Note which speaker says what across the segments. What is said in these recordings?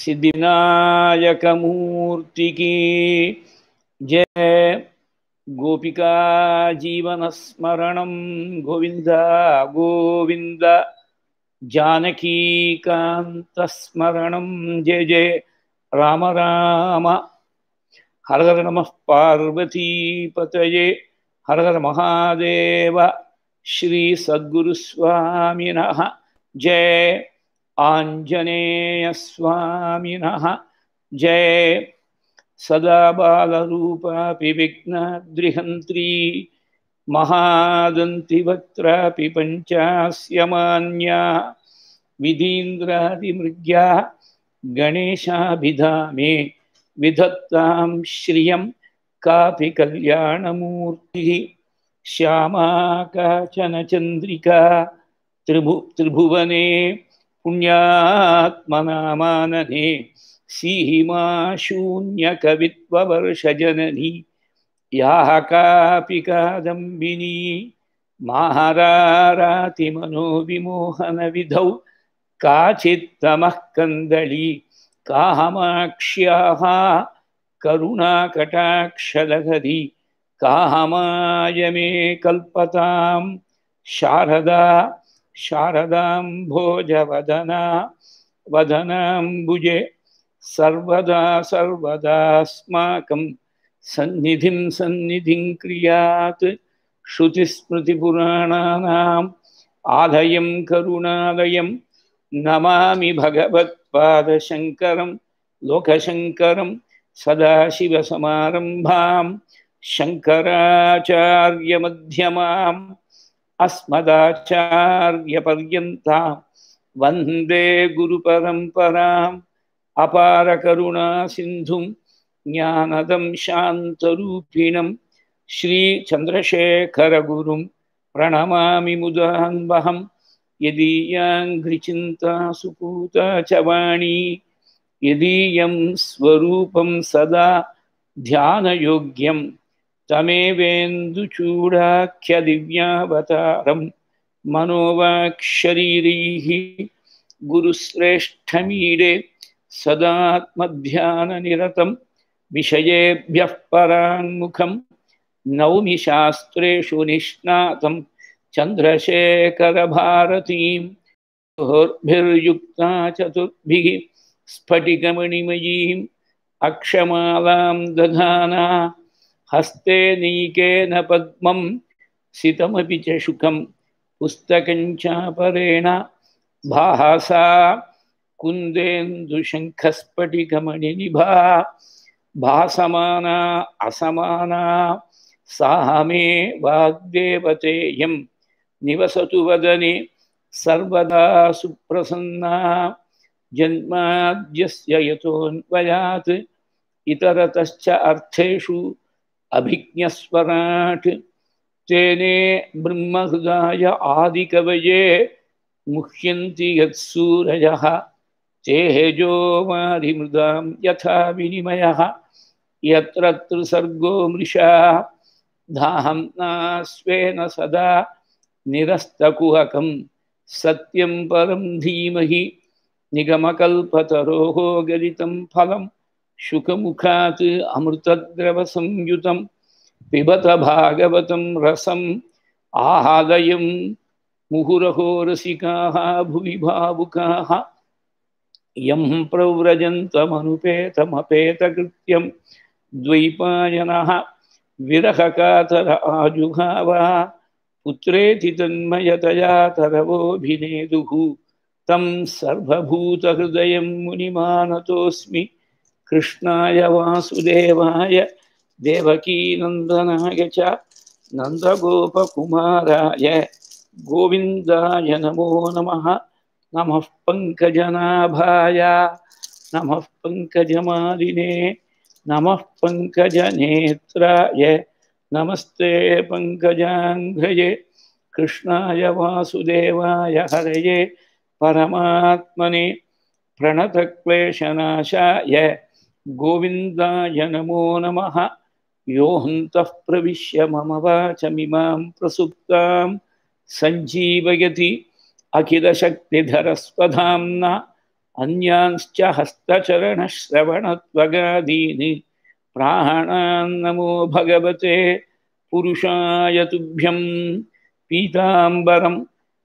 Speaker 1: सिद्धिनायकमूर्ति की जय गोपिका जीवनस्मरणं गोविन्द गोविन्द जानकीकान्तस्मरणं जय जय राम राम हर हर नमः पार्वतीपतये हर हर महादेव श्रीसद्गुरुस्वामिनः जय आञ्जनेयस्वामिनः जय सदा बालरूपापि विघ्नद्रिहन्त्री महादन्तिवक्त्रापि पञ्चास्यमान्या विधीन्द्रादिमृग्या गणेशाभिधामे विधत्तां श्रियं कापि कल्याणमूर्तिः श्यामा काचन चन्द्रिका त्रिभु त्रिभुवने पुण्यात्मनामानने सीमा शून्यकवित्ववर्षजननी याः कापि कादम्बिनी माहारातिमनोविमोहनविधौ काचित्तमः कन्दली कामाक्ष्याः करुणाकटाक्षलहरी कामाय मे कल्पतां शारदा शारदां भोजवदना वदनाम्बुजे सर्वदा सर्वदास्माकं सन्निधिं सन्निधिं क्रियात् श्रुतिस्मृतिपुराणानाम् आलयं करुणालयं नमामि भगवत्पादशङ्करं लोकशङ्करं सदाशिवसमारम्भां शङ्कराचार्यमध्यमाम् अस्मदाचार्यपर्यन्तां वन्दे गुरुपरम्पराम् अपारकरुणासिन्धुं ज्ञानदं शान्तरूपिणं श्रीचन्द्रशेखरगुरुं प्रणमामि मुदान्वहं यदीयाङ्घ्रिचिन्ता सुपूता च वाणी यदीयं स्वरूपं सदा ध्यानयोग्यं तमेवेन्दुचूडाख्यदिव्यावतारं मनोवाक्शरीरैः गुरुश्रेष्ठमीडे सदात्मध्याननिरतं विषयेभ्यः पराङ्मुखं नौमि शास्त्रेषु निष्णातं चन्द्रशेखरभारतीं होर्भिर्युक्ता चतुर्भिः स्फटिकमणिमयीम् अक्षमालां दधाना हस्ते नीकेन पद्मं सितमपि च शुकं पुस्तकं चापरेण भासा कुन्देन्दुशङ्खस्फटिकमणिनिभा भासमाना असमाना सा मे वाग्देवतेयं निवसतु वदने सर्वदा सुप्रसन्ना जन्माद्यस्य यतोऽन्वयात् इतरतश्च अर्थेषु अभिज्ञस्वराट् तेने ब्रह्महृदाय आदिकवये मुह्यन्ति यत्सूरयः तेजो वारिमृदां यथा विनिमयः यत्र त्रिसर्गो मृषा धाम्ना स्वेन सदा निरस्तकुहकं सत्यं परं धीमहि निगमकल्पतरोः गलितं फलं शुकमुखात् अमृतद्रवसंयुतं पिबत भागवतं रसम् आहादयं मुहुरहो रसिकाः भुवि भावुकाः यं प्रव्रजन्तमनुपेतमपेतकृत्यं द्वैपायनः विरहकातर आजुहाव पुत्रेति तन्मयतया तरवोऽभिनेदुः तं सर्वभूतहृदयं मुनिमानतोऽस्मि कृष्णाय वासुदेवाय देवकीनन्दनाय च नन्दगोपकुमाराय गोविन्दाय नमो नमः नमः पङ्कजनाभाय नमः पङ्कजमालिने नमः पङ्कजनेत्राय नमस्ते पङ्कजाङ्घ्रये कृष्णाय वासुदेवाय हरये परमात्मने प्रणतक्लेशनाशाय गोविन्दाय नमो नमः यो हन्तः प्रविश्य मम वाचमिमां प्रसुप्तां सञ्जीवयति अखिलशक्तिधरस्वधाम्ना अन्यांश्च हस्तचरणश्रवणत्वगादीनि प्राणान्नमो भगवते पुरुषाय तुभ्यं पीताम्बरं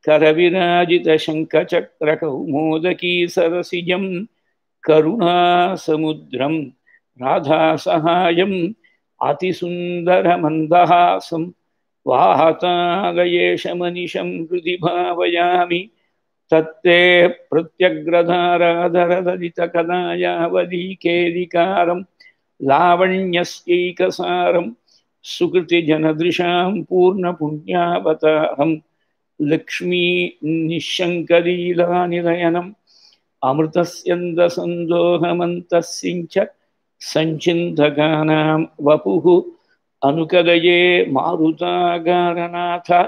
Speaker 1: करविराजितशङ्खचक्रकौमोदकी सरसिजं करुणासमुद्रं राधासहायम् अतिसुन्दरमन्दहासं वाहतालयेशमनिशं हृदि भावयामि तत्ते प्रत्यग्रधाराधरललितकलायावलीकेलिकारं लावण्यस्यैकसारं सुकृतिजनदृशां पूर्णपुण्यावतारं लक्ष्मी निःशङ्कलीलानिलयनम् अमृतस्यन्दसन्दोहमन्तस्सिञ्च सञ्चिन्तकानां वपुः अनुकदये मारुतागारनाथ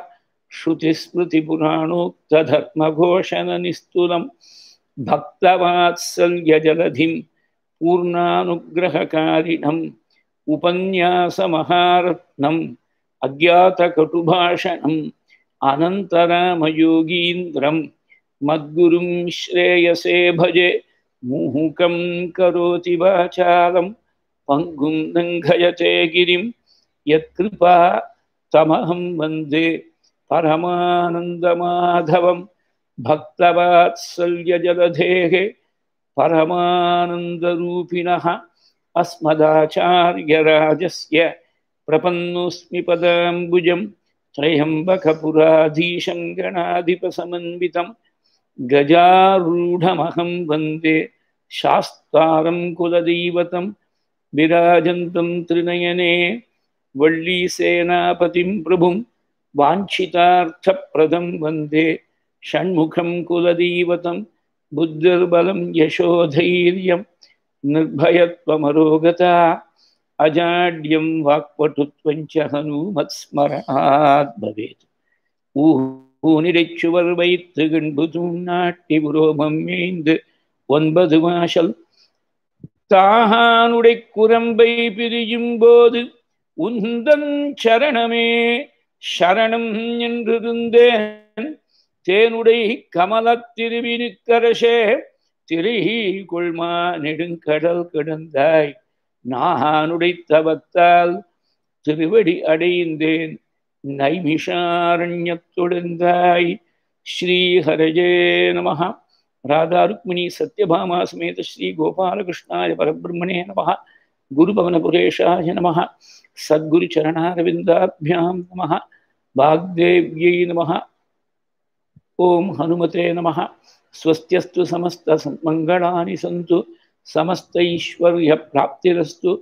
Speaker 1: श्रुतिस्मृतिपुराणोक्तधर्मघोषणनिस्तुलं भक्तवात्सल्यजलधिं पूर्णानुग्रहकारिणम् उपन्यासमहारत्नम् अज्ञातकटुभाषणम् अनन्तरामयोगीन्द्रं मद्गुरुं श्रेयसे भजे मुहुकं करोति वाचालं पङ्गुं लङ्घयते गिरिं यत्कृपा तमहं वन्दे परमानन्दमाधवं भक्तवात्सल्यजलधेः परमानन्दरूपिणः अस्मदाचार्यराजस्य प्रपन्नोऽस्मि पदाम्बुजं त्र्यम्बकपुराधीशं गणाधिपसमन्वितं गजारूढमहं वन्दे शास्तारं कुलदैवतं विराजन्तं त्रिनयने वल्लीसेनापतिं प्रभुं वाञ्छितार्थप्रदं वन्दे षण्मुखं कुलदैवतं बुद्धिर्बलं यशोधैर्यं निर्भयत्वमरोगता अजाड्यं वाक्पटुत्वञ्च हनूमत्स्मरणात् भवेत् ஊனிடைச்சுவர் வைத்து கண்புதும் நாட்டி உரோமம் மேய்ந்து ஒன்பது வாசல் தாகானுடை குரம்பை பிரியும் போது உந்தன் சரணமே சரணம் என்றிருந்தேன் தேனுடை கமலத் திருவினுக்கரசே திரிகி கொள்மா நெடுங்கடல் கிடந்தாய் நானுடை தவத்தால் திருவடி அடைந்தேன் நைமிஷாரண்யத்தொழுந்தாய் ஸ்ரீஹரஜே நம ராதா ருக்மிணி சத்யபாமா சமேத ஸ்ரீ கோபாலகிருஷ்ணாய பரபிரம்மணே நம குருபவனபுரேஷாய நம சத்குருச்சரணாரவிந்தாभ्यां நம வாக்தேவ்யை நம ஓம் ஹனுமதே நம स्वस्त्यस्तु समस्तमङ्गलानि सन्तु समस्तैश्वर्यप्राप्तिरस्तु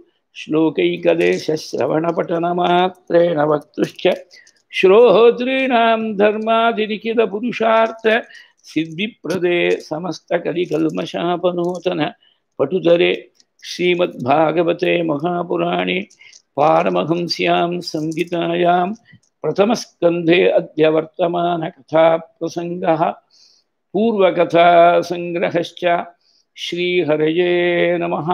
Speaker 1: श्लोकैकदेशश्रवणपठनमात्रेण वक्तुश्च श्रोतॄणां धर्मादिलिखितपुरुषार्थ सिद्धिप्रदे समस्तकलिकल्मषापनूतन पटुतरे श्रीमद्भागवते महापुराणे पारमहंस्यां संहितायां प्रथमस्कन्धे अद्य वर्तमानकथाप्रसङ्गः पूर्वकथासङ्ग्रहश्च श्रीहरये नमः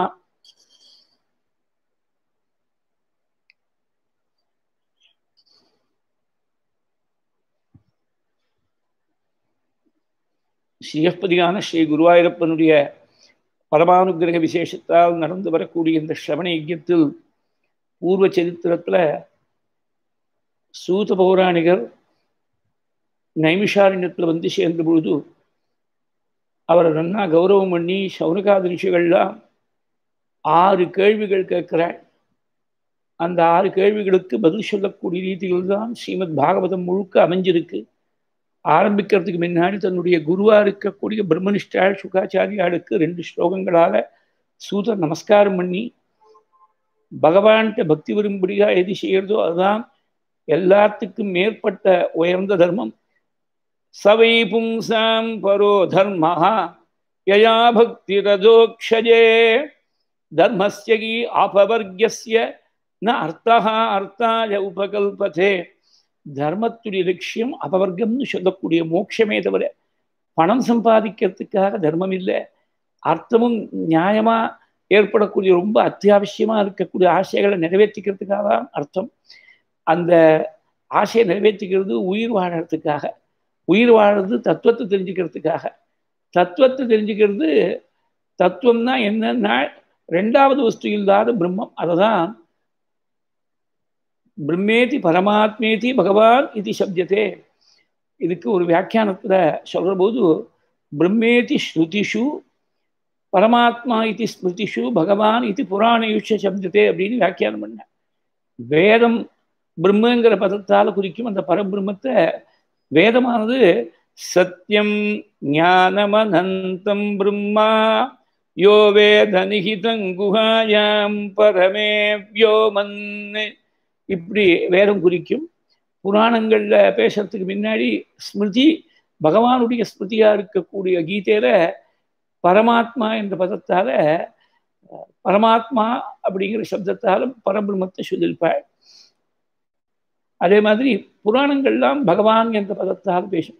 Speaker 1: ஸ்ரீயப்பதியான ஸ்ரீ குருவாயூரப்பனுடைய பரமானுகிரக விசேஷத்தால் நடந்து வரக்கூடிய இந்த ஸ்ரவண யஜ்யத்தில் பூர்வ சரித்திரத்தில் சூத பௌராணிகர் நைமிஷாரண்யத்தில் வந்து சேர்ந்த பொழுது அவரை நன்னா கௌரவம் பண்ணி சௌனகாத ரிஷிகள்லாம் ஆறு கேள்விகள் கேட்கிறாள் அந்த ஆறு கேள்விகளுக்கு பதில் சொல்லக்கூடிய ரீதியில் தான் ஸ்ரீமத் பாகவதம் முழுக்க அமைஞ்சிருக்கு ஆரம்பிக்கிறதுக்கு முன்னாடி தன்னுடைய குருவா இருக்கக்கூடிய பிரம்மனிஷ்டாள் சுகாச்சாரியாளுக்கு ரெண்டு ஸ்லோகங்களால சூதர் நமஸ்காரம் பண்ணி பகவான்கிட்ட பக்தி வரும்படியா எது செய்யறதோ அதுதான் எல்லாத்துக்கும் மேற்பட்ட உயர்ந்த தர்மம் சவை பும்சாம் பரோ தர்மஹா யயா பக்தி ரதோக்ஷஜே தர்மஸ்யகி ஆபவர்கிய ந அர்த்தா அர்த்தாய உபகல்பதே தர்மத்துடைய லட்சியம் அபவர்க்கம்னு சொல்லக்கூடிய மோட்சமே தவிர பணம் சம்பாதிக்கிறதுக்காக தர்மம் இல்லை அர்த்தமும் நியாயமா ஏற்படக்கூடிய ரொம்ப அத்தியாவசியமா இருக்கக்கூடிய ஆசைகளை நிறைவேற்றிக்கிறதுக்காக தான் அர்த்தம் அந்த ஆசையை நிறைவேற்றிக்கிறது உயிர் வாழறதுக்காக உயிர் வாழறது தத்துவத்தை தெரிஞ்சுக்கிறதுக்காக தத்துவத்தை தெரிஞ்சுக்கிறது தத்துவம்னா என்னன்னா ரெண்டாவது வஸ்து இல்லாத பிரம்மம் அதை தான் பிரம்மேதி பரமாத்மேதி பகவான் இது சப்ஜத்தே இதுக்கு ஒரு வியாக்கியானத்தில் சொல்கிற போது பிரம்மேதி ஸ்ருதிஷு பரமாத்மா இது ஸ்மிருதிஷு பகவான் இது புராணயுஷ சப்தத்தே அப்படின்னு வியாக்கியானம் பண்ண வேதம் பிரம்மங்கிற பதத்தால் குறிக்கும் அந்த பரபிரம்மத்தை வேதமானது சத்தியம் ஞானமனந்தம் பிரம்மா யோ வேத நிகிதங்குகாயாம் பரமே வியோமன் இப்படி வேதம் குறிக்கும் புராணங்களில் பேசுறதுக்கு முன்னாடி ஸ்மிருதி பகவானுடைய ஸ்மிருதியா இருக்கக்கூடிய கீதையில பரமாத்மா என்ற பதத்தால பரமாத்மா அப்படிங்கிற சப்தத்தாலும் பரபிரம்மத்தை சொல்லியிருப்பாள் அதே மாதிரி புராணங்கள்லாம் பகவான் என்ற பதத்தால் பேசும்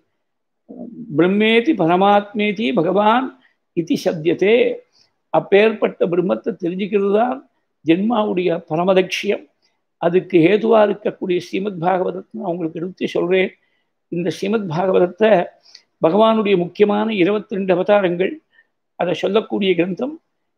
Speaker 1: பிரம்மேதி பரமாத்மேதி பகவான் இது சப்தியத்தே அப்பேற்பட்ட பிரம்மத்தை தெரிஞ்சுக்கிறது தான் ஜென்மாவுடைய பரமலட்சியம் அதுக்கு ஏதுவாக இருக்கக்கூடிய ஸ்ரீமத் பாகவதத்தை நான் உங்களுக்கு எடுத்து சொல்கிறேன் இந்த ஸ்ரீமத் பாகவதத்தை பகவானுடைய முக்கியமான இருபத்தி ரெண்டு அவதாரங்கள் அதை சொல்லக்கூடிய கிரந்தம்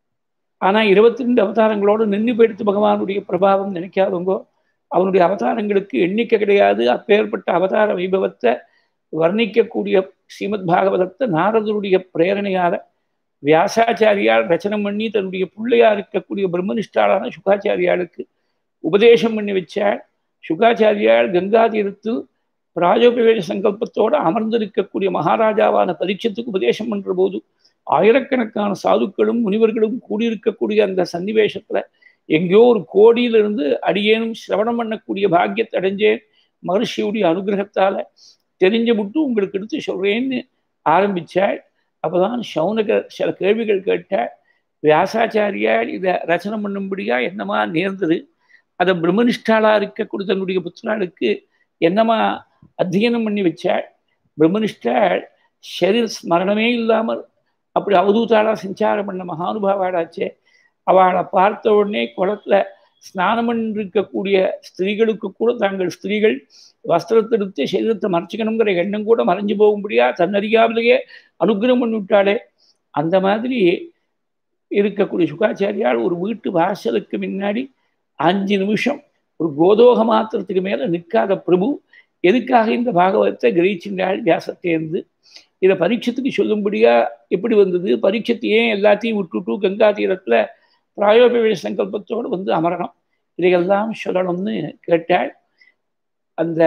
Speaker 1: ஆனால் இருபத்தி ரெண்டு அவதாரங்களோடு நின்று போயிடுத்து பகவானுடைய பிரபாவம் நினைக்காதவங்கோ அவனுடைய அவதாரங்களுக்கு எண்ணிக்கை கிடையாது அப்பேற்பட்ட அவதார வைபவத்தை வர்ணிக்கக்கூடிய ஸ்ரீமத் பாகவதத்தை நாரதருடைய பிரேரணையால வியாசாச்சாரியால் ரச்சனம் பண்ணி தன்னுடைய பிள்ளையா இருக்கக்கூடிய பிரம்மனிஷ்டாளான சுகாச்சாரியாளுக்கு உபதேசம் பண்ணி வச்சாள் சுகாச்சாரியால் கங்கா தீர்த்து ராஜோபவேஷ சங்கல்பத்தோடு அமர்ந்திருக்கக்கூடிய மகாராஜாவான பரீட்சத்துக்கு உபதேசம் பண்ற போது ஆயிரக்கணக்கான சாதுக்களும் முனிவர்களும் கூடியிருக்கக்கூடிய அந்த சன்னிவேஷத்துல எங்கேயோ ஒரு கோடியிலிருந்து அடியேனும் சிரவணம் பண்ணக்கூடிய பாக்கியத்தை அடைஞ்சேன் மகர்ஷியுடைய அனுகிரகத்தால தெரிஞ்ச விட்டு உங்களுக்கு எடுத்து சொல்றேன்னு ஆரம்பிச்சாள் அப்போதான் சௌனகர் சில கேள்விகள் கேட்டாள் வியாசாச்சாரியால் இதை ரச்சனை பண்ணும்படியா என்னமா நேர்ந்தது அதை பிரம்மனிஷ்டாலா இருக்கக்கூடிய தன்னுடைய புத்திராளுக்கு என்னமா அத்தியனம் பண்ணி வச்சாள் பிரம்மனிஷ்டாள் ஷரீர ஸ்மரணமே இல்லாமல் அப்படி அவதூத்தாளா சஞ்சாரம் பண்ண மகானுபாவாடாச்சே அவளை பார்த்த உடனே குளத்துல ஸ்நானம் இருக்கக்கூடிய ஸ்திரீகளுக்கு கூட தாங்கள் ஸ்திரீகள் வஸ்திரத்தை எடுத்து சரீரத்தை மறைச்சிக்கணுங்கிற எண்ணம் கூட மறைஞ்சு போகும்படியா தன்னறியாமலேயே அனுகிரகம் பண்ணிவிட்டாளே அந்த மாதிரி இருக்கக்கூடிய சுகாச்சாரியால் ஒரு வீட்டு வாசலுக்கு முன்னாடி அஞ்சு நிமிஷம் ஒரு கோதோக மாத்திரத்துக்கு மேல நிற்காத பிரபு எதுக்காக இந்த பாகவதத்தை கிரகிச்சின்றாள் வியாசத்தேர்ந்து இதை பரீட்சத்துக்கு சொல்லும்படியா எப்படி வந்தது பரீட்சத்தை ஏன் எல்லாத்தையும் விட்டுட்டு கங்கா தீரத்துல பிராயோபவேஷ சங்கல்பத்தோடு வந்து அமரணும் இதையெல்லாம் சொல்லணும்னு கேட்டாள் அந்த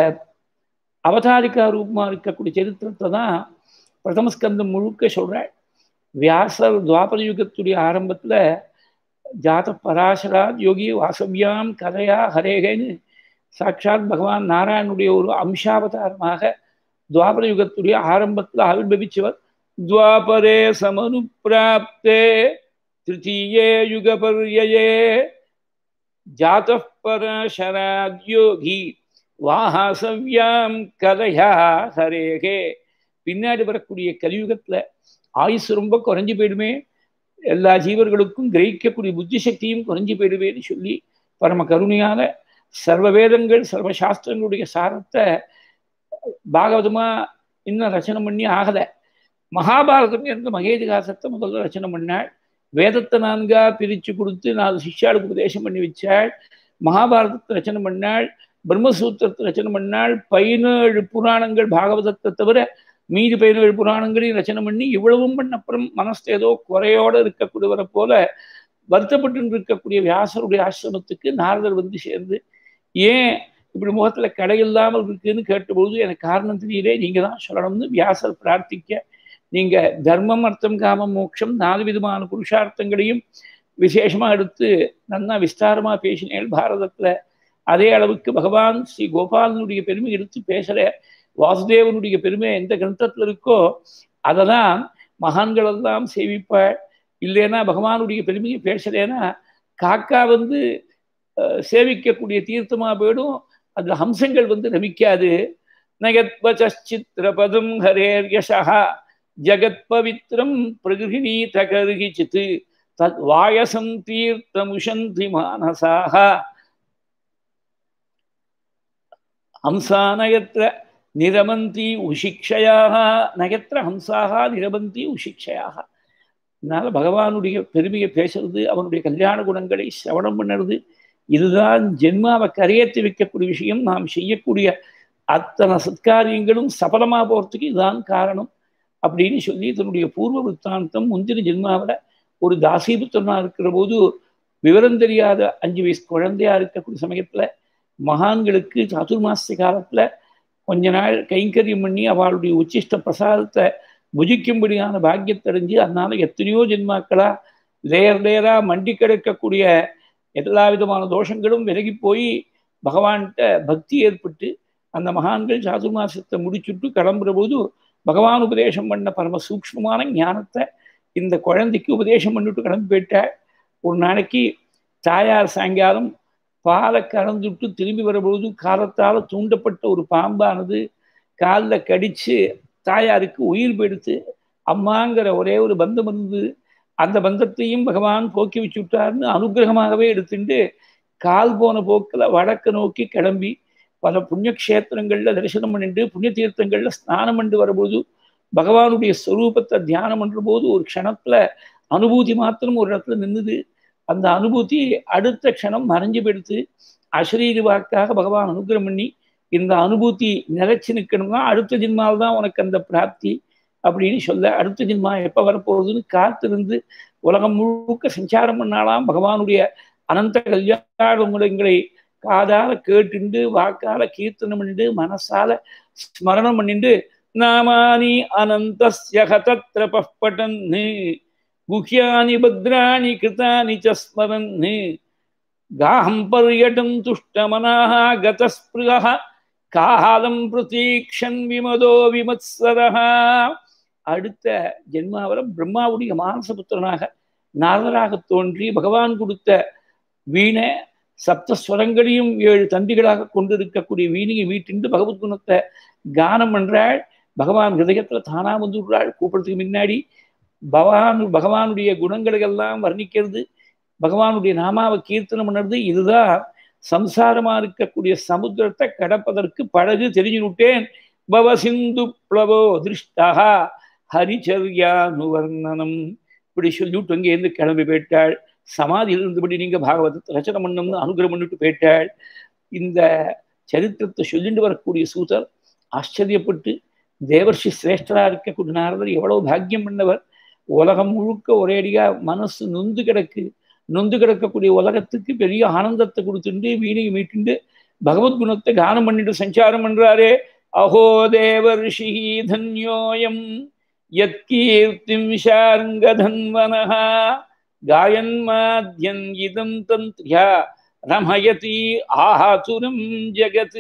Speaker 1: அவதாரிக்கா ரூபமாக இருக்கக்கூடிய சரித்திரத்தை தான் பிரதமஸ்கந்தம் முழுக்க சொல்கிறாள் வியாசர் துவாபர யுகத்துடைய ஆரம்பத்தில் ஜாத பராசராத் யோகி வாசவியாம் கதையா ஹரேகன்னு சாட்சாத் பகவான் நாராயணுடைய ஒரு அம்சாவதாரமாக துவாபர யுகத்துடைய ஆரம்பத்தில் ஆவிர்வவிச்சவர் துவாபரே சமனுப்பிராப்தே திருத்தீயே யுகபர்யே ஜாத பராசராத் யோகி வாஹாசவ்யாம் கதையா ஹரேகே பின்னாடி வரக்கூடிய கலியுகத்துல ஆயுசு ரொம்ப குறைஞ்சு போயிடுமே எல்லா ஜீவர்களுக்கும் கிரகிக்கக்கூடிய புத்தி சக்தியும் குறைஞ்சு போயிடுவேன்னு சொல்லி பரம கருணையால சர்வ வேதங்கள் சர்வ சாஸ்திரங்களுடைய சாரத்தை பாகவதமா இன்னும் ரச்சனை பண்ணி ஆகல மகாபாரதம் என்ற மகேதிகாசத்தை முதல்ல ரச்சனை பண்ணாள் வேதத்தை நான்கா பிரித்து கொடுத்து நாலு சிஷ்யாளுக்கு உபதேசம் பண்ணி வச்சாள் மகாபாரதத்தை ரச்சனை பண்ணாள் பிரம்மசூத்திரத்தை ரச்சனை பண்ணாள் பதினேழு புராணங்கள் பாகவதத்தை தவிர மீதி பதினேழு புராணங்களையும் ரச்சனை பண்ணி இவ்வளவும் பண்ண அப்புறம் மனசு ஏதோ குறையோடு இருக்கக்கூடியவரை போல வருத்தப்பட்டு இருக்கக்கூடிய வியாசருடைய ஆசிரமத்துக்கு நாரதர் வந்து சேர்ந்து ஏன் இப்படி முகத்துல கடை இல்லாமல் இருக்குன்னு கேட்டபொழுது எனக்கு காரணம் தெரியலே நீங்க தான் சொல்லணும்னு வியாசர் பிரார்த்திக்க நீங்க தர்மம் அர்த்தம் காமம் மோட்சம் நாலு விதமான புருஷார்த்தங்களையும் விசேஷமா எடுத்து நன்னா விஸ்தாரமா பேசினேன் பாரதத்துல அதே அளவுக்கு பகவான் ஸ்ரீ கோபாலனுடைய பெருமை எடுத்து பேசுற வாசுதேவனுடைய பெருமை எந்த கிரந்தத்துல இருக்கோ அதை தான் மகான்கள் எல்லாம் சேவிப்பாள் இல்லைன்னா பகவானுடைய பெருமையை பேசலேன்னா காக்கா வந்து சேவிக்கக்கூடிய தீர்த்தமா போயிடும் அதுல ஹம்சங்கள் வந்து ரமிக்காது நகத்வச்சித்திரபதம் ஹரேர் யசா ஜகத் பவித்ரம் பிரகிருணீத கருகிச்சித்து தத் வாயசம் தீர்த்தமுஷந்தி மானசாக ஹம்சானயத்திர நிரமந்தி உஷிக்ஷயாக நயத்திர ஹம்சாக நிரமந்தி உஷிக்ஷயாக அதனால பகவானுடைய பெருமையை பேசுறது அவனுடைய கல்யாண குணங்களை சிரவணம் பண்ணுறது இதுதான் ஜென்மாவை கரையேற்றி வைக்கக்கூடிய விஷயம் நாம் செய்யக்கூடிய அத்தனை சத்காரியங்களும் சபலமாக போகிறதுக்கு இதுதான் காரணம் அப்படின்னு சொல்லி தன்னுடைய பூர்வ விற்த்தாந்தம் முந்தின ஜென்மாவில் ஒரு தாசீபுத்திரனா இருக்கிற போது விவரம் தெரியாத அஞ்சு வயசு குழந்தையா இருக்கக்கூடிய சமயத்தில் மகான்களுக்கு சதுர்மாச காலத்தில் கொஞ்ச நாள் கைங்கரியம் பண்ணி அவளுடைய உச்சிஷ்ட பிரசாதத்தை புஜிக்கும்படியான பாக்கியத்தடைஞ்சு அதனால எத்தனையோ ஜென்மாக்களா லேயர் லேயரா மண்டி கிடக்கக்கூடிய எல்லா விதமான தோஷங்களும் விலகி போய் பகவான்கிட்ட பக்தி ஏற்பட்டு அந்த மகான்கள் சாதுர்மாசத்தை முடிச்சுட்டு கிளம்புற போது பகவான் உபதேசம் பண்ண பரம சூக்ஷ்மமான ஞானத்தை இந்த குழந்தைக்கு உபதேசம் பண்ணிட்டு கிளம்பி போயிட்டாள் ஒரு நாளைக்கு தாயார் சாயங்காலம் பாலை கறந்துட்டு திரும்பி வரும்போது காலத்தால் தூண்டப்பட்ட ஒரு பாம்பானது காலில் கடிச்சு தாயாருக்கு உயிர் போயிடுத்து அம்மாங்கிற ஒரே ஒரு பந்தம் இருந்து அந்த பந்தத்தையும் பகவான் போக்கி வச்சு விட்டார்னு அனுகிரகமாகவே எடுத்துட்டு கால் போன போக்கில் வடக்கு நோக்கி கிளம்பி பல புண்ணியக்ஷேத்திரங்களில் தரிசனம் பண்ணிட்டு புண்ணிய தீர்த்தங்களில் ஸ்நானம் பண்ணி வரும்போது பகவானுடைய ஸ்வரூபத்தை தியானம் பண்ணுற போது ஒரு க்ஷணத்தில் அனுபூதி மாத்திரம் ஒரு இடத்துல நின்றுது அந்த அனுபூதி அடுத்த க்ஷணம் மறைஞ்சு போயிடுத்து அசரீரி வாக்காக பகவான் அனுகிரகம் பண்ணி இந்த அனுபூதி நிலைச்சு நிற்கணும்னா அடுத்த ஜின்மாவில் தான் உனக்கு அந்த பிராப்தி அப்படின்னு சொல்ல அடுத்த ஜின்மா எப்போ வரப்போகுதுன்னு காத்திருந்து உலகம் முழுக்க சஞ்சாரம் பண்ணாலாம் பகவானுடைய அனந்த கல்யாண குணங்களை காதால கேட்டுண்டு வாக்கால கீர்த்தனம் பண்ணிட்டு மனசால ஸ்மரணம் பண்ணிட்டு நாமானி அனந்தஸ்ய ஹதத்ர பப்பட்டன்னு குஹ்யானி பத்ராணி கிருதானி ச ஸ்மரன்னு காஹம் பர்யட்டம் துஷ்டமனாக கதஸ்பிருக காலம் பிரதீக்ஷன் விமதோ விமத்சரஹ அடுத்த ஜென்மாவில் பிரம்மாவுடைய மானசபுத்திரனாக நாரதராக தோன்றி பகவான் கொடுத்த வீணை சப்தஸ்வரங்களையும் ஏழு தந்திகளாக கொண்டிருக்கக்கூடிய வீணையை மீட்டிண்டு பகவத் குணத்தை கானம் பண்றாள் பகவான் ஹிருதயத்தில் தானா வந்து விடுறாள் கூப்பிடறதுக்கு முன்னாடி பகவான் பகவானுடைய குணங்களை எல்லாம் வர்ணிக்கிறது பகவானுடைய நாமாவை கீர்த்தனம் பண்ணுறது இதுதான் சம்சாரமா இருக்கக்கூடிய சமுத்திரத்தை கடப்பதற்கு படகு தெரிஞ்சு விட்டேன் பவ சிந்து பிளவோ திருஷ்டா ஹரிச்சரியானுவர்ணனம் இப்படி சொல்லிவிட்டு அங்கேருந்து கிளம்பி போயிட்டாள் சமாதியில் இருந்தபடி நீங்க பாகவதத்தை ரச்சனை பண்ணணும்னு அனுகிரகம் பண்ணிட்டு போயிட்டாள் இந்த சரித்திரத்தை சொல்லிட்டு வரக்கூடிய சூதர் ஆச்சரியப்பட்டு தேவர்ஷி சிரேஷ்டரா இருக்கக்கூடிய நாரதர் எவ்வளவு பாக்கியம் பண்ணவர் உலகம் முழுக்க ஒரேடியா மனசு நொந்து கிடக்கு நொந்து கிடக்கக்கூடிய உலகத்துக்கு பெரிய ஆனந்தத்தை கொடுத்துட்டு வீணையை மீட்டுண்டு பகவத் குணத்தை கானம் பண்ணிட்டு சஞ்சாரம் பண்றாரே அஹோ தேவ ரிஷி தன்யோயம் யத்கீர்த்திம் ஷார்ங்கதன்வனஹா காயன்மாத்யன் இதம் தந்திரியா ரமயதி ஆஹாதுரம் ஜெகத்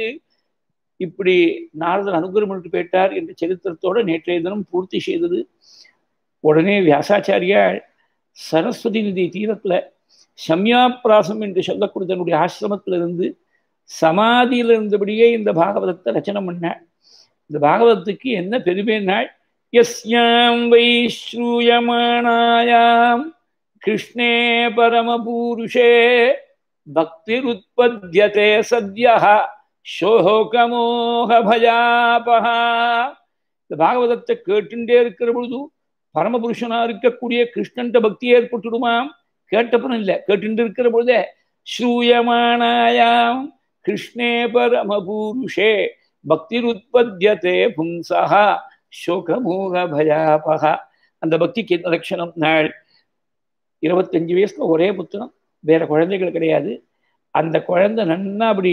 Speaker 1: இப்படி நாரதர் அனுகிரகம் பண்ணிட்டு போயிட்டார் என்ற சரித்திரத்தோட நேற்றைய தினம் பூர்த்தி செய்தது உடனே வியாசாச்சாரியால் சரஸ்வதி நதி தீரத்துல சம்யாபிராசம் என்று சொல்லக்கூடிய தன்னுடைய ஆசிரமத்தில் இருந்து சமாதியில் இருந்தபடியே இந்த பாகவதத்தை ரச்சனை பண்ணாள் இந்த பாகவதத்துக்கு என்ன பெருமைனாள் யஸ்யாம் வைஸ்ரூயமானாயாம் கிருஷ்ணே பரமபூருஷே பக்திருத்பத்தியதே சத்யா சோகமோக பயாபகா இந்த பாகவதத்தை கேட்டுட்டே இருக்கிற பொழுது பரமபுருஷனா இருக்கக்கூடிய கிருஷ்ணன்ட்ட பக்தி ஏற்பட்டுடுமாம் கேட்டப்பனும் இல்லை கேட்டு இருக்கிற பொழுதே ஸ்ரூயமானாயாம் கிருஷ்ணே பரமபூருஷே பக்திருத்பத்தியதே பும்சா சோகமோக பயாபகா அந்த பக்திக்கு என்ன லட்சணம் நாள் இருபத்தஞ்சு வயசுல ஒரே புத்தகம் வேற குழந்தைகள் கிடையாது அந்த குழந்தை நன்னா அப்படி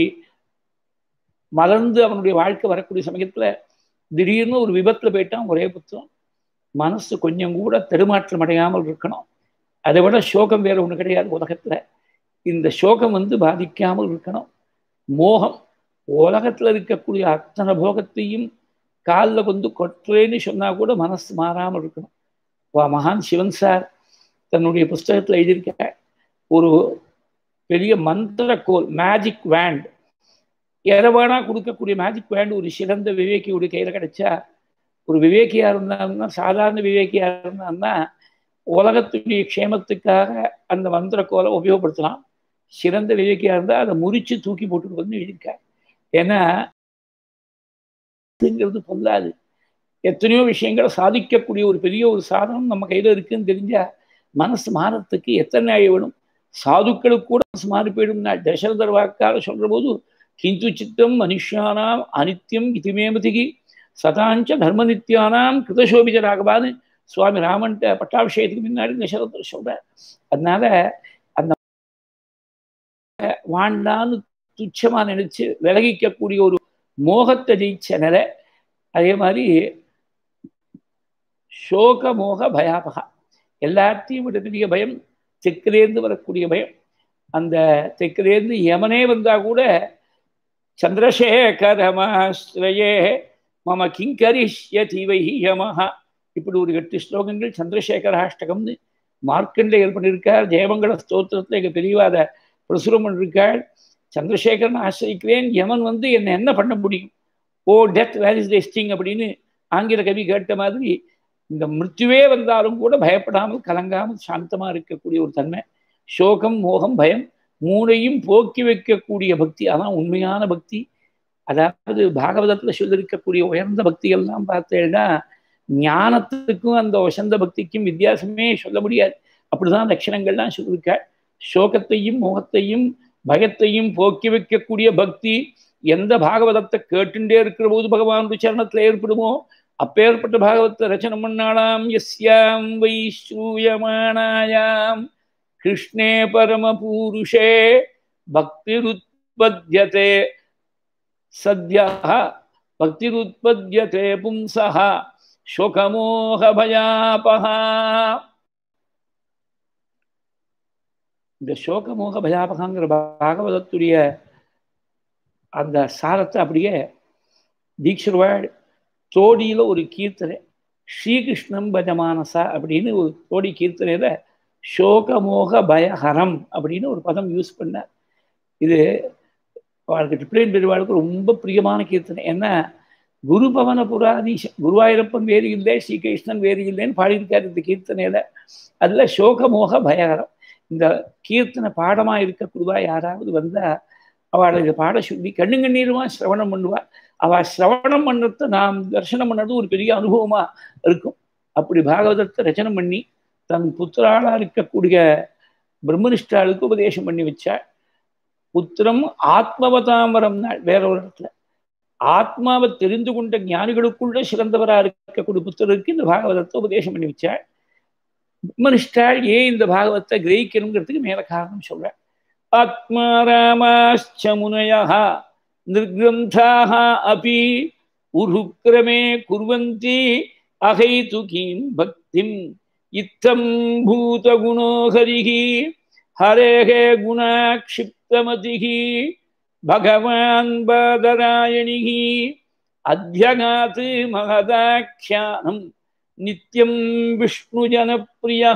Speaker 1: மலர்ந்து அவனுடைய வாழ்க்கை வரக்கூடிய சமயத்துல திடீர்னு ஒரு விபத்துல போயிட்டான் ஒரே புத்தகம் மனசு கொஞ்சம் கூட தடுமாற்றம் அடையாமல் இருக்கணும் அதை விட சோகம் வேற ஒன்று கிடையாது உலகத்துல இந்த சோகம் வந்து பாதிக்காமல் இருக்கணும் மோகம் உலகத்துல இருக்கக்கூடிய அத்தனை போகத்தையும் காலில் வந்து கொட்டுறேன்னு சொன்னா கூட மனசு மாறாமல் இருக்கணும் வா மகான் சிவன் சார் தன்னுடைய புஸ்தகத்தில் எழுதியிருக்க ஒரு பெரிய மந்திரக்கோல் மேஜிக் வேண்ட் எரவானா கொடுக்கக்கூடிய மேஜிக் வேண்ட் ஒரு சிறந்த விவேக்கியுடைய கையில் கிடைச்சா ஒரு விவேக்கியா இருந்தாங்கன்னா சாதாரண விவேக்கியா இருந்தான்னா உலகத்துடைய க்ஷேமத்துக்காக அந்த மந்திரக்கோலை உபயோகப்படுத்தலாம் சிறந்த விவேக்கியா இருந்தால் அதை முறிச்சு தூக்கி போட்டுட்டு வந்து எழுதியிருக்கார் ஏன்னா மனசுங்கிறது பொல்லாது எத்தனையோ விஷயங்களை சாதிக்கக்கூடிய ஒரு பெரிய ஒரு சாதனம் நம்ம கையில் இருக்குன்னு தெரிஞ்சா மனசு மாறத்துக்கு எத்தனை நாள் வேணும் சாதுக்களுக்கு கூட மனசு மாறி போயிடும் நான் தசரதர் வாக்கால சொல்ற போது கிந்து சித்தம் மனுஷானாம் அனித்யம் இதுமேமதிகி சதாஞ்ச தர்ம நித்தியானாம் கிருதசோபிஜ ராகவான்னு சுவாமி ராமன்ட்ட பட்டாபிஷேகத்துக்கு முன்னாடி தசரதர் சொல்றார் அதனால அந்த வாண்டான்னு துச்சமா நினைச்சு விலகிக்கக்கூடிய ஒரு மோகத்தை ஜெயிச்ச நிலை அதே மாதிரி சோக மோக பயாபகா எல்லாத்தையும் விட பெரிய பயம் தெற்கிலேருந்து வரக்கூடிய பயம் அந்த தெற்கிலேருந்து யமனே வந்தா கூட சந்திரசேகரமாஸ்ரயே மம கிங்கரிஷ்யதி வை யமஹா இப்படி ஒரு எட்டு ஸ்லோகங்கள் சந்திரசேகராஷ்டகம்னு மார்க்கண்டேயர் பண்ணியிருக்கார் ஜெயமங்கல ஸ்தோத்திரத்தில் எங்கள் பெரியவாத பிரசுரம் பண்ணிருக்காள் சந்திரசேகரன் ஆசிரிக்கிறேன் யமன் வந்து என்னை என்ன பண்ண முடியும் O death where is sting அப்படின்னு ஆங்கில கவி கேட்ட மாதிரி இந்த மிருத்யுவே வந்தாலும் கூட பயப்படாமல் கலங்காமல் சாந்தமாக இருக்கக்கூடிய ஒரு தன்மை சோகம் மோகம் பயம் மூளையும் போக்கி வைக்கக்கூடிய பக்தி அதான் உண்மையான பக்தி அதாவது பாகவதத்தில் சொல்லியிருக்கக்கூடிய உயர்ந்த பக்திகள்லாம் பார்த்தேன்னா ஞானத்துக்கும் அந்த வசந்த பக்திக்கும் வித்தியாசமே சொல்ல முடியாது அப்படிதான் லட்சணங்கள்லாம் சொல்லியிருக்க சோகத்தையும் மோகத்தையும் பயத்தையும் போக்கி வைக்கக்கூடிய பக்தி எந்த பாகவதத்தை கேட்டுட்டே இருக்கிற போது பகவான் சரணத்துல ஏற்படுமோ அப்பேற்பட்ட பாகவத்தை ரச்சனை பண்ணாலாம் எஸ்யாம் வை ஸ்ரூயமானாயாம் கிருஷ்ணே பரமபூருஷே பக்திருத்பத்யதே சத்யா பக்திருத்பத்யதே பும்சः சோகமோகபயாபகா இந்த சோகமோக பயாபகாங்கிற பாகவதத்துடைய அந்த சாரத்தை அப்படியே தீக்ஷர்வாள் தோடியில் ஒரு கீர்த்தனை ஸ்ரீகிருஷ்ணம் பஜமானசா அப்படின்னு ஒரு தோடி கீர்த்தனையில் சோகமோக பயஹரம் அப்படின்னு ஒரு பதம் யூஸ் பண்ணார் இது அவளுக்கு ட்ரிப்ளைன் பெருவாளுக்கு ரொம்ப பிரியமான கீர்த்தனை ஏன்னா குரு பவன புராதீஷ் குருவாயூரப்பன் வேறு இல்லை ஸ்ரீகிருஷ்ணன் வேறு இல்லைன்னு பாடியிருக்கார் இந்த கீர்த்தனையில் அதில் சோகமோக பயகரம் இந்த கீர்த்தனை பாடமாக இருக்கக்கூடியவா யாராவது வந்தால் அவளை இதை பாட சொல்லி கண்ணு கண்ணீருமா சிரவணம் பண்ணுவா அவள் சிரவணம் பண்ணுறத நாம் தரிசனம் பண்ணது ஒரு பெரிய அனுபவமாக இருக்கும் அப்படி பாகவதத்தை ரச்சனை பண்ணி தன் புத்திராளாக இருக்கக்கூடிய பிரம்மனிஷ்டாளுக்கு உபதேசம் பண்ணி வச்சா புத்திரம் ஆத்மவதாமரம் நாள் வேற ஒரு இடத்துல ஆத்மாவை தெரிந்து கொண்ட ஞானிகளுக்குள்ள சிறந்தவராக இருக்கக்கூடிய புத்தருக்கு இந்த பாகவதத்தை உபதேசம் பண்ணி வச்சாள் பிரம்மனிஷ்டாள் ஏன் இந்த பாகவத்தை கிரகிக்கணுங்கிறதுக்கு மேல காரணம் சொல்றேன் ஆத்மா ராமாச்ச முனயா நிர்கிரந்தாக அபி உருக்கிரமே குர்வந்தி அகைதுகீம் பக்திம் இத்தம் பூதகுணோ ஹரிஹி ஹரேகே குணாக்ஷிப்தமதிஹி பகவான் பாதராயணிஹி அத்தியகாத் மகதாக்கியானம் நித்தியம் விஷ்ணு ஜனப்பிரியா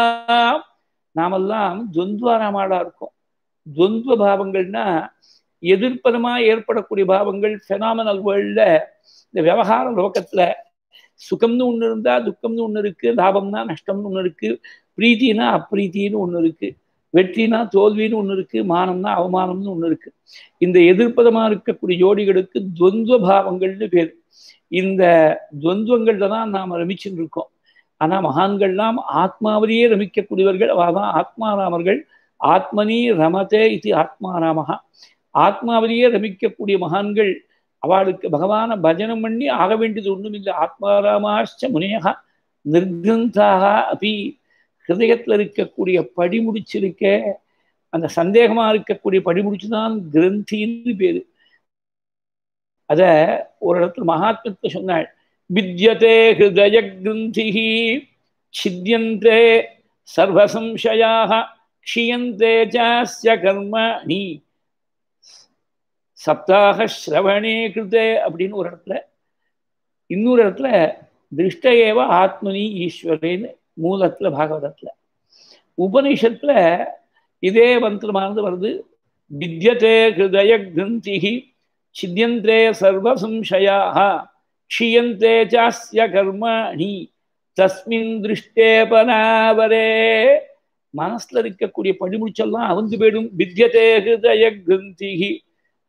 Speaker 1: நாமெல்லாம் துவந்துவாராமாடா இருக்கோம் துவந்துவ பாவங்கள்னா எதிர்ப்பதமா ஏற்படக்கூடிய பாவங்கள் ஃபெனாமனல் வேர்ல்ட்ல இந்த விவகார லோகத்துல சுகம்னு ஒன்று இருந்தா துக்கம்னு ஒன்று இருக்கு லாபம்னா நஷ்டம்னு ஒன்று இருக்கு பிரீத்தினா அப்ரீத்தின்னு ஒன்று இருக்கு வெற்றினா தோல்வின்னு ஒன்று இருக்கு மானம்னா அவமானம்னு ஒன்று இருக்கு இந்த எதிர்ப்பதமா இருக்கக்கூடிய ஜோடிகளுக்கு துவந்துவ பாவங்கள்னு பேர் இந்த துவந்துவங்கள்ல தான் நாம் ரமிச்சுட்டு இருக்கோம் ஆனா மகான்கள்லாம் ஆத்மாவிலேயே ரமிக்கக்கூடியவர்கள் அவாதான் ஆத்மாராமர்கள் ஆத்மனி ரமதே இது ஆத்மாராமகா ஆத்மாவிலேயே ரமிக்கக்கூடிய மகான்கள் அவளுக்கு பகவான பஜனம் பண்ணி ஆக வேண்டியது ஒன்றும் இல்லை ஆத்மாராமாச்ச முனையகா நிர்கிரந்தாக அபி ஹிருதயத்தில் இருக்கக்கூடிய படிமுடிச்சிருக்க அந்த சந்தேகமா இருக்கக்கூடிய படிமுடிச்சு தான் கிரந்தின்னு பேரு அத ஒரு இடத்துல மகாத்மத்தை சொன்னாள் வித்யதே ஹிருதய கிரந்திஹி சித்தியந்தே சர்வசம்சயாக க்ஷியந்தே சாஸ்ய கர்மணி சப்தாக ஸ்ரவணே கிருதே அப்படின்னு ஒரு இடத்துல இன்னொரு இடத்துல திருஷ்ட ஏவ ஆத்மனி ஈஸ்வரேன்னு மூலத்துல பாகவதத்துல உபனிஷத்துல இதே மந்திரமானது வருது வித்யதே ஹிருதய கிரந்திஹி சித்தியந்தே சர்வசம்சயாக க்ஷியந்தே சாஸ்ய கர்மணி தஸ்மின் திருஷ்டே பனாவரே மனசுல இருக்கக்கூடிய படிமுடிச்செல்லாம் அவுந்து போயிடும் வித்யதே ஹிருதய கிரந்திஹி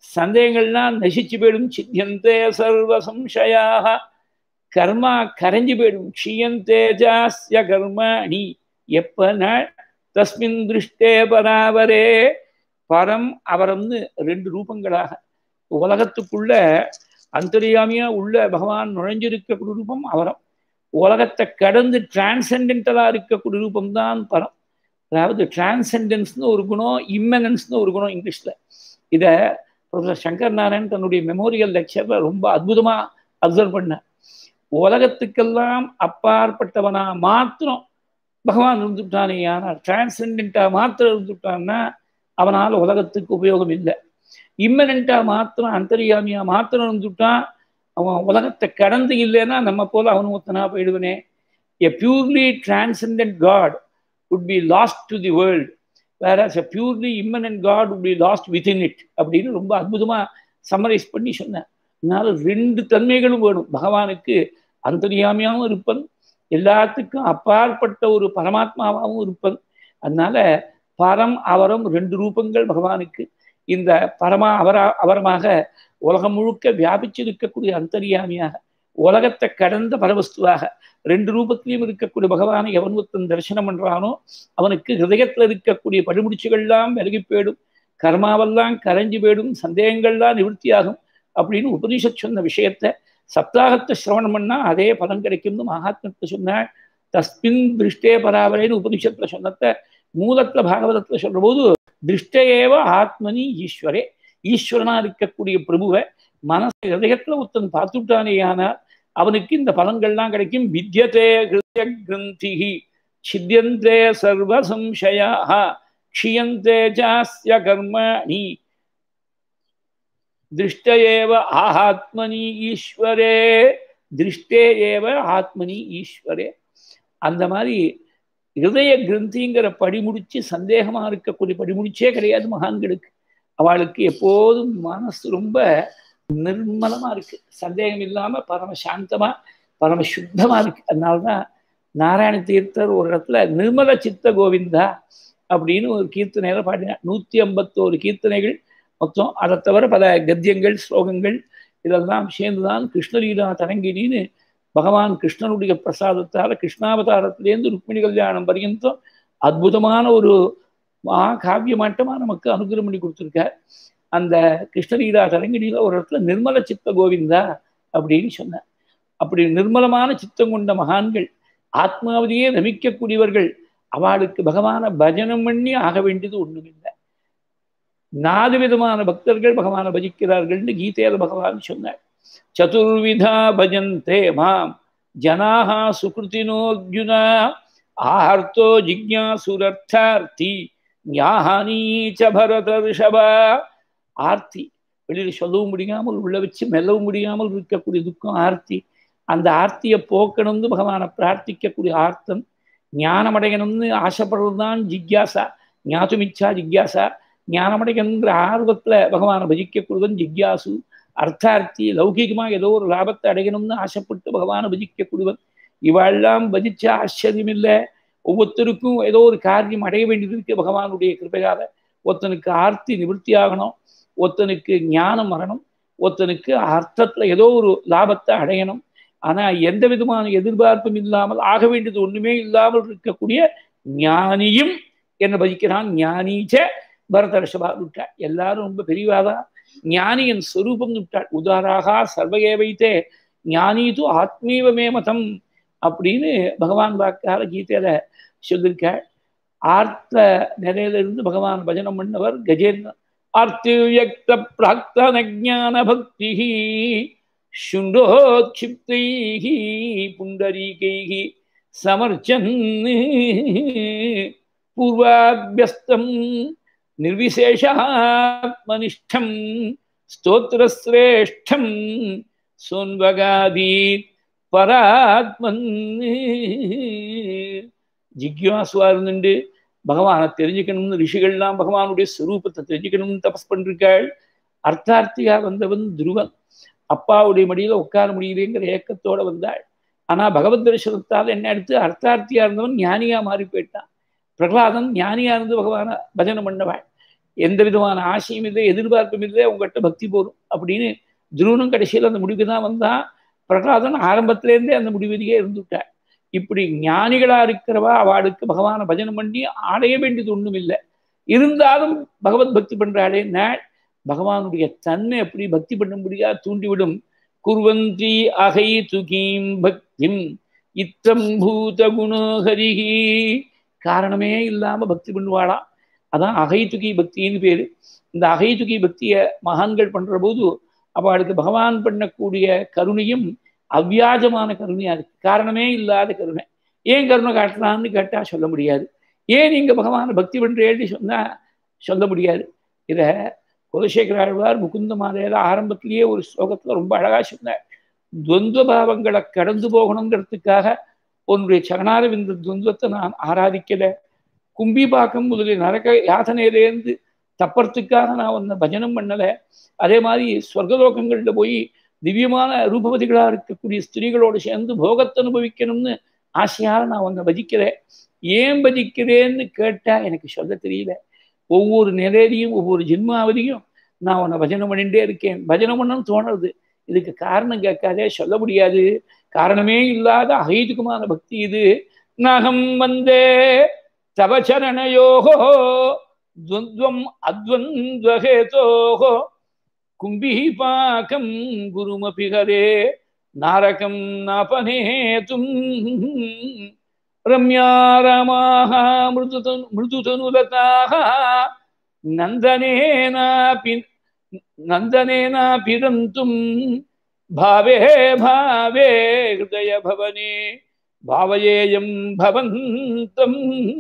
Speaker 1: சந்தேகங்கள்லாம் நசிச்சு போயிடும் சித்தியந்தே சர்வ சம்சயாக கர்மா கரைஞ்சு போயிடும் க்ஷியந்தே ஜாஸ்ய கர்மாணி எப்ப நாள் தஸ்மின் திருஷ்டே பராவரே பரம் அவரம்னு ரெண்டு ரூபங்களாக உலகத்துக்குள்ள அந்தரியாமியா உள்ள பகவான் நுழைஞ்சிருக்கக்கூடிய ரூபம் அவரம் உலகத்தை கடந்து டிரான்சென்டென்டலா இருக்கக்கூடிய ரூபம் தான் பரம் அதாவது டிரான்சென்டென்ஸ்னு ஒரு குணம் இம்மெனன்ஸ்னு ஒரு குணம் இங்கிலீஷ்ல இதை ப்ரொஃபசர் சங்கர் நாராயண் தன்னுடைய மெமோரியல் லெக்சர்ல ரொம்ப அற்புதமா அப்சர்வ் பண்ண உலகத்துக்கெல்லாம் அப்பாற்பட்டவனா மாத்திரம் பகவான் இருந்துட்டானே ஆனால் டிரான்சென்டென்டா மாத்திரம் இருந்துட்டான்னா அவனால் உலகத்துக்கு உபயோகம் இல்லை இம்மனண்டா மாத்திரம் அந்தரியாமியா மாத்திரம் இருந்துட்டான் அவன் உலகத்தை கடந்து இல்லைன்னா நம்ம போல அவனு ஒத்தனா போயிடுவனே a purely transcendent god would be lost to the world whereas a purely immanent God would be lost within it அப்படின்னு ரொம்ப அற்புதமா சம்மரைஸ் பண்ணி சொன்னேன் அதனால ரெண்டு தன்மைகளும் வேணும் பகவானுக்கு அந்தரியாமியாகவும் இருப்பன் எல்லாத்துக்கும் அப்பாற்பட்ட ஒரு பரமாத்மாவாகவும் இருப்பன் அதனால பரம் அவரம் ரெண்டு ரூபங்கள் பகவானுக்கு இந்த பரமா அவரா அவரமாக உலகம் முழுக்க வியாபிச்சிருக்கக்கூடிய அந்தரியாமியாக உலகத்தை கடந்த பரவஸ்துவாக ரெண்டு ரூபத்திலையும் இருக்கக்கூடிய பகவானை எவன் ஒருத்தன் தரிசனம் பண்றானோ அவனுக்கு ஹிருதயத்தில் இருக்கக்கூடிய படுமுடிச்சுகள்லாம் விலகி போயிடும் கர்மாவெல்லாம் கரைஞ்சு போயிடும் சந்தேகங்கள்லாம் நிவர்த்தியாகும் அப்படின்னு உபனிஷத் சொன்ன விஷயத்த சப்தாகத்தை சிரவணம் பண்ணா அதே பலன் கிடைக்கும்னு மகாத்மத்தை சொன்னாள் தஸ்மின் திருஷ்டே பராவரேன்னு உபனிஷத்துல சொன்னத மூலத்துல பாகவதத்துல சொல்ற போது திருஷ்டையேவ ஆத்மனி ஈஸ்வரே ஈஸ்வரனா இருக்கக்கூடிய பிரபுவை மனசு ஹிருதயத்துல ஒருத்தன் பார்த்துட்டானே ஆனால் அவனுக்கு இந்த பலன்கள்லாம் கிடைக்கும் வித்யதே ஹிருதய கிரந்திஹி சித்தியந்தே சர்வ சம்சயா க்ஷியந்தே ஜாஸ்ய கர்மணி திருஷ்டேவ ஆத்மனி ஈஸ்வரே திருஷ்டே ஏவ ஆத்மனி ஈஸ்வரே அந்த மாதிரி ஹிருதய கிரந்திங்கிற படிமுடிச்சு சந்தேகமா இருக்கக்கூடிய படிமுடிச்சே கிடையாது மகான்களுக்கு அவளுக்கு எப்போதும் மனசு ரொம்ப நிர்மலமா இருக்கு சந்தேகம் இல்லாம பரம சாந்தமா பரம சுத்தமா இருக்கு அதனால்தான் நாராயண தீர்த்தர் ஒரு இடத்துல நிர்மல சித்த கோவிந்தா அப்படின்னு ஒரு கீர்த்தனையில பாடினார் நூத்தி ஐம்பத்தோரு கீர்த்தனைகள் மொத்தம் அதை தவிர பல கத்தியங்கள் ஸ்லோகங்கள் இதெல்லாம் சேர்ந்துதான் கிருஷ்ணலீலா தரங்கினின்னு பகவான் கிருஷ்ணனுடைய பிரசாதத்தால கிருஷ்ணாவதாரத்திலேருந்து ருக்மிணி கல்யாணம் பர்யந்தம் அற்புதமான ஒரு மகா காவியமாட்டமா நமக்கு அனுகிரகம் பண்ணி கொடுத்துருக்கார் அந்த கிருஷ்ணலீலா தரங்கினியில ஒரு இடத்துல நிர்மல சித்த கோவிந்தா அப்படின்னு சொன்னார் அப்படி நிர்மலமான சித்தம் கொண்ட மகான்கள் ஆத்மாவதியே ரமிக்கக்கூடியவர்கள் அவளுக்கு பகவான பஜனம் பண்ணி ஆக வேண்டியது ஒண்ணுமில்லை நாலு விதமான பக்தர்கள் பகவானை பஜிக்கிறார்கள்னு கீதையில பகவான் சொன்னார் சதுர்விதா பஜந்தே மாம் ஜனாக சுகிருத்தினோர்ஜுனா ஆர்த்தோ ஜிக்யாசுரர்த்தார்த்தி ஞானீச்ச பரத ரிஷபா ஆர்த்தி வெளியில் சொல்லவும் முடியாமல் உள்ள வச்சு மெல்லவும் முடியாமல் இருக்கக்கூடிய துக்கம் ஆர்த்தி அந்த ஆர்த்தியை போக்கணும்னு பகவானை பிரார்த்திக்கக்கூடிய ஆர்த்தம் ஞானமடையணும்னு ஆசைப்படுறது தான் ஜிக்யாசா ஞாத்துமிச்சா ஜிக்யாசா ஞானமடையணுங்கிற ஆர்வத்தில் பகவானை பஜிக்கக்கூடியவன் ஜிக்யாசு அர்த்தார்த்தி லௌகிகமாக ஏதோ ஒரு லாபத்தை அடையணும்னு ஆசைப்பட்டு பகவானை பஜிக்கக்கூடியவன் இவெல்லாம் பஜிச்சா ஆச்சரியம் இல்லை ஒவ்வொருத்தருக்கும் ஏதோ ஒரு காரியம் அடைய வேண்டியது இருக்கு பகவானுடைய கிருப்பையால ஒருத்தனுக்கு ஆர்த்தி நிவர்த்தி ஆகணும் ஒருத்தனுக்கு ஞானம் வரணும் ஒருத்தனுக்கு அர்த்தத்துல ஏதோ ஒரு லாபத்தை அடையணும் ஆனா எந்த விதமான எதிர்பார்ப்பும் இல்லாமல் ஆக வேண்டியது ஒண்ணுமே இல்லாமல் இருக்கக்கூடிய ஞானியும் என்ன பஜிக்கிறான் ஞானீச்ச பரத ரிஷபா விட்டாள் எல்லாரும் ரொம்ப பெரியவாதான் ஞானியின் ஸ்வரூபம் விட்டாள் உதாராகா சர்வகே வைத்தே ஞானீது ஆத்மீவமே மதம் அப்படின்னு பகவான் வாக்கால கீதையில சொல்லியிருக்காள் ஆர்த்த நிலையிலிருந்து பகவான் பஜனம் பண்ணவர் கஜேந்திரன் ஆர்த்தியுக்த பிராக்தன ஜான பக்தி சுண்டோட்சிப்தைः புண்டரீகைः சமர்ச்சன் பூர்வாபியஸ்தம் निर्विशेषात्मनिष्ठं स्तोत्रश्रेष्ठं सोन्वगादीत् பராத்மன் ஜிக்யாசுவா இருந்துட்டு பகவானை தெரிஞ்சுக்கணும்னு ரிஷிகள்லாம் பகவானுடைய ஸ்வரூபத்தை தெரிஞ்சுக்கணும்னு தபஸ் பண்ணிருக்காள் அர்த்தார்த்தியா வந்தவன் துருவன் அப்பாவுடைய மடியில உட்கார முடியலேங்கிற ஏக்கத்தோட வந்தாள் ஆனா பகவத் தரிசனத்தால் என்ன எடுத்து அர்த்தார்த்தியா இருந்தவன் ஞானியா மாறி போயிட்டான் பிரகலாதன் ஞானியா இருந்து பகவான பஜனை பண்ணவாள் எந்த விதமான ஆசையும் இல்லை எதிர்பார்ப்பும் இல்லை உங்ககிட்ட பக்தி போதும் அப்படின்னு துருவனும் கடைசியில் அந்த முடிவுக்கு தான் வந்தான் பிரகலாதன் ஆரம்பத்திலேருந்தே அந்த முடிவிலேயே இருந்துட்டார் இப்படி ஞானிகளா இருக்கிறவா அவளுக்கு பகவானை பஜனை பண்ணி ஆடைய வேண்டியது ஒன்றும் இல்லை இருந்தாலும் பகவத் பக்தி பண்றாளே நாள் பகவானுடைய தன்மை எப்படி பக்தி பண்ண முடியாது தூண்டிவிடும் குர்வந்தி அகை துகீம் பக்திம் இத்தம் பூத குணோஹரிகி காரணமே இல்லாம பக்தி பண்ணுவாளாம் அதான் அகைதுகி பக்தின்னு பேரு இந்த அகைதுகி பக்தியை மகான்கள் பண்ற போது அவளுக்கு பகவான் பண்ணக்கூடிய கருணையும் அவ்வியாஜமான கருணையா இருக்கு காரணமே இல்லாத கருணை ஏன் கருணை காட்டுறான்னு கேட்டா சொல்ல முடியாது ஏன் நீங்க பகவானை பக்தி பண்றேன்னு சொன்னா சொல்ல முடியாது இத குலசேகர ஆழ்வார் முகுந்த மாதையில ஆரம்பத்திலேயே ஒரு ஸ்லோகத்துல ரொம்ப அழகா சொன்னார் துவந்த பாவங்களை கடந்து போகணுங்கிறதுக்காக உன்னுடைய சரணாரவிந்த துவந்தத்தை நான் ஆராதிக்கல கும்பிபாக்கம் முதலிய நரக யாதனையிலேருந்து தப்பறத்துக்காக நான் உன்னை பஜனம் பண்ணலை அதே மாதிரி ஸ்வர்கலோகங்கள்ல போய் திவ்யமான ரூபவதிகளாக இருக்கக்கூடிய ஸ்திரீகளோடு சேர்ந்து போகத்தை அனுபவிக்கணும்னு ஆசையால் நான் உன்னை பஜிக்கிறேன் ஏன் பஜிக்கிறேன்னு கேட்டா எனக்கு சொல்ல தெரியல ஒவ்வொரு நிலையிலையும் ஒவ்வொரு ஜென்மாவதியும் நான் உன்னை பஜனை பண்ணிட்டே இருக்கேன் பஜனை பண்ணணும்னு தோணுறது இதுக்கு காரணம் கேட்காதே சொல்ல முடியாது காரணமே இல்லாத அகைதுக்குமான பக்தி இது நகம் வந்தே தவச்சரணயோகோ துவந்த்வம் அத்வந்த்வஹேதோகோ கும்பிபாக்கம் குருமபி ஹரே நாரகம் நாபனேதும் ரம்யா ரமாக மிருதுதனு மிருதுதனுலதாக நந்தனேனாபி நந்தனேனாபி ரந்தும் பாவே பாவே ஹிருதய பவனே பாவயேயம் பவந்தம்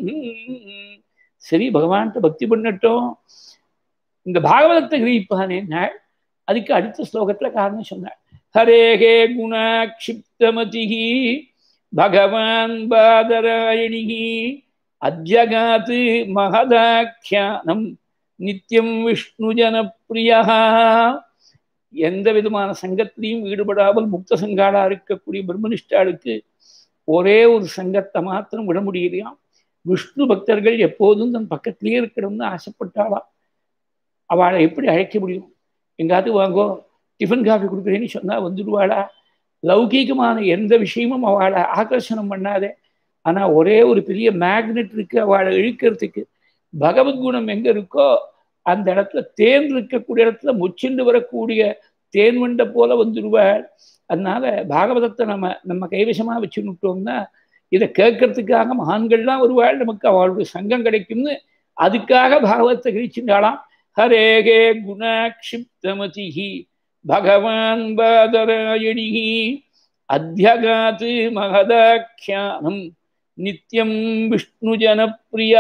Speaker 1: சரி பகவான்கிட்ட பக்தி பண்ணட்டும் இந்த பாகவதத்தை கிரகிப்பானே நாள் அதுக்கு அடுத்த ஸ்லோகத்துல காரணம் சொன்னார் ஹரேகே குணாட்சிப்தமதிஹி பகவான் பாதராயணிஹி அத்யகாத் மகதாக்கியானம் நித்தியம் விஷ்ணு ஜனப்பிரியா எந்த விதமான சங்கத்திலையும் ஈடுபடாமல் முக்த சங்காடா இருக்கக்கூடிய பிரம்மனிஷ்டாளுக்கு ஒரே ஒரு சங்கத்தை மாத்திரம் விட முடியலையாம் விஷ்ணு பக்தர்கள் எப்போதும் தன் பக்கத்திலேயே இருக்கணும்னு ஆசைப்பட்டாளாம் அவளை எப்படி அழைக்க முடியும் எங்காவது வாங்கோ டிஃபன் காஃபி கொடுக்குறேன்னு சொன்னா வந்துடுவாளா லௌகீகமான எந்த விஷயமும் அவளை ஆகர்ஷணம் பண்ணாதே ஆனா ஒரே ஒரு பெரிய மேக்னெட் இருக்கு அவளை இழுக்கிறதுக்கு பகவத்குணம் எங்க இருக்கோ அந்த இடத்துல தேன் இருக்கக்கூடிய இடத்துல முச்சிண்டு வரக்கூடிய தேன் வண்ட போல வந்துடுவாள் அதனால பாகவதத்தை நம்ம நம்ம கைவசமா வச்சுன்னுட்டோம்னா இதை கேட்கறதுக்காக மகான்கள்லாம் வருவாள் நமக்கு அவளுடைய சங்கம் கிடைக்கும்னு அதுக்காக பாகவதத்தை கிழிச்சுட்டாளாம் ஹரேகே குணாட்சிப்தமதிஹி பகவான் பாதராயணிஹி அத்தியகாத் மகதாக்கியானம் நித்தியம் விஷ்ணு ஜனப்பிரியா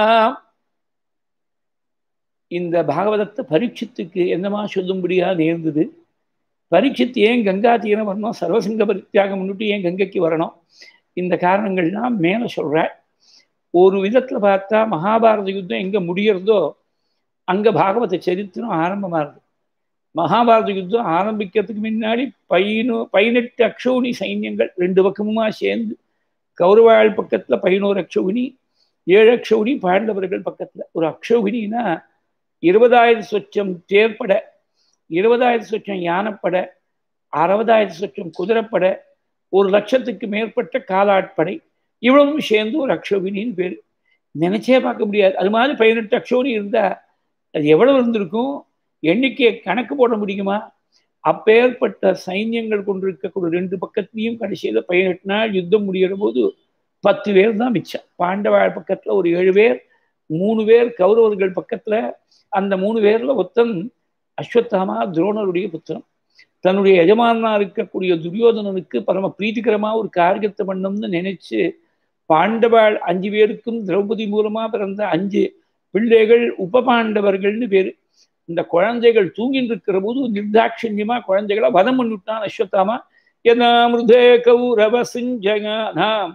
Speaker 1: இந்த பாகவதத்தை பரீட்சத்துக்கு என்னமா சொல்லும்படியா நேர்ந்தது பரீட்சித்து ஏன் கங்கா தீரம் வரணும் சர்வசங்க பரித்தியாகம் முன்னிட்டு ஏன் கங்கைக்கு வரணும் இந்த காரணங்கள்லாம் மேலே சொல்கிறேன் ஒரு விதத்தில் பார்த்தா மகாபாரத யுத்தம் எங்கே முடியறதோ அங்கே பாகவத சரித்திரம் ஆரம்பமாகுது மகாபாரத யுத்தம் ஆரம்பிக்கிறதுக்கு முன்னாடி பதினோ பதினெட்டு அக்ஷௌனி சைன்யங்கள் ரெண்டு பக்கமுமா சேர்ந்து கௌரவாள் பக்கத்தில் பதினோரு அக்ஷௌனி ஏழு அக்ஷௌனி பாண்டவர்கள் பக்கத்தில் ஒரு அக்ஷௌகினா இருபதாயிரம் சொச்சம் தேர்ப்பட இருபதாயிரம் சொச்சம் யானைப்பட அறுபதாயிரம் சொச்சம் குதிரைப்பட ஒரு லட்சத்துக்கு மேற்பட்ட காலாட்படை இவ்வளவும் சேர்ந்து ஒரு அக்ஷோகினின்னு பேர் நினைச்சே பார்க்க முடியாது அது மாதிரி பதினெட்டு அக்ஷோனி இருந்தா அது எவ்வளவு இருந்திருக்கும் எண்ணிக்கையை கணக்கு போட முடியுமா அப்பேற்பட்ட சைன்யங்கள் கொண்டிருக்கக்கூடிய ரெண்டு பக்கத்துலையும் கடைசியில் பதினெட்டு நாள் யுத்தம் முடிகிற போது பத்து பேர் தான் மிச்சம் பாண்டவாள் பக்கத்துல ஒரு ஏழு பேர் மூணு பேர் கௌரவர்கள் பக்கத்துல அந்த மூணு பேர்ல ஒத்தன் அஸ்வத்தாமா துரோணருடைய புத்திரன் தன்னுடைய எஜமானா இருக்கக்கூடிய துரியோதனனுக்கு பரம பிரீத்திகரமா ஒரு காரியத்தை பண்ணணும்னு நினைச்சு பாண்டவாள் அஞ்சு பேருக்கும் திரௌபதி மூலமா பிறந்த அஞ்சு பிள்ளைகள் உப பாண்டவர்கள்னு பேரு இந்த குழந்தைகள் தூங்கிட்டு இருக்கிற போது நிர்தாட்சியமா குழந்தைகளை வதம் பண்ணிவிட்டான் அஸ்வத்தாமா யதாமிருதே கௌரவ சிஞ்சகானாம்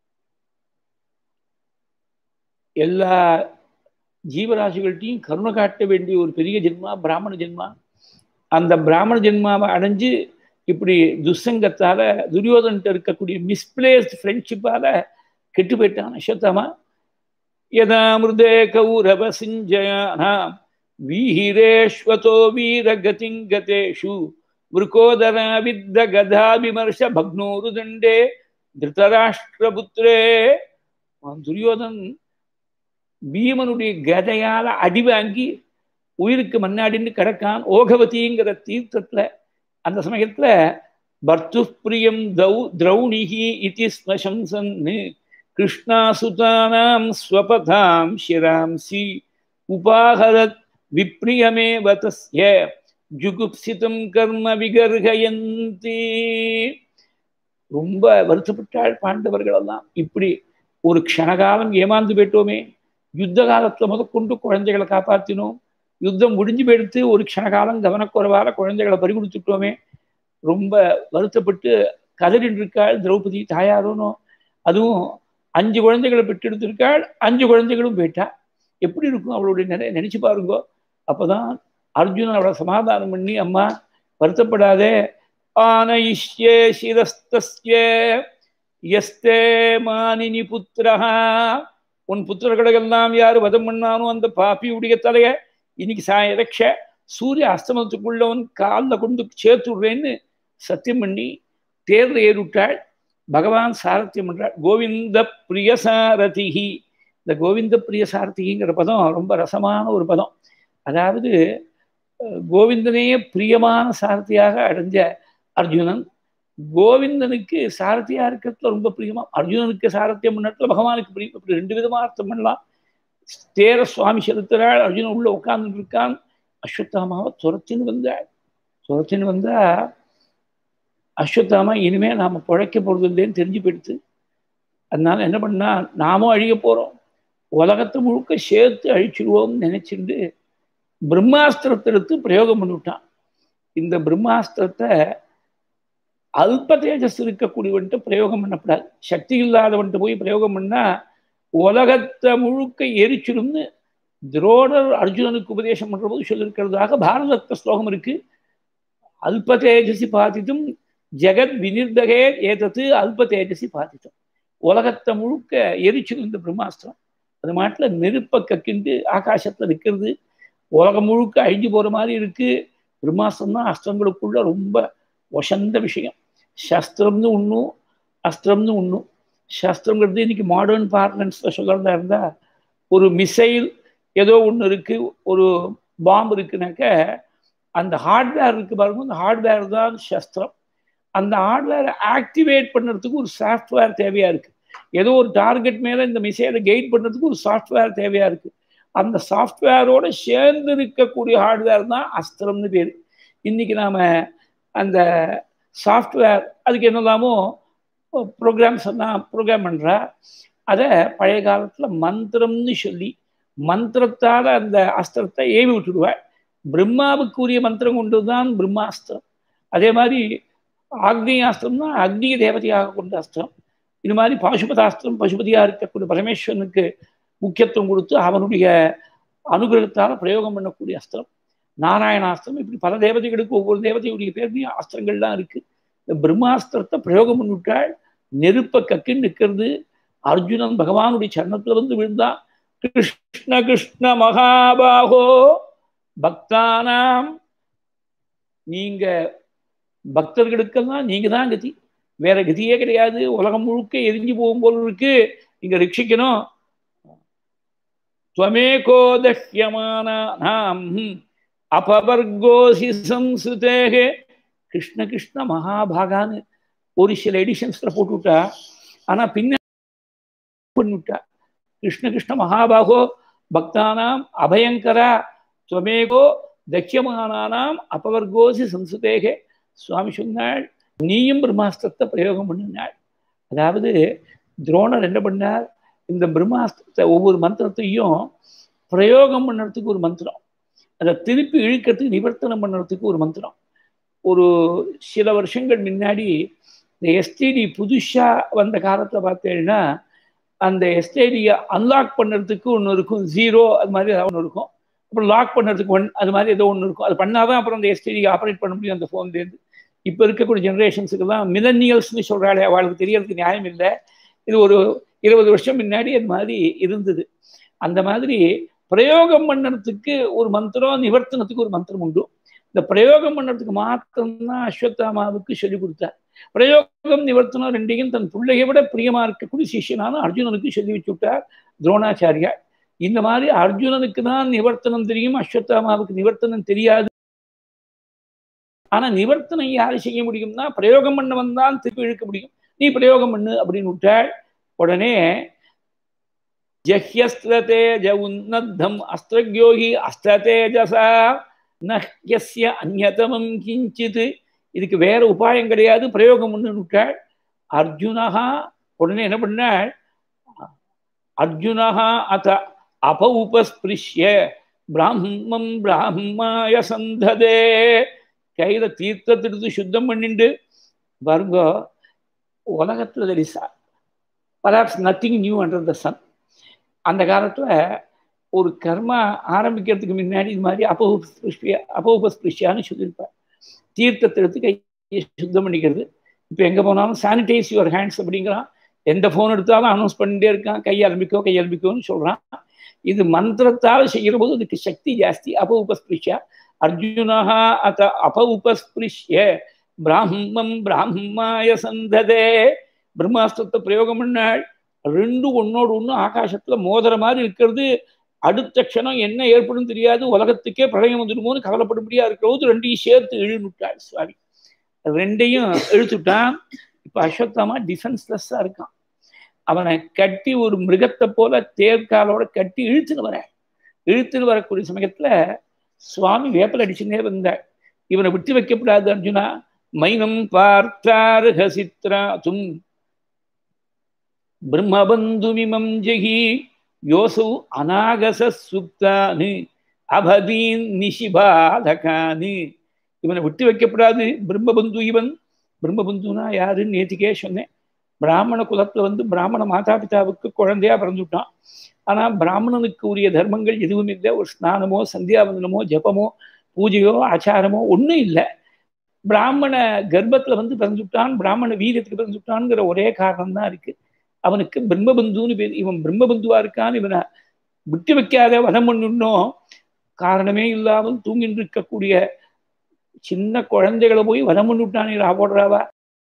Speaker 1: எல்லா ஜீவராசிகள்கிட்டையும் கருணை காட்ட வேண்டிய ஒரு பெரிய ஜென்மா பிராமண ஜென்மா அந்த பிராமண ஜென்மாவை அடைஞ்சு இப்படி துசங்கத்தால துரியோதன்கிட்ட இருக்கக்கூடிய மிஸ்பிளேஸ்ட் ஃப்ரெண்ட்ஷிப்பால கெட்டு போயிட்டான் அஸ்வத்தாமா யதாமிருதே கௌரவ சிஞ்சயானாம் வீரேஷ்வதோ வீரகதிங்கதேஷு விருகோதர வித்த கதா விமர்ச பக்னோருதண்டே திருதராஷ்டிரபுத்திரே துரியோதன் பீமனுடைய கதையால அடி வாங்கி உயிருக்கு மன்னாடின்னு கிடக்கான் ஓகவதிங்கிற தீர்த்தத்துல அந்த சமயத்துல பர்த்து பிரியம் தௌ திரௌணிகி இதி ஸ்மசம்சன்னு கிருஷ்ணாசுதானாம் ஸ்வபதாம் ஷிராம்சி உபாகரத் விப்ரியமேவ தஸ்ய ஜுகுப்சிதம் கர்ம விகர்கயந்தி ரொம்ப வருத்தப்பட்டாள் பாண்டவர்கள் எல்லாம் இப்படி ஒரு க்ஷணகாலம் ஏமாந்து போயிட்டோமே யுத்த காலத்துல முதற்கொண்டு குழந்தைகளை காப்பாத்தினோம் யுத்தம் முடிஞ்சு போயிடுத்து ஒரு க்ஷணகாலம் கவனக்குறைவால குழந்தைகளை பறி கொடுத்துட்டோமே ரொம்ப வருத்தப்பட்டு கதறின் இருக்காள் திரௌபதி தாயாரோனோ அதுவும் அஞ்சு குழந்தைகளை பெற்றெடுத்திருக்காள் அஞ்சு குழந்தைகளும் போயிட்டா எப்படி இருக்கும் அவளுடைய நினை நினைச்சு பாருங்கோ அப்பதான் அர்ஜுனன் அவளை சமாதானம் பண்ணி அம்மா வருத்தப்படாதே ஆனயிஷ்யே சிரஸ்தஸ்ய எஸ்தே மானினி புத்திரஹா உன் புத்திரர்களெல்லாம் யார் வதம் பண்ணானோ அந்த பாப்பியுடைய தலைய இன்னைக்கு சாய ரக்ஷ சூரிய அஸ்தமனத்துக்குள்ளவன் காலில் கொண்டு சேர்த்து விடுறேன்னு சத்தியம் பண்ணி தேர்ல ஏறிவிட்டாள் பகவான் சாரத்தியம் பண்றாள் கோவிந்த பிரிய சாரதிகி இந்த கோவிந்த பிரிய சாரதிகிங்கிற பதம் ரொம்ப ரசமான ஒரு பதம் அதாவது கோவிந்தனையே பிரியமான சாரதியாக அடைஞ்ச அர்ஜுனன் கோவிந்தனுக்கு சாரதியா இருக்கிறதுல ரொம்ப பிரியமா அர்ஜுனனுக்கு சாரத்தியம் பண்ணத்துல பகவானுக்கு பிரியம் இப்படி ரெண்டு விதமா அர்த்தம் பண்ணலாம் தேர சுவாமி செலுத்துறாள் அர்ஜுனன் உள்ள உட்கார்ந்து இருக்கான் அஸ்வத்தாமாவை துரத்தின்னு வந்தாள் துரத்தின்னு வந்தா அஸ்வத்தாமா இனிமே நாம பிழைக்க போறது இல்லைன்னு தெரிஞ்சு போயிடுத்து அதனால என்ன பண்ணா நாமும் அழிய போறோம் உலகத்தை முழுக்க சேர்த்து அழிச்சிடுவோம்னு நினைச்சிட்டு பிரம்மாஸ்திரத்தை எடுத்து பிரயோகம் பண்ணிவிட்டான் இந்த பிரம்மாஸ்திரத்தை அல்ப தேஜஸ் இருக்கக்கூடியவன்ட்டு பிரயோகம் பண்ணக்கூடாது சக்தி இல்லாதவன்ட்டு போய் பிரயோகம் பண்ணா உலகத்தை முழுக்க எரிச்சிடும்னு துரோணர் அர்ஜுனனுக்கு உபதேசம் பண்ற போது சொல்லியிருக்கிறதாக பாரதத்த ஸ்லோகம் இருக்கு அல்ப தேஜசி பாதித்தும் ஜெகத் வினிர்தகே ஏதத்து அல்ப தேஜசி பாதித்தம் உலகத்தை முழுக்க எரிச்சிடும் இந்த பிரம்மாஸ்திரம் அது மாட்டில் நெருப்ப கக்கிண்டு ஆகாசத்துல நிற்கிறது உலகம் முழுக்க அழிஞ்சு போற மாதிரி இருக்கு பிரம்மாஸ்திரம் தான் அஸ்திரங்களுக்குள்ள ரொம்ப வசந்த விஷயம் சஸ்திரம்னு ஒன்றும் அஸ்திரம்னு ஒன்றும் சஸ்திரங்கிறது இன்னைக்கு மாடர்ன் பார்லன்ஸ்ல சொல்கிறதா இருந்தா ஒரு மிசைல் ஏதோ ஒன்று இருக்கு ஒரு பாம்பு இருக்குனாக்க அந்த ஹார்ட்வேர் இருக்கு பாருங்க அந்த ஹார்ட்வேர் தான் சஸ்திரம் அந்த ஹார்ட்வேரை ஆக்டிவேட் பண்ணுறதுக்கு ஒரு சாஃப்ட்வேர் தேவையா இருக்கு ஏதோ ஒரு டார்கெட் மேல இந்த மிசைலை கெயிட் பண்ணுறதுக்கு ஒரு சாஃப்ட்வேர் தேவையா இருக்கு அந்த சாஃப்ட்வேரோட சேர்ந்து இருக்கக்கூடிய ஹார்ட்வேர் தான் அஸ்திரம்னு பேர் இன்னைக்கு நாம அந்த சாஃப்ட்வேர் அதுக்கு என்னெல்லாமோ ப்ரோக்ராம்ஸ் எல்லாம் ப்ரோக்ராம் பண்ணுறா அதை பழைய காலத்தில் மந்திரம்னு சொல்லி மந்திரத்தால் அந்த அஸ்திரத்தை ஏவி விட்டுடுவாள் பிரம்மாவுக்குரிய மந்திரம் கொண்டு தான் பிரம்மாஸ்திரம் அதே மாதிரி ஆக்னியாஸ்திரம்னா அக்னிய தேவதையாக கொண்ட அஸ்திரம் இது மாதிரி பாசுபதாஸ்திரம் பசுபதியாக இருக்கக்கூடிய பரமேஸ்வரனுக்கு முக்கியத்துவம் கொடுத்து அவனுடைய அனுகிரகத்தால் பிரயோகம் பண்ணக்கூடிய அஸ்திரம் நாராயணாஸ்திரம் இப்படி பல தேவதைகளுக்கு ஒவ்வொரு தேவதையுடைய பேர்லையும் அஸ்திரங்கள்லாம் இருக்கு இந்த பிரம்மாஸ்திரத்தை பிரயோகம் பண்ணிவிட்டால் நெருப்ப கக்கின்னு நிற்கிறது அர்ஜுனன் பகவானுடைய சரணத்துல வந்து விழுந்தான் கிருஷ்ண கிருஷ்ண மகாபாகோ பக்தானாம் நீங்க பக்தர்களுக்கெல்லாம் நீங்க தான் கதி வேற கதியே கிடையாது உலகம் முழுக்க எரிஞ்சு போகும் போல இருக்கு நீங்க ரட்சிக்கணும் துவமேகோ தஹ்யமானாம் அபவர்கோசி சம்சுதேகே கிருஷ்ண கிருஷ்ண மகாபாகான்னு ஒரு சில எடிஷன்ஸ்ல போட்டுவிட்டா ஆனா பின்ன பண்ணிவிட்டா கிருஷ்ண கிருஷ்ண மகாபாகோ பக்தானாம் அபயங்கரா துவமேகோ தக்கியமானானாம் அபவர்கோசி சம்சுதேகே சுவாமி சொன்னாள் நீயும் பிரம்மாஸ்திரத்தை பிரயோகம் பண்ணினாள் அதாவது துரோணர் என்ன பண்ணார் இந்த பிரம்மாஸ்திரத்தை ஒவ்வொரு மந்திரத்தையும் பிரயோகம் பண்ணுறதுக்கு ஒரு மந்திரம் அதை திருப்பி இழுக்கிறதுக்கு நிவர்த்தனம் பண்ணுறதுக்கு ஒரு மந்திரம் ஒரு சில வருஷங்கள் முன்னாடி இந்த எஸ்டிடி புதுசாக வந்த காலத்தில் பார்த்தீங்கன்னா அந்த எஸ்டிடியை அன்லாக் பண்ணுறதுக்கு ஒன்று இருக்கும் ஜீரோ அது மாதிரி ஏதாவது ஒன்று இருக்கும் அப்புறம் லாக் பண்ணுறதுக்கு ஒன் அது மாதிரி ஏதோ ஒன்று இருக்கும் அது பண்ணாதான் அப்புறம் அந்த எஸ்டிடி ஆப்ரேட் பண்ண முடியும் அந்த ஃபோன்லேருந்து இப்போ இருக்கக்கூடிய ஜென்ரேஷன்ஸுக்கு தான் மிலனியல்ஸ்னு சொல்கிறாளே அவளுக்கு தெரியறதுக்கு நியாயம் இல்லை இது ஒரு இருபது வருஷம் முன்னாடி அது மாதிரி இருந்தது அந்த மாதிரி பிரயோகம் பண்ணறதுக்கு ஒரு மந்திரம் நிவர்த்தனத்துக்கு ஒரு மந்திரம் உண்டு இந்த பிரயோகம் பண்ணறதுக்கு மாத்திரம்தான் அஸ்வத்தாமாவுக்கு சொல்லிக் கொடுத்தார் பிரயோகம் நிவர்த்தனம் ரெண்டையும் தன் பிள்ளையை விட பிரியமா இருக்கக்கூடிய சிஷியனான அர்ஜுனனுக்கு சொல்லி வச்சு விட்டார் துரோணாச்சாரியா இந்த மாதிரி அர்ஜுனனுக்கு தான் நிவர்த்தனம் தெரியும் அஸ்வத்தாமாவுக்கு நிவர்த்தனம் தெரியாது ஆனா நிவர்த்தனம் யாரு செய்ய முடியும்னா பிரயோகம் பண்ணவன் தான் திருப்பி இழுக்க முடியும் நீ பிரயோகம் பண்ணு அப்படின்னு விட்டாள் உடனே ஜஹ்யஸ்திரதேஜ உன்னத்தம் அஸ்திரக்யோகி அஸ்திரதேஜசா நஹ்யஸ்ய அந்நதமம் கிஞ்சித் இதுக்கு வேற உபாயம் கிடையாது பிரயோகம் பண்ணு விட்டாள் அர்ஜுனஹா உடனே என்ன பண்ணாள் அர்ஜுனஹா அத அப உபஸ்பிருஷ்ய பிராமம் பிராமாய சந்ததே கையில தீர்த்தத்தை எடுத்து சுத்தம் பண்ணிண்டு பாருங்க உலகத்துல there is perhaps nothing new under the sun அந்த காலத்துல ஒரு கர்மா ஆரம்பிக்கிறதுக்கு முன்னாடி இது மாதிரி அபௌபஸ்பிருஷ்ய அபௌபஸ்பிருஷ்யான்னு சொல்லியிருப்பார் தீர்த்தத்தை எடுத்து கையை சுத்தம் பண்ணிக்கிறது இப்போ எங்கே போனாலும் சானிடைஸ் யுவர் ஹேண்ட்ஸ் அப்படிங்கிறான் எந்த ஃபோன் எடுத்தாலும் அனௌன்ஸ் பண்ணிட்டே இருக்கான் கை அலம்பிக்கோ கை அலம்பிக்கோன்னு சொல்கிறான் இது மந்திரத்தால் செய்கிற போது அதுக்கு சக்தி ஜாஸ்தி அப உபஸ்பிருஷ்யா அர்ஜுனா அத அப உபஸ்பிருஷ்ய பிராமம் பிராமாய சந்ததே பிரம்மாஸ்திரத்தை பிரயோகம் பண்ணாள் ரெண்டு ஒன்னோடு ஒன்று ஆகாசத்தில் மோதிர மாதிரி இருக்கிறது அடுத்த க்ஷணம் என்ன ஏற்படும் தெரியாது உலகத்துக்கே பிரளயம் வந்துடுமோன்னு கவலைப்படும்படியா இருக்கிறது ரெண்டையும் சேர்த்து இழுனுட்டாள் சுவாமி ரெண்டையும் இழுத்துட்டான் இப்போ அஸ்வத்தாமா டிஃபென்ஸ்லெஸ்ஸாக இருக்கான் அவனை கட்டி ஒரு மிருகத்தை போல தேர்காலோட கட்டி இழுத்துன்னு வர இழுத்துன்னு வரக்கூடிய சமயத்துல சுவாமி வேப்பல் அடிச்சுன்னே வந்தாள் இவனை விட்டு வைக்கப்படாது அர்ஜுனா மைனம் பார்த்தார் ஹசித்ராதும் பிரம்மபந்துமிமம் ஜெகி யோசௌ அநாகச சுப்தானு அபதீன் நிஷிபாதகானு இவனை விட்டு வைக்கப்படாது பிரம்மபந்து இவன் பிரம்மபந்துனா யாருன்னு நேற்றுக்கே சொன்னேன் பிராமண குலத்துல வந்து பிராமண மாதா பிதாவுக்கு குழந்தையா பிறந்துட்டான் ஆனா பிராமணனுக்கு உரிய தர்மங்கள் எதுவும் இல்லை ஒரு ஸ்நானமோ சந்தியாவந்தனமோ ஜபமோ பூஜையோ ஆச்சாரமோ ஒன்றும் இல்லை பிராமண கர்ப்பத்துல வந்து பிறந்துட்டான் பிராமண வீரியத்துக்கு பிறந்துட்டான்ங்கிற ஒரே காரணம் தான் இருக்கு அவனுக்கு பிரம்மபந்துன்னு பேர் இவன் பிரம்மபந்துவா இருக்கான்னு இவனை விட்டு வைக்காத வதம் பண்ணுன்னோம் காரணமே இல்லாமல் தூங்கிட்டு இருக்கக்கூடிய சின்ன குழந்தைகளை போய் வதம் பண்ணிவிட்டானே ராவோடுறாவா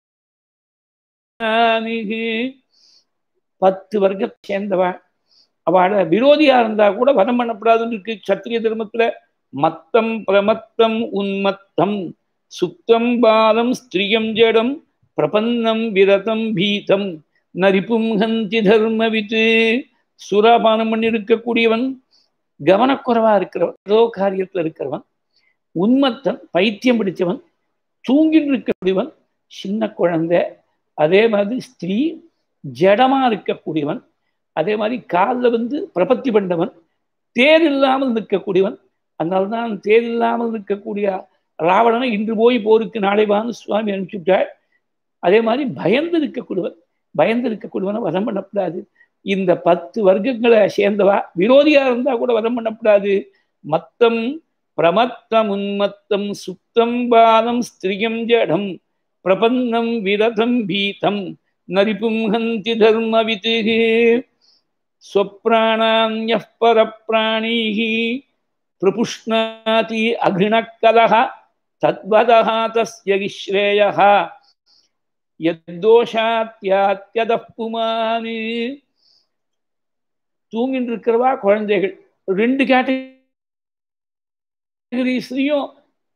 Speaker 1: பத்து வர்க்கத்தை சேர்ந்தவன் அவளை விரோதியா இருந்தா கூட வதம் பண்ணப்படாதுன்னு இருக்கு சத்திரிய தர்மத்துல மத்தம் பிரமத்தம் உன்மத்தம் சுத்தம் பாலம் ஸ்திரியம் ஜடம் பிரபன்னம் விரதம் பீதம் நரிப்பும் ஹந்தி தர்மவித்து சுராபானம் பண்ணி இருக்கக்கூடியவன் கவனக்குறைவா இருக்கிறவன் ஏதோ காரியத்துல இருக்கிறவன் உன்மத்தன் பைத்தியம் பிடிச்சவன் தூங்கிட்டு இருக்கக்கூடியவன் சின்ன குழந்தை அதே மாதிரி ஸ்திரீ ஜடமா இருக்கக்கூடியவன் அதே மாதிரி காலில் வந்து பிரபத்தி பண்ணவன் தேர் இல்லாமல் நிற்கக்கூடியவன் அதனால்தான் தேர் இல்லாமல் நிற்கக்கூடிய ராவணனை இன்று போய் போருக்கு நாளை வான்னு சுவாமி அனுப்பிச்சுட்டாள் அதே மாதிரி பயந்து இருக்கக்கூடியவன் பயந்து இருக்கக்கூடியவனை வதம் பண்ணக்கூடாது இந்த பத்து வர்க்கங்களை சேர்ந்தவா விரோதியா இருந்தா கூட வதம் பண்ணக்கூடாது மத்தம் பிரமத்தம் உன்மத்தம் சுத்தம் பாலம் ஸ்திரியம் ஜடம் பிரபன்னம் விரதம் பீதம் நரிப்பும் ஹந்தி தர்மவித்து ஸ்வப்ராணான்ய பரப்பிராணீः பிரபுஷ்ணாதி அகிணக்கலः தத்வதः தஸ்ய விஸ்ரேயः யத்தோஷாத்தியாத்யதः புமானு தூங்கிட்டு இருக்கிறவா குழந்தைகள் ரெண்டு கேட்டகரிஸ்லையும்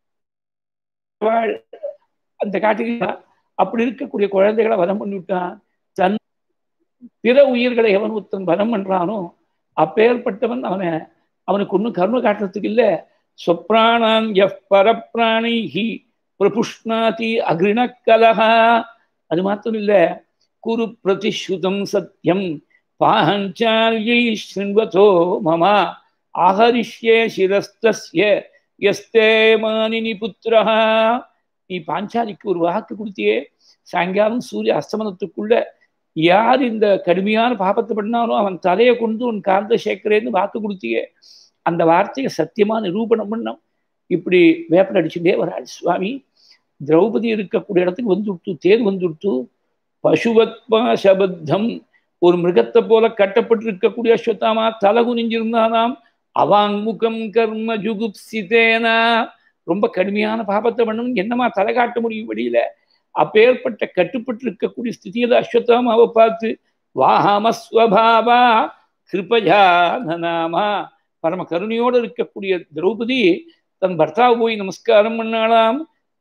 Speaker 1: அந்த கேட்டகரி அப்படி இருக்கக்கூடிய குழந்தைகளை வதம் பண்ணிவிட்டான் தன் பிற உயிர்களை எவன் ஒருத்தன் வதம் பண்றானோ அப்பேற்பட்டவன் அவனை அவனுக்கு ஒன்றும் கர்ம காட்டுறதுக்கு இல்லை சொப்ராணான் எஃப் பரப்பிராணிஹி பிரபுஷ்ணாதி அகிருணக்கலகா அது மாத்திரம் இல்லை குரு பிரதிஸ்ருதம் சத்தியம் பாஞ்சாலியை ஸ்ருண்வதோ மமா ஆஹரிஷ்யே சிரஸ்தஸ்ய எஸ்தே மானினி புத்திரஹா நீ பாஞ்சாலிக்கு ஒரு வாக்கு கொடுத்தியே சாயங்காலம் சூரிய அஸ்தமனத்துக்குள்ள யார் இந்த கடுமையான பாபத்தை பண்ணாலும் அவன் தலையை கொண்டு உன் காந்த சேர்க்கிறேன்னு வாக்கு கொடுத்தியே அந்த வார்த்தையை சத்தியமா நிரூபணம் பண்ணோம் இப்படி வேப்பல் அடிச்சுட்டே வராள் சுவாமி திரௌபதி இருக்கக்கூடிய இடத்துக்கு வந்துடுத்து தேர் வந்துடுத்து பசுவத்மா சபத்தம் ஒரு மிருகத்தை போல கட்டப்பட்டு இருக்கக்கூடிய அஸ்வத்தாமா தலை குனிஞ்சிருந்தானாம் அவாங்முகம் கர்ம ஜுகுப்சிதேனா ரொம்ப கடுமையான பாபத்தை பண்ணணும் என்னமா தலை காட்ட முடியும் வெளியில அப்பேற்பட்ட கட்டுப்பட்டு இருக்கக்கூடிய ஸ்திதியில அஸ்வத்தாமாவை பார்த்து வாஹாமஸ்வபாவா கிருபஜா நனாமா பரம கருணையோடு இருக்கக்கூடிய திரௌபதி தன் பர்த்தாவை போய் நமஸ்காரம் பண்ணாலாம்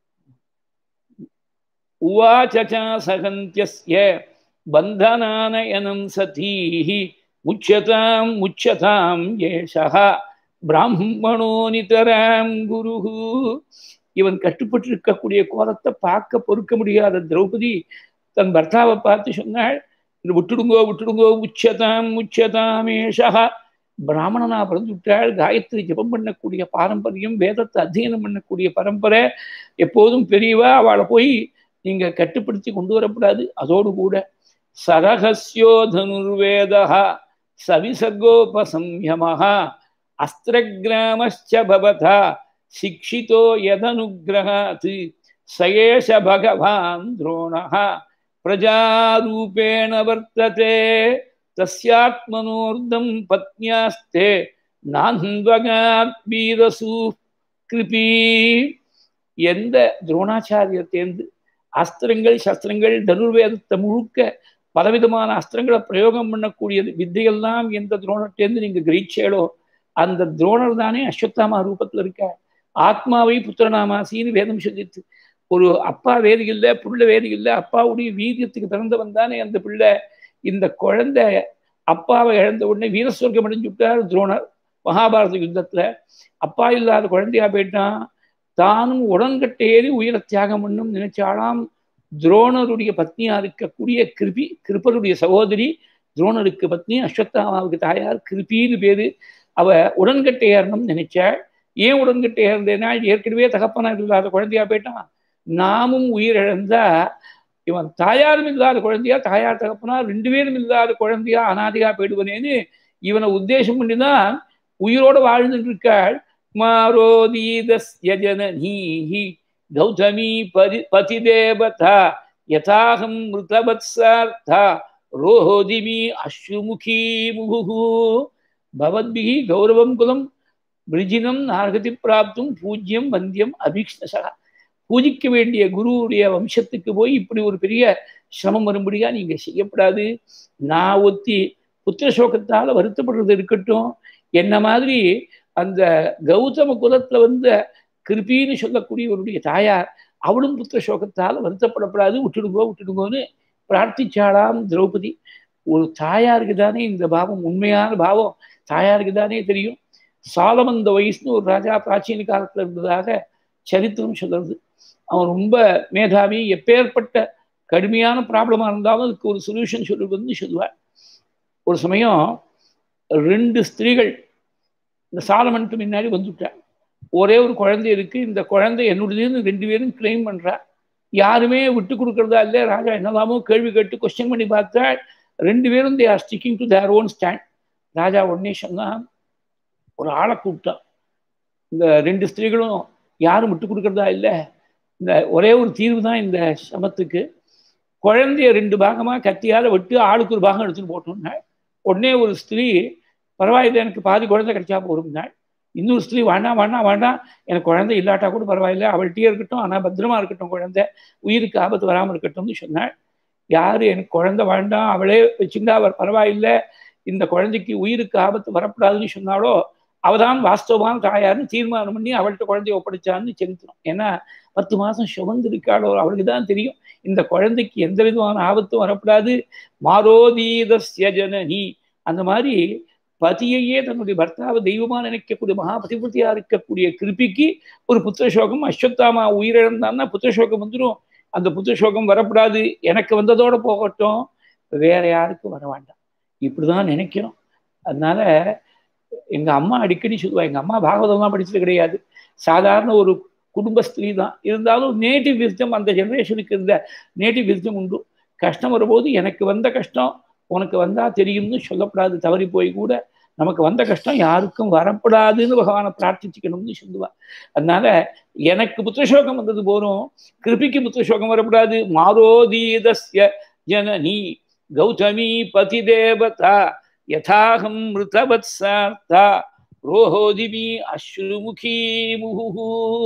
Speaker 1: உவாச்சா சகந்தியஸ்ய பந்தனானயனம் சதீஹி முச்சதாம் முச்சதாம் ஏஷா பிராமணோ நிதராம் குருஹு இவன் கட்டுப்பட்டு இருக்கக்கூடிய கோலத்தை பார்க்க பொறுக்க முடியாத திரௌபதி தன் பர்த்தாவை பார்த்து சொன்னாள் இது விட்டுடுங்கோ விட்டுடுங்கோ உச்சதாம் உச்சதாம் ஏஷா பிராமணனா பிறந்து விட்டாள் காயத்ரி ஜபம் பண்ணக்கூடிய பாரம்பரியம் வேதத்தை அத்தியனம் பண்ணக்கூடிய பரம்பரை எப்போதும் பெரியவா அவளை போய் நீங்க கட்டுப்படுத்தி கொண்டு வரக்கூடாது அதோடு கூட சரகசியோ தனுர்வேதா சவிசர்கோபசம்யமஹா அஸ்திரகிராமச்ச பவதா சிக்ஷிதோ யதனுகிரகாத் சயேஷ பகவான் துரோணः பிரஜாரூபேண வர்த்ததே தஸ்யாத்மனோர்தம் பத்னியாஸ்தே நான்வகாத் வீரசூ கிருபி எந்த துரோணாச்சாரியர் தேர்ந்து அஸ்திரங்கள் சஸ்திரங்கள் தனுர்வேதத்தை முழுக்க பலவிதமான அஸ்திரங்களை பிரயோகம் பண்ணக்கூடிய வித்தையெல்லாம் எந்த துரோணர்டேருந்து நீங்க கிரகிச்சேடோ அந்த துரோணர் தானே அஸ்வத்தாமா ரூபத்துல இருக்க ஆத்மாவை புத்திரநாமாசின்னு வேதம் சொல்லித்து ஒரு அப்பா வேதி இல்லை புள்ள வேதி இல்லை அப்பாவுடைய வீரியத்துக்கு பிறந்தவன் தானே அந்த பிள்ளை இந்த குழந்தை அப்பாவை இழந்த உடனே வீரஸ்வர்க்கம் அடைஞ்சு விட்டார் துரோணர் மகாபாரத யுத்தத்துல அப்பா இல்லாத குழந்தையா போயிட்டான் தானும் உடன்கட்டை ஏறி உயிரை தியாகம் பண்ணும் நினைச்சாலாம் துரோணருடைய பத்னியா இருக்கக்கூடிய கிருபி கிருப்பருடைய சகோதரி துரோணருக்கு பத்னி அஸ்வத்தாமாவுக்கு தாயார் கிருபின்னு பேரு அவ உடன்கட்டை ஏறணும்னு நினைச்சாள் ஏன் உடன்கட்டை ஏறந்தேனா ஏற்கனவே தகப்பனா இல்லாத குழந்தையா போயிட்டான் நாமும் உயிரிழந்தா இவன் தாயாரும் இல்லாத குழந்தையா தாயார் தகப்பனா ரெண்டு பேரும் இல்லாத குழந்தையா அனாதையா போயிடுவனேன்னு இவனை உத்தேசம் பண்ணிதான் உயிரோட வாழ்ந்துட்டு இருக்காள் மாரோதீதஸ்ய ஜனநீஹி கௌதமி பரி பதிதேவதா யதாகம் மிருதவத்சார்த்தா ரோஹோதிமி அஸ்ருமுகி முகுகு பவத்பிகி கௌரவம் குலம் பிரிஜினம் நார்கதி பிராப்தும் பூஜ்யம் வந்தியம் அபீக்ஷசா பூஜிக்க வேண்டிய குருவுடைய வம்சத்துக்கு போய் இப்படி ஒரு பெரிய சிரமம் வரும்படியா நீங்க செய்யப்படாது நான் ஒத்தி புத்திர சோகத்தால வருத்தப்படுறது இருக்கட்டும் என்ன மாதிரி அந்த கௌதம குலத்துல வந்த கிருப்பின்னு சொல்லக்கூடியவருடைய தாயார் அவளும் புத்திர சோகத்தால வருத்தப்படப்படாது விட்டுடுங்கோ விட்டுடுங்கோன்னு பிரார்த்திச்சாளாம் திரௌபதி ஒரு தாயாருக்கு தானே இந்த பாவம் உண்மையான பாவம் தாயாருக்கு தானே தெரியும் சாலமந்த வயசுன்னு ஒரு ராஜா பிராச்சீன காலத்துல இருந்ததாக சரித்திரம் சொல்றது அவன் ரொம்ப மேதாவி எப்பேற்பட்ட கடுமையான ப்ராப்ளமா இருந்தாலும் அதுக்கு ஒரு சொல்யூஷன் சொல்லுவதுன்னு சொல்லுவார் ஒரு சமயம் ரெண்டு ஸ்திரீகள் இந்த சாலமனுக்கு முன்னாடி வந்துட்டார் ஒரே ஒரு குழந்தை இருக்கு இந்த குழந்தை என்னுடையதுன்னு ரெண்டு பேரும் கிளைம் பண்றா யாருமே விட்டு கொடுக்கறதா இல்லை ராஜா என்னெல்லாமோ கேள்வி கேட்டு கொஸ்டின் பண்ணி பார்த்தா ரெண்டு பேரும் they are sticking to their own stand ராஜா உடனே சொன்னான் ஒரு ஆளை கூப்பிட்டான் இந்த ரெண்டு ஸ்திரீகளும் யாரும் விட்டு கொடுக்கறதா இல்லை இந்த ஒரே ஒரு தீர்வு தான் இந்த சமத்துக்கு குழந்தைய ரெண்டு பாகமாக கத்தியால் விட்டு ஆளுக்கு ஒரு பாகம் எடுத்துன்னு போட்டோம்னா உடனே ஒரு ஸ்திரீ பரவாயில்லை எனக்கு பாதி குழந்தை கிடைச்சா போருந்தாள் இன்னொரு ஸ்திரீ வேண்டாம் வேண்டாம் வேண்டாம் எனக்கு குழந்தை இல்லாட்டா கூட பரவாயில்லை அவள்கிட்டயே இருக்கட்டும் ஆனால் பத்திரமா இருக்கட்டும் குழந்தை உயிருக்கு ஆபத்து வராமல் இருக்கட்டும்னு சொன்னாள் யார் எனக்கு குழந்தை வேண்டாம் அவளே வச்சுருந்தா அவர் பரவாயில்லை இந்த குழந்தைக்கு உயிருக்கு ஆபத்து வரக்கூடாதுன்னு சொன்னாலோ அவதான் வாஸ்தவமான தாயார்னு தீர்மானம் பண்ணி அவள்கிட்ட குழந்தைய ஒப்படைச்சான்னு செலுத்தணும் ஏன்னா பத்து மாசம் சுமந்து இருக்காளோ அவளுக்கு தான் தெரியும் இந்த குழந்தைக்கு எந்த விதமான ஆபத்தும் வரக்கூடாது மாரோதீதஸ்ய ஜனனி அந்த மாதிரி பதியையே தன்னுடைய பர்த்தாவை தெய்வமா நினைக்கக்கூடிய மகாபதிபதியா இருக்கக்கூடிய கிருப்பிக்கு ஒரு புத்திரசோகம் அஸ்வத்தாமா உயிரிழந்தான்னா புத்திரசோகம் வந்துடும் அந்த புத்திரசோகம் வரக்கூடாது எனக்கு வந்ததோட போகட்டும் வேற யாருக்கும் வர வேண்டாம் இப்படிதான் நினைக்கணும் அதனால எங்க அம்மா அடிக்கடி சொல்லுவா எங்க அம்மா பாகவதம்லாம் படிச்சது கிடையாது சாதாரண ஒரு குடும்ப ஸ்திரீ தான் இருந்தாலும் நேட்டிவ் விஸ்டம் அந்த ஜெனரேஷனுக்கு இருந்த நேட்டிவ் விஸ்டம் உண்டு கஷ்டம் வரும்போது எனக்கு வந்த கஷ்டம் உனக்கு வந்தா தெரியும்னு சொல்லப்படாது தவறி போய் கூட நமக்கு வந்த கஷ்டம் யாருக்கும் வரப்படாதுன்னு பகவானை பிரார்த்திச்சுக்கணும்னு சொல்லுவா அதனால எனக்கு புத்திரசோகம் வந்தது போறோம் கிருபிக்கு புத்திரசோகம் வரப்படாது மாரோதீதஸ்ய ஜனனி கௌதமி பதிதேவதா யதாகம் மிருதவத்சார்த்தா ரோஹோதிமி அஸ்ருமுகி முகு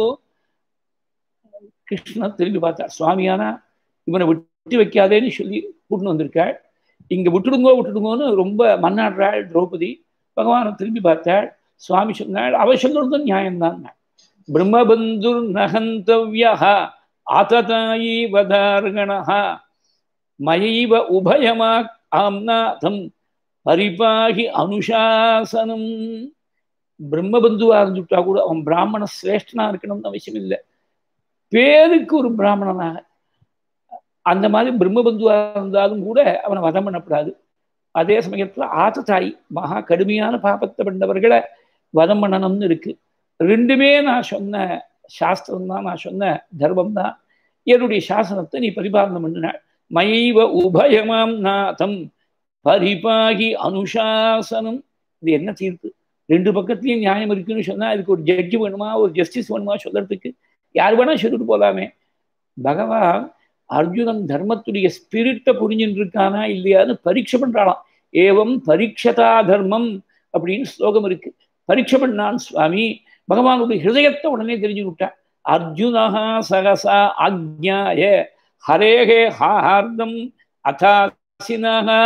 Speaker 1: கிருஷ்ணன் திரும்பி பார்த்தா சுவாமியானா இவனை விட்டு வைக்காதேன்னு சொல்லி கூட்டின்னு வந்திருக்காள் இங்க விட்டுடுங்கோ விட்டுடுங்கோன்னு ரொம்ப மன்னாடுறாள் திரௌபதி பகவானை திரும்பி பார்த்தாள் சுவாமி சொன்னாள் அவ சொல்றது நியாயம்தான் பிரம்மபந்துர் நகந்தவ்யா ஆததாயி வதார்கணா மயைவ உபயமா ஆம்நாதம் பரிபாகி அனுசாசனம் பிரம்மபந்துவா இருந்துட்டா கூட அவன் பிராமண சிரேஷ்டனா இருக்கணும்னு அவசியம் இல்லை பேருக்கு ஒரு பிராமணனாக அந்த மாதிரி பிரம்மபந்துவா இருந்தாலும் கூட அவனை வதம் பண்ணப்படாது அதே சமயத்துல ஆத்ததாய் மகா கடுமையான பாபத்தை பண்ணவர்களை வதம் பண்ணணும்னு இருக்கு ரெண்டுமே நான் சொன்ன சாஸ்திரம் தான் நான் சொன்ன தர்மம் தான் என்னுடைய சாசனத்தை நீ பரிபாலனம் பண்ணினாள் மயைவ உபயமாம் நாதம் பரிபாகி அனுசாசனம் இது என்ன தீர்ப்பு ரெண்டு பக்கத்துலயும் நியாயம் இருக்குன்னு சொன்னா இதுக்கு ஒரு ஜட்ஜி வேணுமா ஒரு ஜஸ்டிஸ் வேணுமா சொல்றதுக்கு யார் வேணா சொல்லிட்டு போலாமே பகவான் அர்ஜுனன் தர்மத்துடைய ஸ்பிரிட்டை புரிஞ்சுட்டு இருக்கானா இல்லையான்னு பரீட்சை பண்றாளாம் ஏவம் பரீட்சதா தர்மம் அப்படின்னு ஸ்லோகம் இருக்கு பரீட்சை பண்ணான் சுவாமி பகவானுடைய ஹிருதயத்தை உடனே தெரிஞ்சு விட்டான் அர்ஜுனஹா சகசா ஆக்ஞாய ஹரேகே ஹார்தம் அதாசினஹா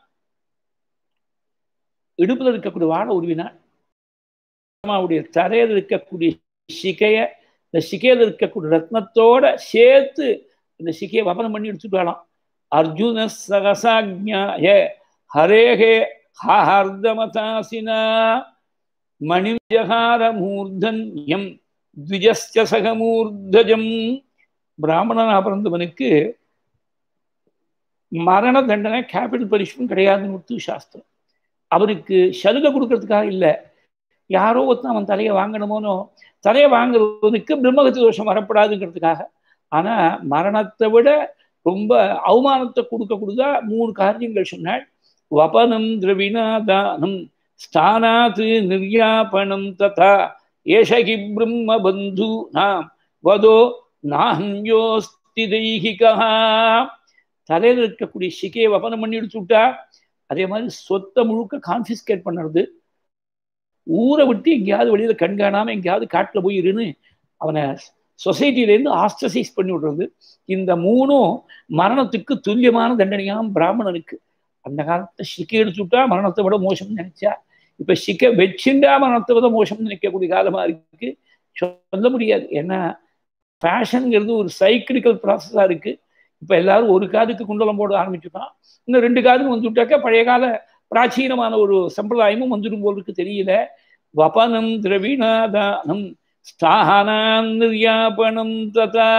Speaker 1: இடுப்புல இருக்கக்கூடிய வாழை உருவினான் அவருடைய தரையில் இருக்கக்கூடிய சிகைய இந்த சிகையில் இருக்கக்கூடிய ரத்னத்தோட சேர்த்து இந்த சிகையை வபனம் பண்ணி எடுத்துட்டாலாம் அர்ஜுன சகசாஜ்ஞாய ஹரேகே ஹார்தமதாசினா மணிம் ஜகார மூர்தன்யம் த்விஜஸ்ய சகமூர்தஜம் பிராமணனா பிறந்தவனுக்கு மரண தண்டனை கேபிட்டல் பனிஷ்மெண்ட் கிடையாதுன்னு ஒத்து சாஸ்திரம் அவருக்கு சலுகை கொடுக்கறதுக்காக இல்லை யாரோ ஒருத்தன் அவன் தலையை வாங்கணுமோனோ தலையை வாங்குறதுக்கு பிரம்மகத்தி தோஷம் வரப்படாதுங்கிறதுக்காக ஆனா மரணத்தை விட ரொம்ப அவமானத்தை கொடுக்க கொடுத்தா மூணு காரியங்கள் சொன்னாள் வபனம் திரவினாதானம் ஸ்தானாத் நிர்யாபணம் ததா ஏஷகி பிரம்ம பந்து நாம் வதோ நாஹ்யோஸ்தி தெய்கிகா தலையில் இருக்கக்கூடிய சிகையை வபனம் பண்ணி எடுத்துட்டா அதே மாதிரி சொத்தை முழுக்க கான்ஃபிஸ்கேட் பண்ணுறது ஊரை விட்டு எங்கேயாவது வெளியில கண்காணாம எங்கேயாவது காட்டுல போய் இருன்னு அவனை சொசைட்டிலேருந்து ஆஸ்டசைஸ் பண்ணி விடுறது இந்த மூணும் மரணத்துக்கு துல்லியமான தண்டனையாம் பிராமணனுக்கு அந்த காலத்தை சிக்கை எடுத்துட்டா மரணத்தை விட மோசம்னு நினைச்சா இப்ப சிக்க வச்சுண்டா மரணத்தை விட மோசம்னு நினைக்கக்கூடிய காலமா இருக்கு சொல்ல முடியாது ஏன்னா ஃபேஷனுங்கிறது ஒரு சைக்கிளிக்கல் ப்ராசஸா இருக்கு இப்ப எல்லாரும் ஒரு காதுக்கு குண்டலம் போட ஆரம்பிச்சுட்டான் இன்னும் ரெண்டு காதுக்கு வந்துட்டாக்க பழைய கால பிராச்சீனமான ஒரு சம்பிரதாயமும் வந்துடும் போலுக்கு தெரியல வபனம் திரவிணாதானம் ஸ்தானான் நிர்யாபணம் ததா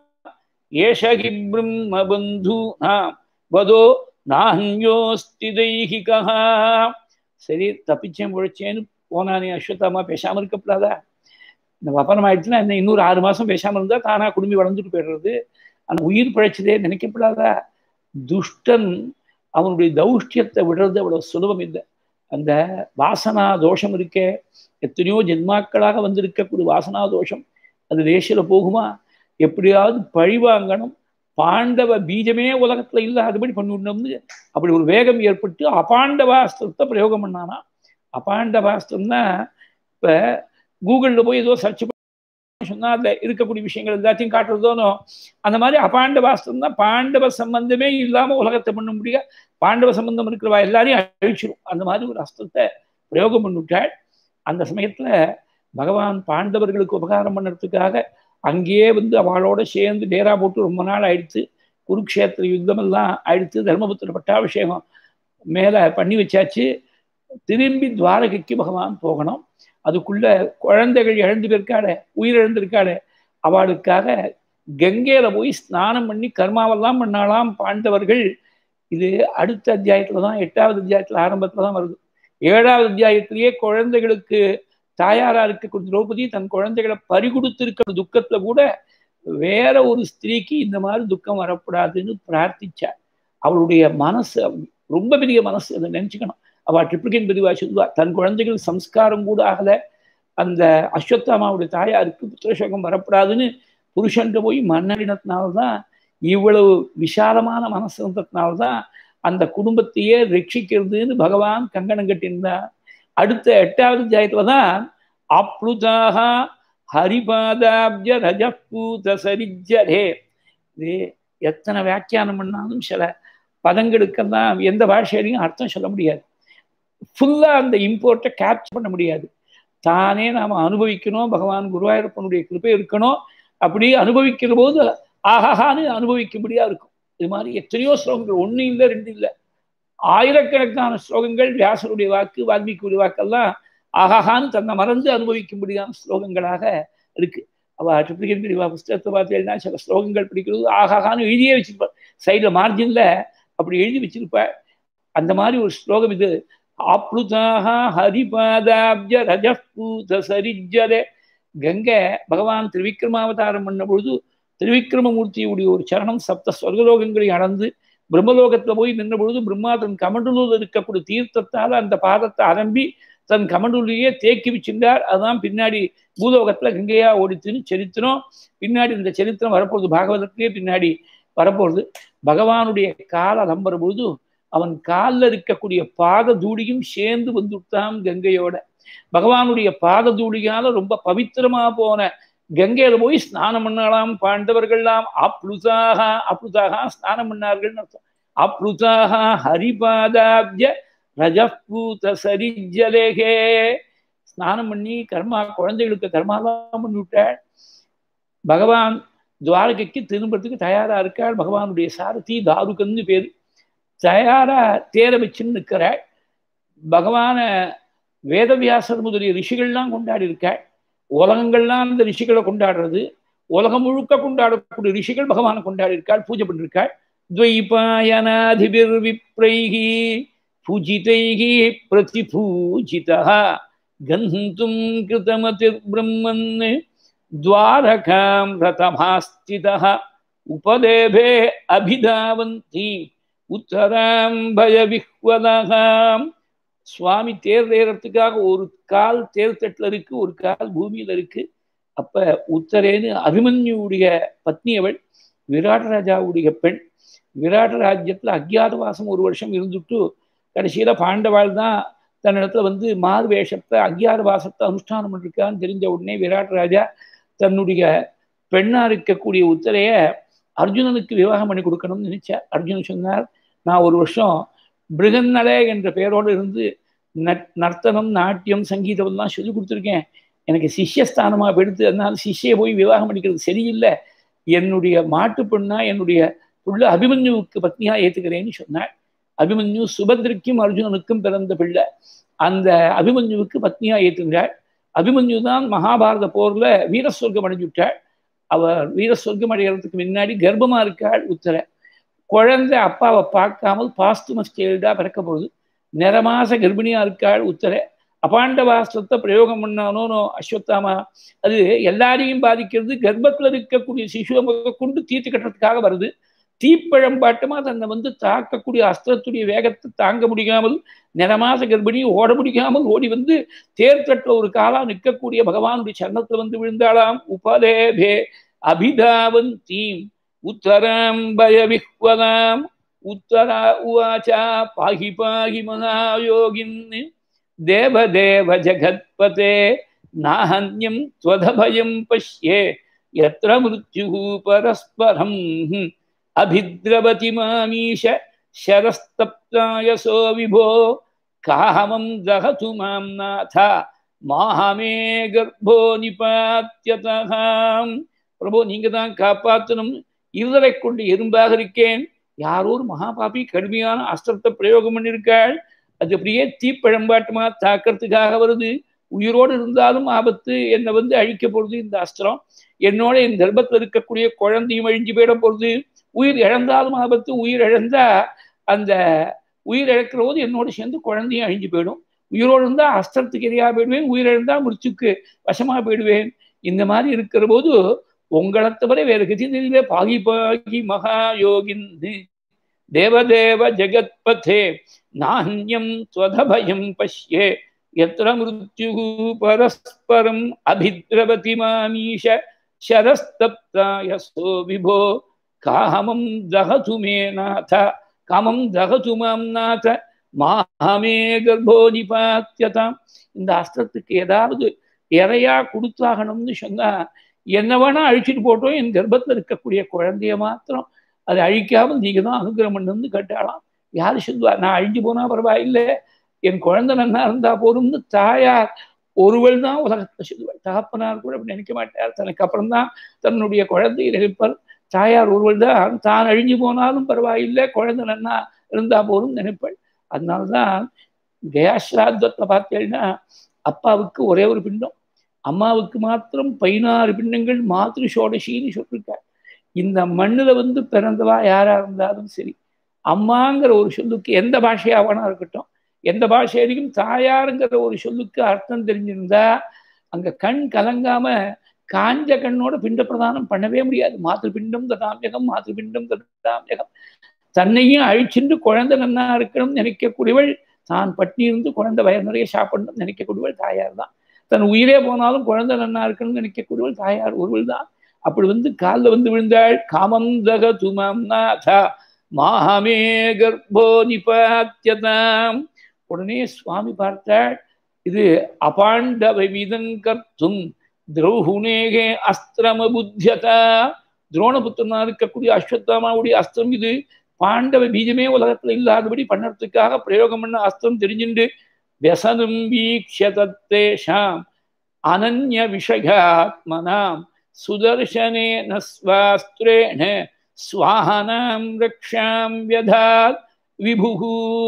Speaker 1: ஏஷகி பிரம்ம பந்து நாம் வதோ நாஹ்யோஸ்தி தெய்கிகா சரி தப்பிச்சேன் பிழைச்சேன்னு போனானே அஸ்வத்தாமா பேசாம இருக்கப்படாதா இந்த வப்பனம் ஆயிடுச்சுன்னா இந்த இன்னொரு ஆறு மாசம் பேசாம இருந்தா தானா குடும்பி வளர்ந்துட்டு போயிடுறது அந்த உயிர் பிழைச்சதே நினைக்கப்படாதா துஷ்டன் அவனுடைய தௌஷ்டியத்தை விடுறது அவ்வளவு சுலபம் இல்லை அந்த வாசனா தோஷம் இருக்கே எத்தனையோ ஜென்மாக்களாக வந்திருக்கக்கூடிய வாசனா தோஷம் அது தேசியில போகுமா எப்படியாவது பழிவாங்கணும் பாண்டவ பீஜமே உலகத்துல இல்லை அதுபடி பண்ணிவிடணும்னு அப்படி ஒரு வேகம் ஏற்பட்டு அபாண்டவாஸ்திரத்தை பிரயோகம் பண்ணானா அபாண்டவாஸ்திரம்னா இப்ப கூகுளில் போய் ஏதோ சர்ச் சொன்னா அதுல இருக்கக்கூடிய விஷயங்கள் எல்லாத்தையும் காட்டுறதோனோ அந்த மாதிரி அபாண்ட வாஸ்தவம் தான் பாண்டவ சம்பந்தமே இல்லாம உலகத்தை பண்ண முடிய பாண்டவ சம்பந்தம் இருக்கிறவா எல்லாரையும் அழிச்சிடும் அந்த மாதிரி ஒரு அஸ்திரத்தை பிரயோகம் பண்ணிவிட்டாள் அந்த சமயத்துல பகவான் பாண்டவர்களுக்கு உபகாரம் பண்ணுறதுக்காக அங்கேயே வந்து அவளோட சேர்ந்து டேரா போட்டு ரொம்ப நாள் ஆயிடுத்து குருக்ஷேத்திர யுத்தமெல்லாம் ஆயிடுத்து தர்மபுத்திர பட்டாபிஷேகம் மேலே பண்ணி வச்சாச்சு திரும்பி துவாரகைக்கு பகவான் போகணும் அதுக்குள்ள குழந்தைகள் இழந்து போயிருக்காளே உயிரிழந்திருக்காளே அவளுக்காக கங்கையில போய் ஸ்நானம் பண்ணி கர்மாவெல்லாம் பண்ணாலாம் பாண்டவர்கள் இது அடுத்த அத்தியாயத்துல தான் எட்டாவது அத்தியாயத்துல ஆரம்பத்துல தான் வருது ஏழாவது அத்தியாயத்திலேயே குழந்தைகளுக்கு தாயாரா இருக்கக்கூடிய திரௌபதி தன் குழந்தைகளை பறிகொடுத்திருக்கிற துக்கத்துல கூட வேற ஒரு ஸ்திரீக்கு இந்த மாதிரி துக்கம் வரக்கூடாதுன்னு பிரார்த்திச்சார் அவளுடைய மனசு ரொம்ப பெரிய மனசு அதை நினைச்சுக்கணும் அவ ட்ரிப்ளிகன் பெரியவா சொல்லுவா தன் குழந்தைகள் சம்ஸ்காரம் கூட ஆகல அந்த அஸ்வத்தாமாவுடைய தாயாருக்கு புத்திரசோகம் வரப்படாதுன்னு புருஷன்ட்டு போய் மன்னரினத்தினால்தான் இவ்வளவு விஷாலமான மனசு இருந்ததுனால்தான் அந்த குடும்பத்தையே ரட்சிக்கிறதுன்னு பகவான் கங்கணம் கட்டியிருந்தான் அடுத்த எட்டாவது அத்தியாயத்துல தான் அப்ளுதாக ஹரிபாதாப்ஜ ரஜப்பூத சரிஜரே இது எத்தனை வியாக்கியானம் பண்ணாலும் சில பதங்களுக்கெல்லாம் எந்த பாஷையிலையும் அர்த்தம் சொல்ல முடியாது ஃபுல்லா அந்த இம்போர்ட்டை கேப்சர் பண்ண முடியாது தானே நாம் அனுபவிக்கணும் பகவான் குருவாயூரப்பனுடைய கிருப்பை இருக்கணும் அப்படி அனுபவிக்கிற போது ஆஹான்னு அனுபவிக்கும்படியா இருக்கும் இது மாதிரி எத்தனையோ ஸ்லோகங்கள் ஒன்று இல்லை ரெண்டு இல்லை ஆயிரக்கணக்கான ஸ்லோகங்கள் வியாசருடைய வாக்கு வால்மீகியுடைய வாக்கெல்லாம் ஆஹான்னு தன்னை மறந்து அனுபவிக்கும்படியான ஸ்லோகங்களாக இருக்கு அவ ட்ரிப்ளிகேட் பிரிவா புஸ்தகத்தை பார்த்தீங்கன்னா சில ஸ்லோகங்கள் பிடிக்கிறது ஆஹான்னு எழுதியே வச்சிருப்பா சைடில் மார்ஜின்ல அப்படி எழுதி வச்சிருப்பா அந்த மாதிரி ஒரு ஸ்லோகம் இது ஆப்ளுதாக ஹரிபாதாப்ஜ ரஜப்பூத சரிஜரே கங்கை பகவான் திருவிக்ரமாவதாரம் பண்ண பொழுது திருவிக்ரமமூர்த்தியுடைய ஒரு சரணம் சப்த ஸ்வர்கலோகங்களை அடர்ந்து பிரம்மலோகத்துல போய் நின்ற பொழுது பிரம்மா தன் கமண்டலூர் இருக்கக்கூடிய தீர்த்தத்தால் அந்த பாதத்தை அரம்பி தன் கமண்டூரிலேயே தேக்கி வச்சிருந்தார் அதுதான் பின்னாடி பூலோகத்துல கங்கையா ஓடித்துன்னு சரித்திரம் பின்னாடி இந்த சரித்திரம் வரப்போகுது பாகவதத்திலேயே பின்னாடி வரப்போகுது பகவானுடைய கால் அலம்புற பொழுது அவன் காலில் இருக்கக்கூடிய பாத தூளியும் சேர்ந்து வந்துட்டான் கங்கையோட பகவானுடைய பாத தூளியால ரொம்ப பவித்திரமா போன கங்கையில போய் ஸ்நானம் பண்ணலாம் பாண்டவர்கள்லாம் அப்ளுதாக அப்ளுதாக ஸ்நானம் பண்ணார்கள்னு அர்த்தம் அப்ளுதாக ஹரிபாதாப்ஜ ரஜப்பூத சரிஜலேகே ஸ்நானம் பண்ணி கர்மா குழந்தைகளுக்கு கர்மாலாம் பண்ணி விட்டாள் பகவான் துவாரகைக்கு திரும்புறதுக்கு தயாரா இருக்காள் பகவானுடைய சாரதி தாருகன்னு பேர் தயாரா தேர வச்சுன்னு நிற்கிறாள் பகவான வேதவியாசர் முதலிய ரிஷிகள்லாம் கொண்டாடி இருக்காள் உலகங்கள்லாம் அந்த ரிஷிகளை கொண்டாடுறது உலகம் முழுக்க கொண்டாடக்கூடிய ரிஷிகள் பகவானை கொண்டாடி இருக்காள் பூஜை பண்ணிருக்காள் துவைபாயனாதிபிர் விப்ரைகி பூஜிதைகி பிரதிபூஜிதா கந்தும் கிருதமதிர் பிரம்மன் द्वारकां रथमास्थितः उपदेभे अभिधावन्ति உத்தராம் பயவிஹ்வதகாம் சுவாமி தேர் ஏறத்துக்காக ஒரு கால் தேர் தட்டில் இருக்கு ஒரு கால் பூமியில இருக்கு அப்ப உத்தரேன்னு அபிமன்யுடைய பத்னி அவள் விராட்டராஜாவுடைய பெண் விராட்ட ராஜ்யத்துல அக்ஞாதவாசம் ஒரு வருஷம் இருந்துட்டு கடைசியில பாண்டவாள் தான் தன்னிடத்துல வந்து மாறு வேஷத்தை அக்ஞாத வாசத்தை அனுஷ்டானம் பண்ணிருக்கான்னு தெரிஞ்ச உடனே விராட் ராஜா தன்னுடைய பெண்ணா இருக்கக்கூடிய உத்தரைய அர்ஜுனனுக்கு விவாகம் பண்ணி கொடுக்கணும்னு நினைச்சார் அர்ஜுனன் சொன்னார் நான் ஒரு வருஷம் பிருகன்னலே என்ற பெயரோடு இருந்து நர்த்தனம் நாட்டியம் சங்கீதம் எல்லாம் சொல்லி கொடுத்துருக்கேன் எனக்கு சிஷ்யஸ்தானமாக எடுத்து அதனால சிஷ்யை போய் விவாகம் பண்ணிக்கிறது சரியில்லை என்னுடைய மாட்டு பெண்ணா என்னுடைய புள்ள அபிமன்யுவுக்கு பத்னியா ஏத்துக்கிறேன்னு சொன்னாள் அபிமன்யு சுபத்ரிக்கும் அர்ஜுனனுக்கும் பிறந்த பிள்ளை அந்த அபிமன்யுவுக்கு பத்னியா ஏற்றுகிறாள் அபிமன்யு தான் மகாபாரத போர்ல வீர சொர்க்கம் அடைஞ்சுட்டாள் அவர் வீர சொர்க்கம் அடைகிறதுக்கு முன்னாடி கர்ப்பமா இருக்காள் உத்தர குழந்தை அப்பாவை பார்க்காமல் பாஸ்துமஸ் சைல்டா பிறக்க போகுது நிறமாச கர்ப்பிணியா இருக்காள் உத்தர அபாண்டவாஸ்திரத்தை பிரயோகம் பண்ணானோ அஸ்வத்தாமா அது எல்லாரையும் பாதிக்கிறது கர்ப்பத்தில் இருக்கக்கூடிய சிசுவை கொண்டு தீர்த்து கட்டுறதுக்காக வருது தீப்பழம் பாட்டமா தன்னை வந்து தாக்கக்கூடிய அஸ்திரத்துடைய வேகத்தை தாங்க முடியாமல் நிறமாச கர்ப்பிணி ஓட முடியாமல் ஓடி வந்து தேர்தட்டில் ஒரு காலா நிற்கக்கூடிய பகவானுடைய சரணத்துல வந்து விழுந்தாளாம் உபதேபே அபிதாவன் தீம் உத்தராம் பயவிஹ்வதாம் உத்தரா உவாச்சா பாகி பாகி மகாயோகின் தேவதேவ ஜகத்பதே நாஹன்யம் ஸ்வதபயம் பஷ்யே எத்திர மிருத்யு பரஸ்பரம் அபித்ரவதி மாமீஷ शरस्तप्तायसो विभो कामं दहतु मां नाथ மாஹமே கர்ப்போ நிபாத்தியதாம் பிரபு நீங்க தான் காப்பாற்றணும் இருதலை கொண்டு எறும்பாக இருக்கேன் யாரோ ஒரு மகாபாபி கடுமையான அஸ்திரத்தை பிரயோகம் பண்ணியிருக்காள் அது அப்படியே தீப்பழம்பாட்டமா தாக்கிறதுக்காக வருது உயிரோடு இருந்தாலும் ஆபத்து என்னை வந்து அழிக்க போறது இந்த அஸ்திரம் என்னோட என் கர்ப்பத்தில் இருக்கக்கூடிய குழந்தையும் அழிஞ்சு போயிட போறது உயிர் இழந்தாலும் ஆபத்து உயிர் இழந்தா அந்த உயிர் இழக்கிற போது என்னோட சேர்ந்து குழந்தையும் அழிஞ்சு போயிடும் உயிரோடு இருந்தால் அஸ்திரத்துக்கு எதிராக போயிடுவேன் உயிரிழந்தா முடிச்சுக்கு வசமாக போயிடுவேன் இந்த மாதிரி இருக்கிற போது உங்களை தவிர வேற கதி தெரியல பாகி பாகி மகா யோகின் தேவதேவ ஜெகத்பதே நானியம் ஸ்வதபயம் பஷ்யே எத்திர மிருத்யு பரஸ்பரம் அபித்ரவதி மாமீஷ शरस्तप्तायसो विभो कामं दहतु मे नाथ காமம் தகது மாம் நாத மாமே கர்ப்போ நிபாத்தியதாம் இந்த அஸ்திரத்துக்கு ஏதாவது இறையா கொடுத்தாகணும்னு சொன்னா என்ன வேணா அழிச்சிட்டு போட்டோம் என் கர்ப்பத்தில் இருக்கக்கூடிய குழந்தைய மாத்திரம் அதை அழிக்காமல் நீங்க தான் அனுகிரகம் பண்ணணும்னு கேட்டாலாம் யாரு சொல்லுவா நான் அழிஞ்சு போனா பரவாயில்லை என் குழந்தை நன்னா இருந்தா போதும்னு தாயார் ஒருவள் தான் உலகத்துல சொல்லுவாள் தகப்பனார் கூட அப்படி நினைக்க மாட்டார் தனக்கு அப்புறம் தான் தன்னுடைய குழந்தையை நினைப்பார் தாயார் ஒருவள் தான் தான் அழிஞ்சு போனாலும் பரவாயில்லை குழந்தை நன்னா இருந்தா போதும் நினைப்பாள் அதனால்தான் கயாஸ்ராத்வத்தில் பார்த்தேன்னா அப்பாவுக்கு ஒரே ஒரு பிண்டம் அம்மாவுக்கு மாத்திரம் பதினாறு பிண்டங்கள் மாத்திரு சோடசின்னு சொல்லியிருக்கார் இந்த மண்ணுல வந்து பிறந்தவா யாரா இருந்தாலும் சரி அம்மாங்கிற ஒரு சொல்லுக்கு எந்த பாஷையாவனா இருக்கட்டும் எந்த பாஷையிலையும் தாயாருங்கிற ஒரு சொல்லுக்கு அர்த்தம் தெரிஞ்சிருந்தா அங்க கண் கலங்காம காஞ்ச கண்ணோட பிண்ட பிரதானம் பண்ணவே முடியாது மாத்திரு பிண்டம் ததாமியகம் மாத்திரு பிண்டம் ததாமியகம் தன்னையும் அழிச்சுட்டு குழந்தை நன்னா இருக்கணும்னு நினைக்கக்கூடியவள் தான் பட்டி இருந்து குழந்தை வயர் நிறைய சாப்பிடணும்னு நினைக்கக்கூடியவள் தாயார் தான் தன் உயிரே போனாலும் குழந்தை நன்னா இருக்கணும்னு நினைக்கக்கூடியவள் தாயார் ஒருவள் தான் அப்படி வந்து காலில் வந்து விழுந்தாள் காமம் தக துமம் நாதா மாஹமே கர்ப்போ நிபாத்தியதாம் உடனே சுவாமி பார்த்தாள் இது அபாண்டவ விதம் கர்த்தும் திரௌஹுனேகே அஸ்திரம புத்தியதா துரோணபுத்திரனா இருக்கக்கூடிய அஸ்வத்தாமாவுடைய அஸ்திரம் இது பாண்டவ பீஜமே உலகத்துல இல்லாதபடி பண்ணறதுக்காக பிரயோகம் பண்ண அஸ்திரம் தெரிஞ்சுண்டு व्यसनं वीक्ष्य तत्तेषाम् अनन्यविषयात्मनां सुदर्शनेन स्वास्त्रेण स्वाहानां रक्षां व्यधात् விபுகு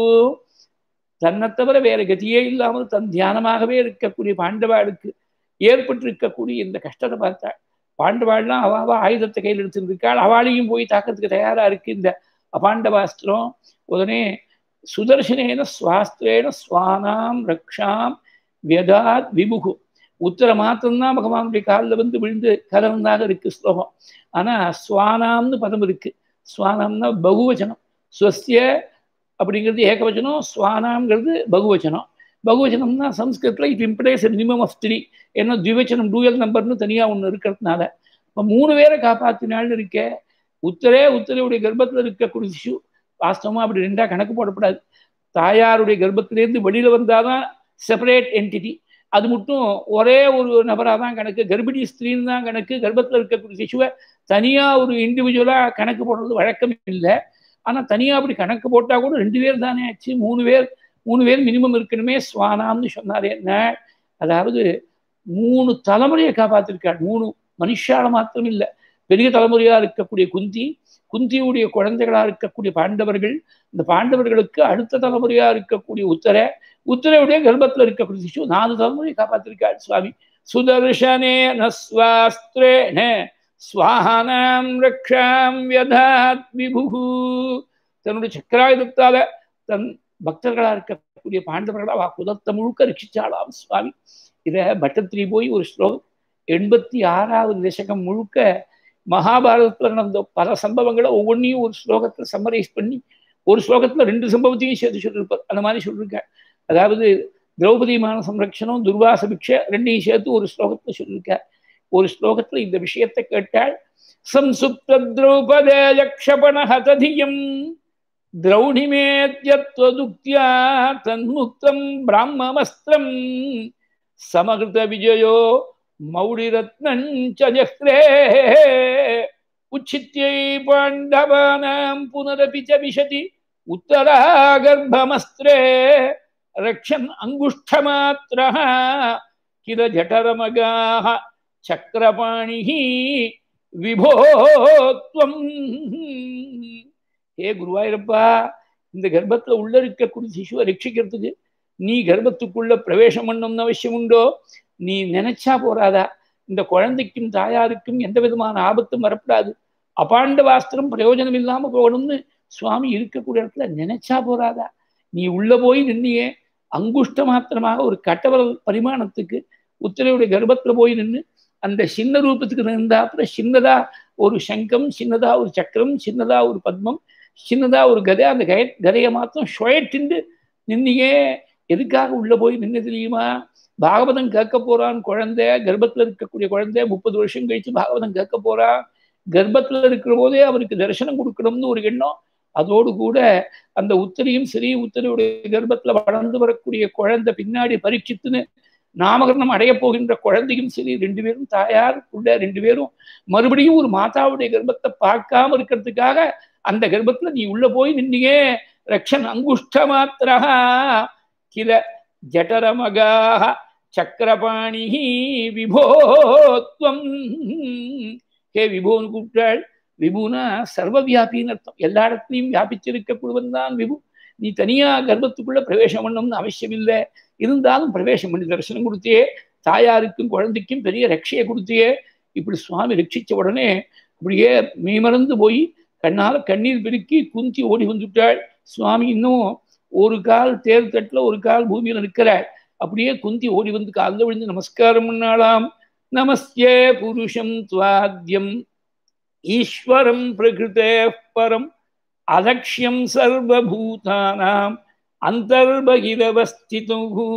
Speaker 1: தன்னை தவிர வேற கதியே இல்லாமல் தன் தியானமாகவே இருக்கக்கூடிய பாண்டவாளுக்கு ஏற்பட்டிருக்கக்கூடிய இந்த கஷ்டத்தை பார்த்தாள் பாண்டவாள்லாம் அவாவா ஆயுதத்தை கையில் எடுத்துருக்காள் அவளையும் போய் தாக்கத்துக்கு தயாரா இருக்கு இந்த அபாண்டவாஸ்திரம் உடனே சுதர்சனேன சுவாஸ்திரேன சுவானாம் ரக்ஷாம் வியதாத் விபுகு உத்தர மாத்திரம்தான் பகவானுடைய காலில் வந்து விழுந்து கலர்ந்தாக இருக்கு ஸ்லோகம் ஆனா ஸ்வானாம்னு பதம் இருக்கு ஸ்வானாம்னா பகுவச்சனம் ஸ்வஸ்திய அப்படிங்கிறது ஏகவச்சனம் ஸ்வானாம்ங்கிறது பகுவச்சனம் பகுவச்சனம்னா சம்ஸ்கிருத்தில் இப்போ இம்ப்ளேஸ் மினிமம் ஆஃப் த்ரீ ஏன்னா திவச்சனம் டூயல் நம்பர்னு தனியாக ஒன்று இருக்கிறதுனால இப்போ மூணு பேரை காப்பாற்றினாள்னு இருக்கே உத்தரே உத்தரையுடைய கர்ப்பத்தில் இருக்கக்கூடிய சிசு வாஸ்தவமாக அப்படி ரெண்டாக கணக்கு போடக்கூடாது தாயாருடைய கர்ப்பத்திலேருந்து வெளியில் வந்தால் தான் செப்பரேட் என்டிட்டி அது மட்டும் ஒரே ஒரு நபராக தான் கணக்கு கர்ப்பிணி ஸ்திரீன்னு தான் கணக்கு கர்ப்பத்தில் இருக்கக்கூடிய சிசுவை தனியாக ஒரு இண்டிவிஜுவலாக கணக்கு போடுறது வழக்கம் இல்லை ஆனால் தனியாக அப்படி கணக்கு போட்டால் கூட ரெண்டு பேர் தானே ஆச்சு மூணு பேர் மூணு பேர் மினிமம் இருக்கணுமே சுவானாம்னு சொன்னார் என்ன அதாவது மூணு தலைமுறையை காப்பாற்றிருக்காள் மூணு மனுஷால மாத்திரம் இல்லை பெரிய தலைமுறையாக இருக்கக்கூடிய குந்தி குந்தியுடைய குழந்தைகளா இருக்கக்கூடிய பாண்டவர்கள் இந்த பாண்டவர்களுக்கு அடுத்த தலைமுறையா இருக்கக்கூடிய உத்தர உத்தரவுடைய கர்ப்பத்தில் இருக்கக்கூடிய சிசு நாலு தலைமுறையை காப்பாத்திருக்காள் சுவாமி சுதர்ஷனே நஸ்வாஸ்திரேன ஸ்வாஹானாம் ரக்ஷாம் வியதாத் விபுகு தன்னுடைய சக்கராயுதத்தால தன் பக்தர்களா இருக்கக்கூடிய பாண்டவர்களா வா குலத்தை முழுக்க ரட்சிச்சாளாம் சுவாமி இதை பட்டத்திரி போய் ஒரு ஸ்லோகம் எண்பத்தி ஆறாவது தசகம் முழுக்க மகாபாரதத்தில் நடந்த பல சம்பவங்களை ஒவ்வொன்றையும் ஒரு ஸ்லோகத்தில் சம்மரைஸ் பண்ணி ஒரு ஸ்லோகத்தில் ரெண்டு சம்பவத்தையும் சேர்த்து சொல்லியிருப்பார் அந்த மாதிரி சொல்லியிருக்கார் அதாவது திரௌபதி மான சம்ரக்ஷணம் துர்வாச பிக்ஷை ரெண்டையும் சேர்த்து ஒரு ஸ்லோகத்தில் சொல்லியிருக்கார் ஒரு ஸ்லோகத்தில் இந்த விஷயத்தை கேட்டால் சம்சுப்த திரௌபதே யக்ஷபண ஹததியம் திரௌணிமேத்யத்வதுக்தியா தன்முக்தம் பிராமமஸ்திரம் சமகிருத விஜயோ மௌடிரத்னஞ்ச ஜஹ்ரே உச்சித்யை பாண்டவானாம் புனரபி ச விசதி உத்தராகர்ப்பமஸ்திரே ரக்ஷன் அங்குஷ்டமாத்திரः கில ஜடரமகாः சக்கரபாணிः விபோத்வம் ஏ குருவாயிரப்பா இந்த கர்ப்பத்துல உள்ள இருக்கக்கூடிய சிசுவை ரட்சிக்கிறதுக்கு நீ கர்ப்பத்துக்குள்ள பிரவேசம் பண்ணணும்னு அவசியம் உண்டோ நீ நினைச்சா போறாதா இந்த குழந்தைக்கும் தாயாருக்கும் எந்த விதமான ஆபத்தும் வரக்கூடாது அபாண்ட வாஸ்திரம் பிரயோஜனம் இல்லாம போகணும்னு சுவாமி இருக்கக்கூடிய இடத்துல நினைச்சா போறாதா நீ உள்ள போய் நின்னியே அங்குஷ்ட மாத்திரமாக ஒரு கட்டவரல் பரிமாணத்துக்கு உத்தரவுடைய கர்ப்பத்துல போய் நின்று அந்த சின்ன ரூபத்துக்கு நின்றாப்புல சின்னதா ஒரு சங்கம் சின்னதா ஒரு சக்கரம் சின்னதா ஒரு பத்மம் சின்னதா ஒரு கதை அந்த கய கதையை மாத்திரம் ஷொயட்டிண்டு நின்னியே எதுக்காக உள்ள போய் நின்று தெரியுமா பாகவதம் கேட்க போறான் குழந்தை கர்ப்பத்துல இருக்கக்கூடிய குழந்தை முப்பது வருஷம் கழிச்சு பாகவதம் கேட்க போறான் கர்ப்பத்துல இருக்கிற போதே அவருக்கு தரிசனம் கொடுக்கணும்னு ஒரு எண்ணம் அதோடு கூட அந்த உத்தரியும் சரி உத்தரியுடைய கர்ப்பத்துல வளர்ந்து வரக்கூடிய குழந்தை பின்னாடி பரீட்சித்துன்னு நாமகரணம் அடைய போகின்ற குழந்தையும் சரி ரெண்டு பேரும் தாயார் உள்ள ரெண்டு பேரும் மறுபடியும் ஒரு மாதாவுடைய கர்ப்பத்தை பார்க்காம இருக்கிறதுக்காக அந்த கர்ப்பத்துல நீ உள்ள போய் நின்னியே ரக்ஷன் அங்குஷ்ட மாத்திரா கில ஜட்டரமகாக சக்கரபாணி விபோத்வம் ஹே விபோன்னு கூப்பிட்டாள் விபுனா சர்வவியாபின்னு அர்த்தம் எல்லா இடத்துலையும் வியாபிச்சிருக்கக்கூடியவன் தான் விபு நீ தனியா கர்ப்பத்துக்குள்ள பிரவேசம் பண்ணணும்னு அவசியம் இல்லை இருந்தாலும் பிரவேசம் பண்ணி தரிசனம் கொடுத்தியே தாயாருக்கும் குழந்தைக்கும் பெரிய ரட்சையை கொடுத்தியே இப்படி சுவாமி ரட்சிச்ச உடனே அப்படியே மீமறந்து போய் கண்ணால கண்ணீர் பெருக்கி குந்தி ஓடி வந்துட்டாள் சுவாமி இன்னும் ஒரு கால் தேர் தட்டுல ஒரு கால் பூமியில நிற்கிறாள் அப்படியே குந்தி ஓடி வந்து காலில் விழுந்து நமஸ்காரம் பண்ணாலாம் நமஸ்தே புருஷம் துவாத்யம் ஈஸ்வரம் பிரகிருதே பரம் அலட்சியம் சர்வபூதானாம் அந்தர்பகிரவஸ்திது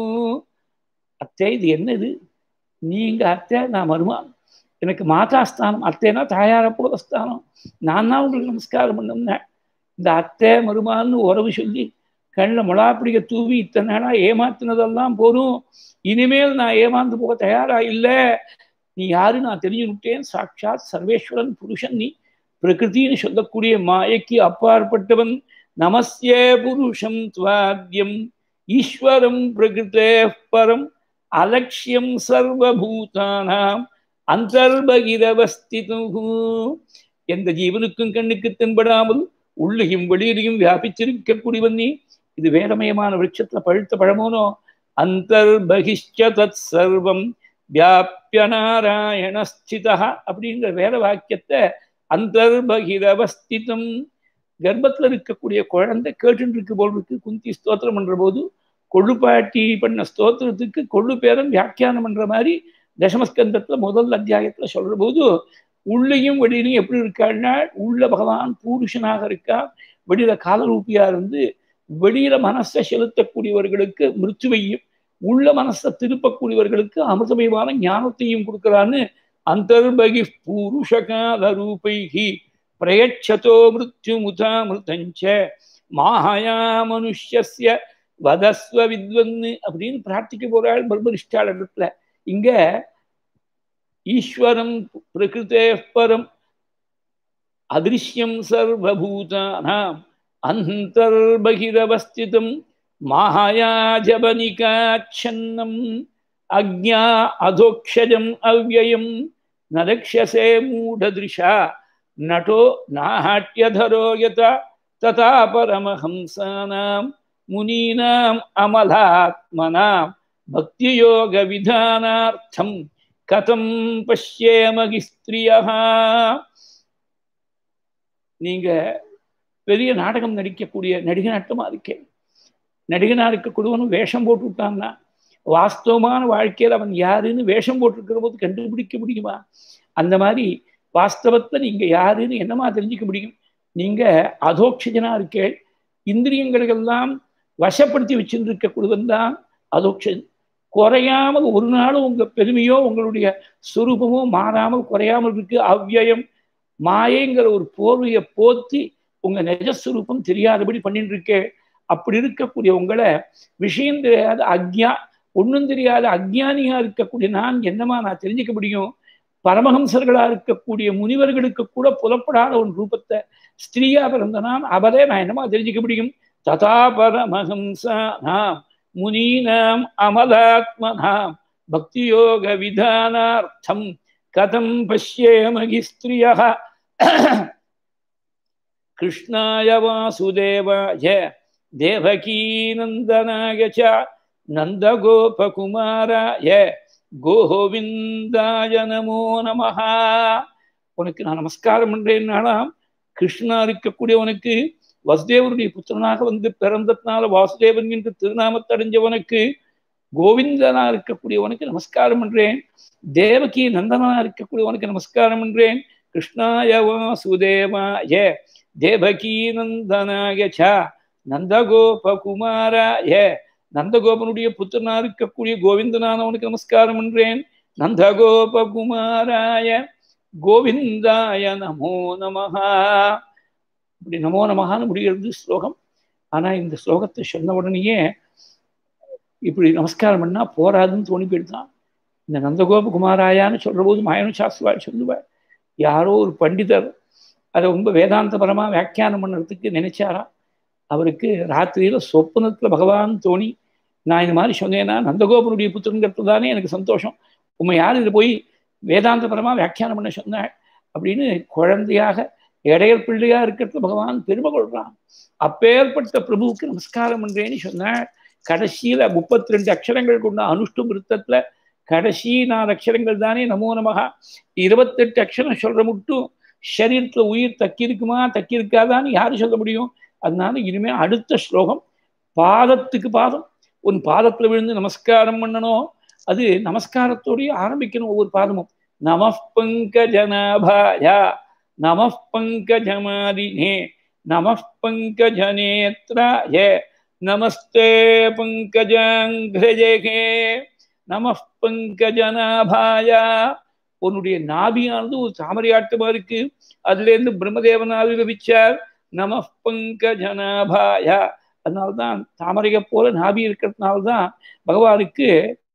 Speaker 1: அத்தை இது என்னது நீங்க அத்தை நான் மருமான் எனக்கு மாதா ஸ்தானம் அத்தைனா தாயார போல ஸ்தானம் நான் தான் உங்களுக்கு நமஸ்காரம் பண்ணோம்னேன் இந்த அத்தை மருமான்னு உறவு சொல்லி கண்ணில் முளாப்பிடிக்க தூவி இத்தனை நாளாக ஏமாத்தினதெல்லாம் போதும் இனிமேல் நான் ஏமாந்து போக தயாரா இல்லை நீ யாரு நான் தெரிஞ்சு விட்டேன் சாட்சாத் சர்வேஸ்வரன் புருஷன் நீ பிரகிருத்தின்னு சொல்லக்கூடிய மாயைக்கு அப்பாற்பட்டவன் நமஸ்யே புருஷம் துவாத்யம் ஈஸ்வரம் பிரகிருத்தே பரம் அலட்சியம் சர்வபூதானாம் அந்தர்பகிரவஸ்திது எந்த ஜீவனுக்கும் கண்ணுக்கு தென்படாமல் உள்ளையும் வெளியிலையும் வியாபிச்சிருக்கக்கூடியவன் நீ இது வேதமயமான விருட்சத்துல பழுத்த பழமோனோ அந்தர்பகிஷ்ட தத் சர்வம் வியாபிய நாராயணஸ்திதா அப்படிங்கிற வேத வாக்கியத்தை அந்தர்பகிரவஸ்திதம் கர்ப்பத்துல இருக்கக்கூடிய குழந்தை கேட்டுன்னு இருக்கு போல் இருக்கு குந்தி ஸ்தோத்திரம் பண்ற போது கொள்ளுப்பாட்டி பண்ண ஸ்தோத்திரத்துக்கு கொள்ளு பேரன் வியாக்கியானம் பண்ற மாதிரி தசமஸ்கந்தத்துல முதல் அத்தியாயத்துல சொல்ற போது உள்ளையும் வெளியிலையும் எப்படி இருக்காள்னா உள்ள பகவான் பூருஷனாக இருக்கா வெளியில காலரூபியா இருந்து வெளியில மனசை செலுத்தக்கூடியவர்களுக்கு மிருத்துவையும் உள்ள மனசை திருப்பக்கூடியவர்களுக்கு அமிர்தமயமான ஞானத்தையும் கொடுக்குறான்னு அந்தர்பகி பூருஷகால ரூபைகி பிரயச்சதோ மிருத்யு முதாமிருதஞ்ச மாயா மனுஷஸ்ய வதஸ்வ வித்வன்னு அப்படின்னு பிரார்த்திக்க போறாள் பர்பரிஷ்டாள் இடத்துல இங்க ஈஸ்வரம் பிரகிருதே பரம் அதிருஷ்யம் சர்வபூதானாம் அந்தர்பகிரவஸ்திதம் மாயாஜபனிகாச்சன்னம் அக்ஞா அதோக்ஷஜம் அவ்வயம் நரக்ஷசே மூடதிருஷா நட்டோ நாட்டியதரோ யத ததா பரமஹம்சானாம் முனீனாம் அமலாத்மனாம் பக்தியோக விதானார்த்தம் கதம் பஷ்யேமகி ஸ்திரியா நீங்க பெரிய நாடகம் நடிக்கக்கூடிய நடிகை நாட்டமா இருக்கேன் நடிகனா இருக்கக்கூடியவனும் வேஷம் போட்டு விட்டான்னா வாஸ்தவமான வாழ்க்கையில் அவன் யாருன்னு வேஷம் போட்டிருக்கிற போது கண்டுபிடிக்க முடியுமா அந்த மாதிரி வாஸ்தவத்தை நீங்க யாருன்னு என்னமா தெரிஞ்சுக்க முடியும் நீங்க அதோக்ஷஜனா இருக்கே இந்திரியங்களுக்கெல்லாம் வசப்படுத்தி வச்சிருக்கக்கூடியவன் தான் அதோக்ஷன் குறையாமல் ஒரு நாளும் உங்க பெருமையோ உங்களுடைய சுரூபமோ மாறாமல் குறையாமல் இருக்கு அவ்வியம் மாயைங்கிற ஒரு போர்வையை போத்தி உங்க நிஜஸ்வரூபம் தெரியாதபடி பண்ணிட்டு இருக்கே அப்படி இருக்கக்கூடிய உங்களை விஷயம் தெரியாத அக்ஞா ஒன்றும் தெரியாத அக்ஞானியா இருக்கக்கூடிய நான் என்னமா நான் தெரிஞ்சுக்க முடியும் பரமஹம்சர்களா இருக்கக்கூடிய முனிவர்களுக்கு கூட புலப்படாத ஒரு ரூபத்தை ஸ்திரீயா பிறந்த நான் அவரே நான் என்னமா தெரிஞ்சுக்க முடியும் ததா பரமஹம்சா நாம் முனீனாம் அமலாத்மனாம் பக்தியோக விதானார்த்தம் கதம் பஷ்யேமகி ஸ்திரியா கிருஷ்ணாய வாசுதேவாய தேவகீநந்தனாய ச நந்தகோபகுமாராய கோவிந்தாய நமோ நமஹா உனக்கு நான் நமஸ்காரம் பண்றேன்னாலாம் கிருஷ்ணா இருக்கக்கூடியவனுக்கு வசுதேவனுடைய புத்திரனாக வந்து பிறந்ததுனால வாசுதேவன் என்று திருநாமத்தடைஞ்சவனுக்கு கோவிந்தனா இருக்கக்கூடியவனுக்கு நமஸ்காரம் பண்றேன் தேவகி நந்தனா இருக்கக்கூடியவனுக்கு நமஸ்காரம் பண்றேன் கிருஷ்ணாய வாசுதேவாய தேவகி நந்தனாய ச நந்தகோபகுமாராய நந்தகோபனுடைய புத்திரனா இருக்கக்கூடிய கோவிந்தனானவனுக்கு நமஸ்காரம் பண்றேன் நந்தகோபகுமாராய கோவிந்தாய நமோ நமஹா இப்படி நமோ நமகான்னு முடிகிறது ஸ்லோகம் ஆனால் இந்த ஸ்லோகத்தை சொன்ன உடனேயே இப்படி நமஸ்காரம் பண்ணால் போராதுன்னு தோணி போயிடுதான் இந்த நந்தகோப குமாராயான்னு சொல்கிற போது மாயன சாஸ்திரவாள் சொல்லுவார் யாரோ ஒரு பண்டிதர் அதை ரொம்ப வேதாந்தபரமாக வியாக்கியானம் பண்ணுறதுக்கு நினைச்சாரா அவருக்கு ராத்திரியில் சொப்பனத்தில் பகவான் தோணி நான் இந்த மாதிரி சொன்னேன்னா நந்தகோபனுடைய புத்திரங்கிறது தானே எனக்கு சந்தோஷம் உண்மை யார் இதை போய் வேதாந்தபரமாக வியாக்கியானம் பண்ண சொன்னாள் அப்படின்னு குழந்தையாக இடையர் பிள்ளையா இருக்கிறது பகவான் பெருமை கொள்றான் அப்பேற்பட்ட பிரபுவுக்கு நமஸ்காரம் பண்றேன்னு சொன்னாள் கடைசியில முப்பத்தி ரெண்டு அக்ஷரங்கள் கொண்ட அனுஷ்டும் விருத்தத்துல கடைசி நாலு அக்ஷரங்கள் தானே நமோ நமகா இருபத்தெட்டு அக்ஷரம் சொல்ற மட்டும் சரீரத்துல உயிர் தக்கி இருக்குமா தக்கி இருக்காதான்னு யாரு சொல்ல முடியும் அதனால இனிமே அடுத்த ஸ்லோகம் பாதத்துக்கு பாதம் உன் பாதத்துல விழுந்து நமஸ்காரம் பண்ணணும் அது நமஸ்காரத்தோடய ஆரம்பிக்கணும் ஒவ்வொரு பாதமும் நம பங்கஜனாபாயா நம பங்கஜமாதினே நம பங்கஜநேத்ராய நமஸ்தே பங்கஜாங்கிரஜே நம பங்கஜனாபாயா உன்னுடைய நாபியானது ஒரு தாமரையாட்டமா இருக்கு அதுல இருந்து பிரம்மதேவன் ஆவிர்வபிச்சார் நம பங்கஜனாபாயா அதனால்தான் தாமரையை போல நாபி இருக்கிறதுனால்தான் பகவானுக்கு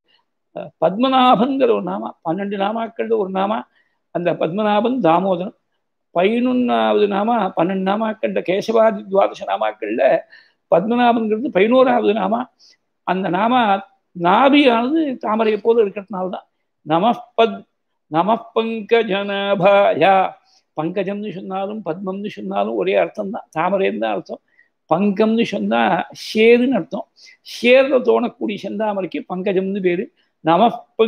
Speaker 1: பத்மநாபங்கிற ஒரு நாமா பன்னெண்டு நாமாக்கள் ஒரு நாமா அந்த பத்மநாபன் தாமோதரன் பதினொன்னாவது நாமா பன்னெண்டு நாமாக்கள் கேசவாதி துவாதச நாமாக்கள்ல பத்மநாபன்கிறது பதினோராவது நாமா அந்த நாமா நாபியானது தாமரையை போல இருக்கிறதுனால்தான் நம பத் நம பங்கஜனபாயா பங்கஜம்னு சொன்னாலும் பத்மம்னு சொன்னாலும் ஒரே அர்த்தம் தான் தாமரைன்னு தான் அர்த்தம் பங்கம்னு சொன்னா ஷேருன்னு அர்த்தம் ஷேர்ல தோணக்கூடிய செந்தாமரைக்கு பங்கஜம்னு பேரு நம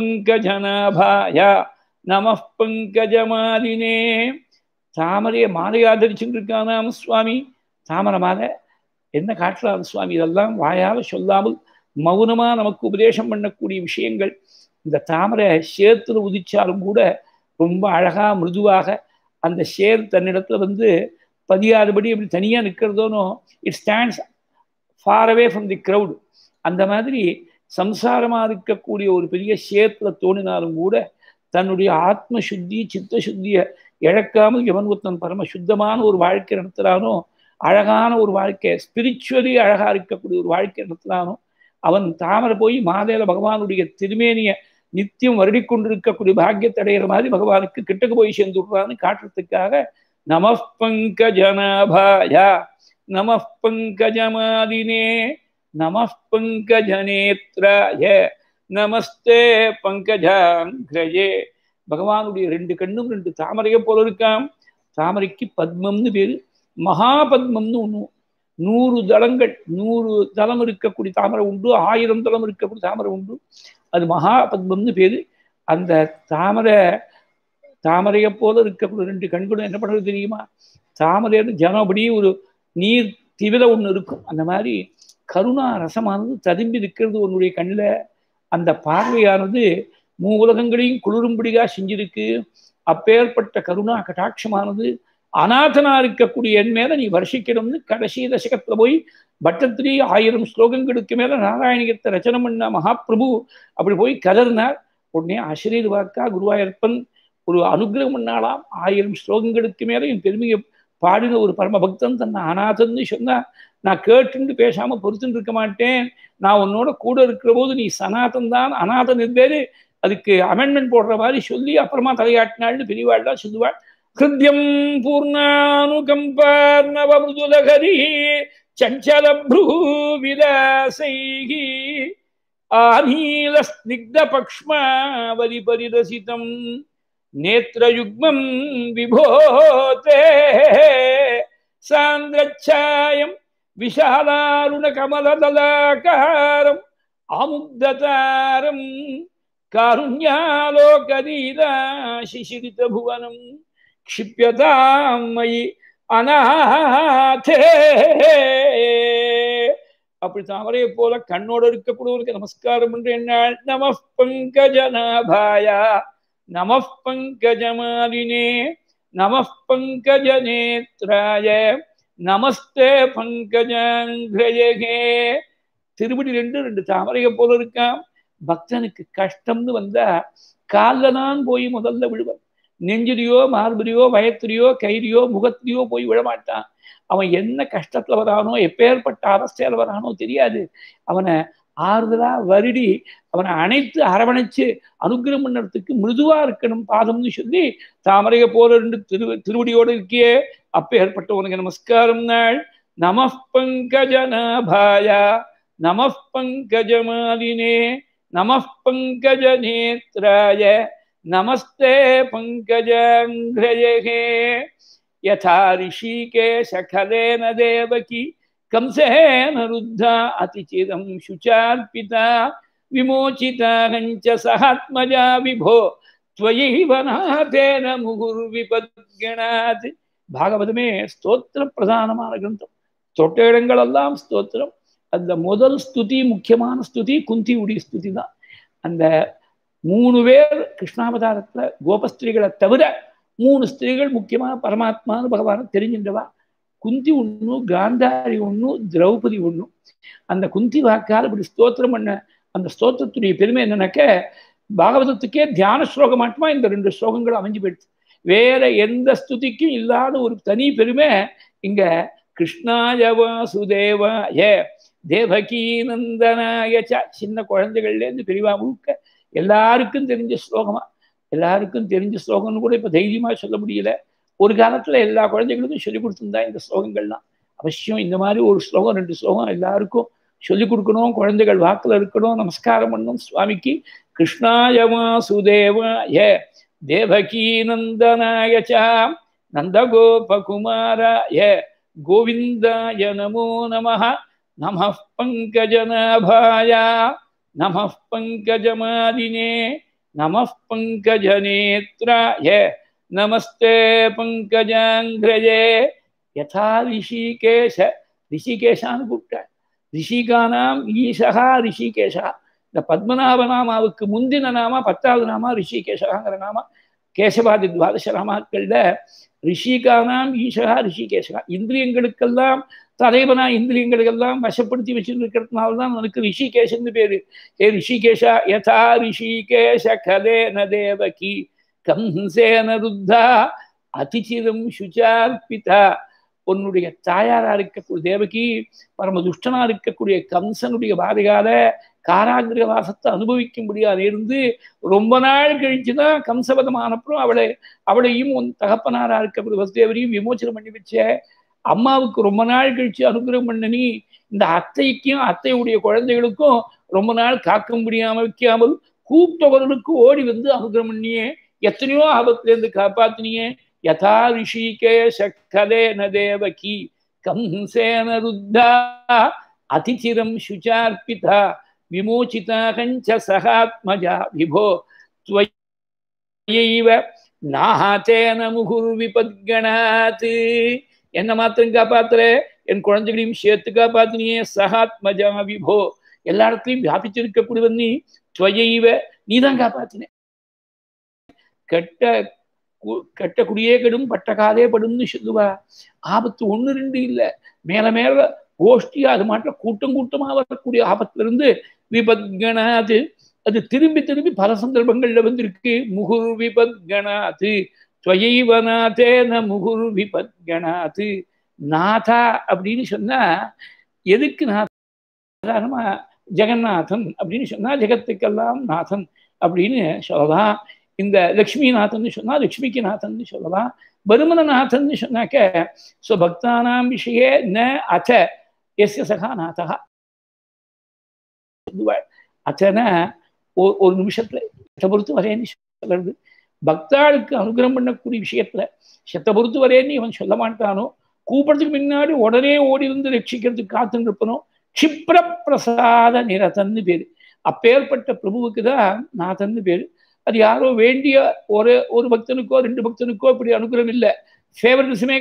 Speaker 1: பங்கஜனபாயா நம பங்கஜமாலினே தாமரையை மாலையா தரிச்சுட்டு இருக்கானாம் சுவாமி தாமரை மாலை என்ன காட்டுறாரு சுவாமி இதெல்லாம் வாயால சொல்லாமல் மௌனமா நமக்கு உபதேசம் பண்ணக்கூடிய விஷயங்கள் இந்த தாமரை சேத்துல உதிச்சாலும் கூட ரொம்ப அழகா மிருதுவாக அந்த ஷேர் தன்னிடத்துல வந்து பதியாறுபடி அப்படி தனியா நிற்கிறதோனோ it stands far away from the crowd அந்த மாதிரி சம்சாரமா இருக்கக்கூடிய ஒரு பெரிய ஷேத்துல தோணினாலும் கூட தன்னுடைய ஆத்ம சுத்தி சித்த சுத்தியை இழக்காமல் எவன் ஒருத்தன் பரம சுத்தமான ஒரு வாழ்க்கை நடத்துறானோ அழகான ஒரு வாழ்க்கை ஸ்பிரிச்சுவலி அழகா இருக்கக்கூடிய ஒரு வாழ்க்கை நடத்துறானோ அவன் தாமரை போய் மாதேல பகவானுடைய திருமேனிய நித்தியம் வருடி கொண்டிருக்கக்கூடிய பாக்கியத்தை அடைகிற மாதிரி பகவானுக்கு கிட்டக்கு போய் சேர்ந்து விடுறான்னு காட்டுறதுக்காக நம பங்கஜனாபாயா நம பங்கஜமாதினே நம பங்கஜநேத்ராய நமஸ்தே பங்கஜாங்கிரயே பகவானுடைய ரெண்டு கண்ணும் ரெண்டு தாமரையை போல இருக்காம் தாமரைக்கு பத்மம்னு பேரு மகாபத்மம்னு ஒன்று நூறு தளங்கள் நூறு தளம் இருக்கக்கூடிய தாமரை உண்டு ஆயிரம் தளம் இருக்கக்கூடிய தாமரை உண்டு அது மகாபத்மம்னு பேரு அந்த தாமரை தாமரையை போல இருக்கக்கூடிய ரெண்டு கண்களும் என்ன பண்ணுறது தெரியுமா தாமரையில ஜனபடி ஒரு நீர் திவில ஒன்று இருக்கும் அந்த மாதிரி கருணா ரசமானது ததும்பி இருக்கிறது உன்னுடைய கண்ணில் அந்த பார்வையானது மூ உலகங்களையும் குளிரும்படியா செஞ்சிருக்கு அப்பேற்பட்ட கருணா கட்டாட்சமானது அநாதனா இருக்கக்கூடிய என் மேல நீ வருஷிக்கணும்னு கடைசி தசகத்துல போய் பட்டத்திரி ஆயிரம் ஸ்லோகங்களுக்கு மேல நாராயணிகத்தை ரச்சனை பண்ண மகாபிரபு அப்படி போய் கதறினார் உடனே ஆசிரியர்வாக்கா குருவாயூரப்பன் ஒரு அனுகிரகம் பண்ணாலாம் ஆயிரம் ஸ்லோகங்களுக்கு மேல என் பெருமையை பாடின ஒரு பரம பக்தன் தன்னை அநாதன்னு சொன்னா நான் கேட்டுன்னு பேசாம பொறுத்துட்டு இருக்க மாட்டேன் நான் உன்னோட கூட இருக்கிற போது நீ சனாதன் தான் அநாதன் இருந்தேரு அதுக்கு அமெண்ட்மெண்ட் போடுற மாதிரி சொல்லி அப்புறமா தலையாட்டினாள்னு பெரியவாள் தான் சொல்லுவாள் ஹிருத்யம் பூர்ணானுகம்பார்ணவமுதுலகரி சஞ்சல விலாசைகி ஆநீல ஸ்னிக்த பக்ஷ்மாவலி பரிரசிதம் நேத்ரயுக்மம் விபோதே சாந்திரச்சாயம் விஷாலாருண கமலதலாகாரம் ஆமுக்ததாரம் காருண்யாலோகதீராசிசிரித புவனம் க்ஷிப்யதாம் மயி அநாதே அப்படி தாமரையை போல கண்ணோடு இருக்கக்கூடியவருக்கு நமஸ்காரம் என்று என்னால் நம பங்கஜநாபாயா நம பங்கஜமாலினே நம பங்கஜநேத்ராய நமஸ்தே பங்கஜாங்கிரயே திருப்படி ரெண்டு ரெண்டு தாமரையை போல இருக்கான் பக்தனுக்கு கஷ்டம்னு வந்தா காலில் தான் போய் முதல்ல விழுவன் நெஞ்சிலையோ மார்பிலையோ வயத்திலையோ கையிலையோ முகத்திலையோ போய் விழமாட்டான் அவன் என்ன கஷ்டத்துல வரானோ எப்பேற்பட்ட அவஸ்தையில வரானோ தெரியாது அவனை ஆறுதலா வருடி அவனை அணைத்து அரவணைச்சு அனுகிரகம் பண்ணுறதுக்கு மிருதுவா இருக்கணும் பாதம்னு சொல்லி தாமரைய போல ரெண்டு திரு திருவடியோடு இருக்கியே அப்ப ஏற்பட்ட உனக்கு நமஸ்காரம் நாள் நம பங்கஜநாபாய நம பங்கஜமாலினே நம பங்கஜ நேத்ராய நமஸ்தே பங்கஜாங்கிரயே யதா ரிஷிகேஷகலேன தேவகி कंसेन रुद्धा अतिचिरं शुचार्पिता विमोचिताहञ्च सहात्मजा विभो त्वयैव नाथेन முகுர்விபத்கணாத் பாகவதமே ஸ்தோத்திர பிரதானமான கிரந்தம் தொட்ட இடங்களெல்லாம் ஸ்தோத்திரம் அந்த முதல் ஸ்துதி முக்கியமான ஸ்துதி குந்தியுடைய ஸ்துதி தான் அந்த மூணு பேர் கிருஷ்ணாவதாரத்துல கோபஸ்திரீகளை தவிர மூணு ஸ்திரீகள் முக்கியமான பரமாத்மான்னு பகவான தெரிஞ்சின்றவா குந்தி ஒண்ணு காந்தாரி ஒண்ணு திரௌபதி ஒண்ணு அந்த குந்தி வாக்கால் இப்படி ஸ்தோத்திரம் பண்ண அந்த ஸ்தோத்திரத்துடைய பெருமை என்னன்னாக்க பாகவதத்துக்கே தியான ஸ்லோகம் மட்டுமா இந்த ரெண்டு ஸ்லோகங்களும் அமைஞ்சு போயிடுச்சு வேற எந்த ஸ்துதிக்கும் இல்லாத ஒரு தனி பெருமை இங்க கிருஷ்ணாய வாசுதேவாய தேவகி நந்தனாய சின்ன குழந்தைகள்லேருந்து பெரியவா முழுக்க எல்லாருக்கும் தெரிஞ்ச ஸ்லோகமா எல்லாருக்கும் தெரிஞ்ச ஸ்லோகம்னு கூட இப்ப தைரியமா சொல்ல முடியல ஒரு காலத்துல எல்லா குழந்தைகளுக்கும் சொல்லிக் கொடுத்துருந்தா இந்த ஸ்லோகங்கள்லாம் அவசியம் இந்த மாதிரி ஒரு ஸ்லோகம் ரெண்டு ஸ்லோகம் எல்லாருக்கும் சொல்லிக் கொடுக்கணும் குழந்தைகள் வாக்குல இருக்கணும் நமஸ்காரம் பண்ணணும் சுவாமிக்கு கிருஷ்ணாய வாசுதேவாய தேவகீ நந்தனாய நந்தகோபகுமாராய கோவிந்தாய நமோ நம நம பங்கஜநாபாய நம பங்கஜமாலினே நம பங்கஜநேத்ராய நமஸ்தே பங்கஜாங்கிரஜே யதா ரிஷிகேஷ ரிஷிகேஷான்னு கூப்பிட்டார் ரிஷிகானாம் ஈசகா ரிஷிகேஷா இந்த பத்மநாப நாமாவுக்கு முந்தின நாமா பத்தாவது நாமா ரிஷிகேஷகாங்கிற நாமா கேசவாதி துவாதச நாமாக்கள்ல ரிஷிகானாம் ஈசகா ரிஷிகேஷகா இந்திரியங்களுக்கெல்லாம் தலைவனா இந்திரியங்களுக்கெல்லாம் வசப்படுத்தி வச்சிருக்கிறதுனால தான் உனக்கு ரிஷிகேஷன் பேரு ஏ ரிஷிகேஷா யதா ரிஷிகேஷ கலே ந தேவகி கம்சேன ருத்தா அதிச்சிரம் சுச்சார்பிதா உன்னுடைய தாயாரா இருக்கக்கூடிய தேவகி பரம துஷ்டனா இருக்கக்கூடிய கம்சனுடைய பாதையால காராகிர வாசத்தை அனுபவிக்கும்படியாக இருந்து ரொம்ப நாள் கழிச்சுதான் கம்சபதமானப்புறம் அவளை அவளையும் உன் தகப்பனாரா இருக்கக்கூடிய வசுதேவரையும் விமோச்சனம் பண்ணி வச்ச அம்மாவுக்கு ரொம்ப நாள் கழிச்சு அனுகிரகம் பண்ண நீ இந்த அத்தைக்கும் அத்தையுடைய குழந்தைகளுக்கும் ரொம்ப நாள் காக்க முடியாம வைக்காமல் கூப்பிட்டவர்களுக்கு ஓடி வந்து அனுகிரகம் பண்ணியே எத்தனையோ ஆபத்திலேருந்து காப்பாத்தினியே யதா ரிஷிகேஷ கலேன தேவகி கம்சேன ருத்தா அதிச்சிரம் சுச்சார்பிதா விமோச்சிதாகஞ்ச சகாத்மஜா விபோ துவையைவ நாஹாத்தேன முகுர்விபத்கணாத் என்ன மாத்திரம் காப்பாத்துற என் குழந்தைகளையும் சேர்த்து காப்பாத்தினியே சகாத்மஜா விபோ எல்லா இடத்துலையும் வியாபிச்சிருக்கக்கூடியவன் நீ துவையைவ நீதான் காப்பாத்தின கெட்ட கெட்ட குடியே கெடும் பட்ட காலே படும்னு சொல்லுவா ஆபத்து ஒண்ணு ரெண்டு இல்லை மேல மேல கோஷ்டி அது மாட்டில் கூட்டம் கூட்டமா வரக்கூடிய ஆபத்துல இருந்து விபத்கணாது அது திரும்பி திரும்பி பல சந்தர்ப்பங்கள்ல வந்திருக்கு முகுர் விபத்கணாது துவயைவநாதேன முகுர் விபத்கணாது நாதா அப்படின்னு சொன்னா எதுக்கு நாதாரணமா ஜெகநாதன் அப்படின்னு சொன்னா ஜெகத்துக்கெல்லாம் நாதன் அப்படின்னு சொல்லலாம் இந்த லக்ஷ்மிநாதன் சொன்னா லக்ஷ்மிக்கு நாதன் சொல்லலாம் பருமனநாதன் சொன்னாக்க ஸோ பக்தானாம் விஷயே ந அச்ச எஸ்ய சகா நாதா அச்சனா ஒரு நிமிஷத்துல செத்த பொறுத்து வரேன்னு சொல்றது பக்தாளுக்கு அனுகிரகம் பண்ணக்கூடிய விஷயத்துல செத்த பொறுத்து வரேன்னு இவன் சொல்ல மாட்டானோ கூப்பிடறதுக்கு முன்னாடி உடனே ஓடி இருந்து ரட்சிக்கிறதுக்கு காத்துன்னு இருப்பனோ க்ஷிப்ர பிரசாத நிரதன்னு பேரு அப்பேற்பட்ட பிரபுவுக்கு தான் நாதன்னு பேரு அது யாரோ வேண்டிய ஒரு ஒரு பக்தனுக்கோ ரெண்டு பக்தனுக்கோ இப்படி அனுகிரகம் இல்லை ஃபேவரட்டிசமே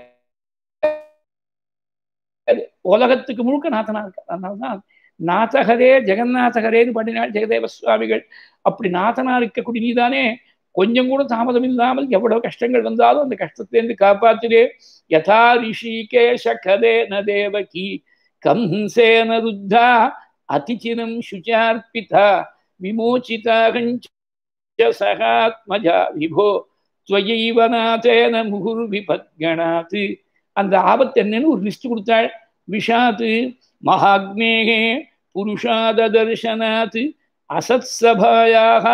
Speaker 1: கிடையாது உலகத்துக்கு முழுக்க நாதனா இருக்கார் அதனால்தான் நாதகரே ஜெகநாதகரேன்னு பண்ணினாள் ஜெகதேவ சுவாமிகள் அப்படி நாதனா இருக்கக்கூடிய நீதானே கொஞ்சம் கூட தாமதம் இல்லாமல் எவ்வளவு கஷ்டங்கள் வந்தாலும் அந்த கஷ்டத்திலேருந்து காப்பாத்திரே யதா ரிஷிகேஷ கதே ந தேவகி கம்சேன ருத்தா அதிச்சிரம் சுச்சார்பிதா விமோச்சிதாகஞ்ச சகாத்மஜா விபோ துவயைவநாதேன முகுர் விபத்கணாத்து அந்த ஆபத்து என்னன்னு ஒரு லிஸ்ட் கொடுத்தாள் விஷாத்து மகாக்னேகே புருஷாததர்சனாத் அசத் சபாயாக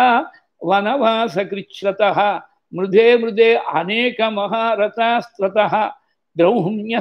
Speaker 1: வனவாச கிருச்ரதா மிருதே மிருதே அநேக மகாரதாஸ்திரதா திரௌஹ்ய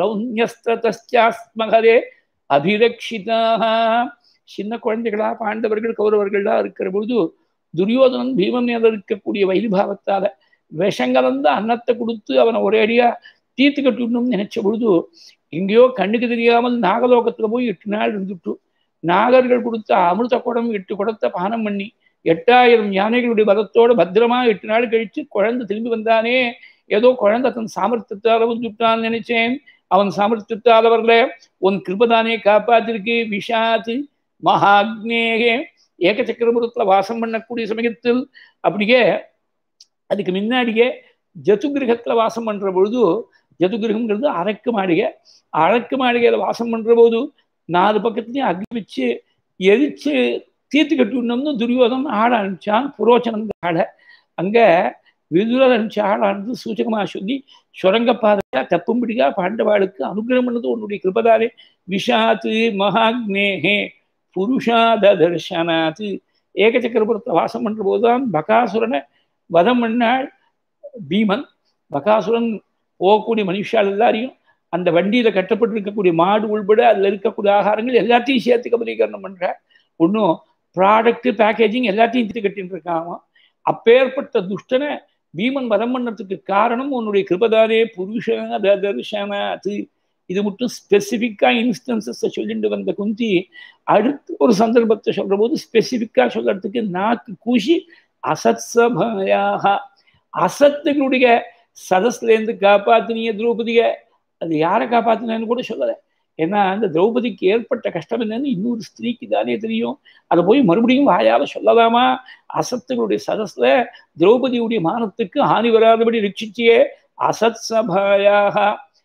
Speaker 1: திரௌஹ்யஸ்திரதாஸ்மகரே அபிரக்ஷிதாக சின்ன குழந்தைகளா பாண்டவர்கள் கௌரவர்களா இருக்கிற பொழுது துரியோதனன் பீமன் மேல இருக்கக்கூடிய வைரிபாவத்தால விஷங்கலந்த அன்னத்தை கொடுத்து அவனை ஒரேடியா தீர்த்து கட்டிடணும்னு நினைச்ச பொழுது எங்கேயோ கண்ணுக்கு தெரியாமல் நாகலோகத்துல போய் எட்டு நாள் இருந்துட்டு நாகர்கள் கொடுத்த அமிர்த குடம் எட்டு குடத்தை பானம் பண்ணி எட்டாயிரம் யானைகளுடைய பலத்தோட பத்திரமா எட்டு நாள் கழிச்சு குழந்தை திரும்பி வந்தானே ஏதோ குழந்தை தன் சாமர்த்தியத்தால வந்துட்டான்னு நினைச்சேன் அவன் சாமர்த்தியத்தால வரல உன் கிருபதானே காப்பாத்திருக்கு விஷாத்து மகாக்னேகே ஏக சக்கரபுரத்துல வாசம் பண்ணக்கூடிய சமயத்தில் அப்படியே அதுக்கு முன்னாடியே ஜதுகிரகத்துல வாசம் பண்ற பொழுது ஜதுகிரகம்ங்கிறது அரக்கு மாளிகை அரக்கு மாளிகையில வாசம் பண்ற போது நாலு பக்கத்துலையும் அக்னி வச்சு எரிச்சு தீர்த்து கட்டிடணும்னு துரியோதன் ஆட அனுப்பிச்சான் புரோச்சனங்க ஆட அங்க விதுரர் அனுப்பிச்ச ஆடானது சூச்சகமா சொல்லி சுரங்கப்பாதையா தப்பும்படியா பாண்டவாளுக்கு அனுகிரகம் பண்ணது உன்னுடைய கிருபதாலே விஷாத்து மகாக்னேகே புருஷாத தர்ஷனாத்து ஏகச்சக்கரபுரத்தை வாசம் பண்ற போதுதான் பகாசுரனை வதம் பண்ணாள் பீமன் பகாசுரன் போகக்கூடிய மனுஷால் எல்லாரையும் அந்த வண்டியில கட்டப்பட்டு இருக்கக்கூடிய மாடு உள்பட அதுல இருக்கக்கூடிய ஆகாரங்கள் எல்லாத்தையும் சேர்த்து கபலீகரணம் பண்ற ஒன்றும் ப்ராடக்ட் பேக்கேஜிங் எல்லாத்தையும் திட்டு கட்டிட்டு இருக்காங்க அப்பேற்பட்ட துஷ்டனை பீமன் வதம் பண்ணதுக்கு காரணம் உன்னுடைய கிருபதாரே புருஷ தர்ஷனாத்து இது மட்டும் ஸ்பெசிஃபிக்கா இன்ஸ்டன்சஸ் சொல்லிட்டு வந்த குந்தி அடுத்து ஒரு சந்தர்ப்பத்தை சொல்ற போது ஸ்பெசிஃபிக்கா சொல்றதுக்கு நாக்கு கூசி அசத் சபையாக அசத்துகளுடைய சதஸ்லேருந்து காப்பாத்தினிய திரௌபதிய அது யாரை காப்பாத்தினு கூட சொல்லலை ஏன்னா அந்த திரௌபதிக்கு ஏற்பட்ட கஷ்டம் என்னன்னு இன்னொரு ஸ்திரீக்கு தானே தெரியும் அதை போய் மறுபடியும் வாயால சொல்லலாமா அசத்துகளுடைய சதஸ்ல திரௌபதியுடைய மானத்துக்கு ஹானி வராதபடி ரட்சிச்சியே அசத் சபாயாக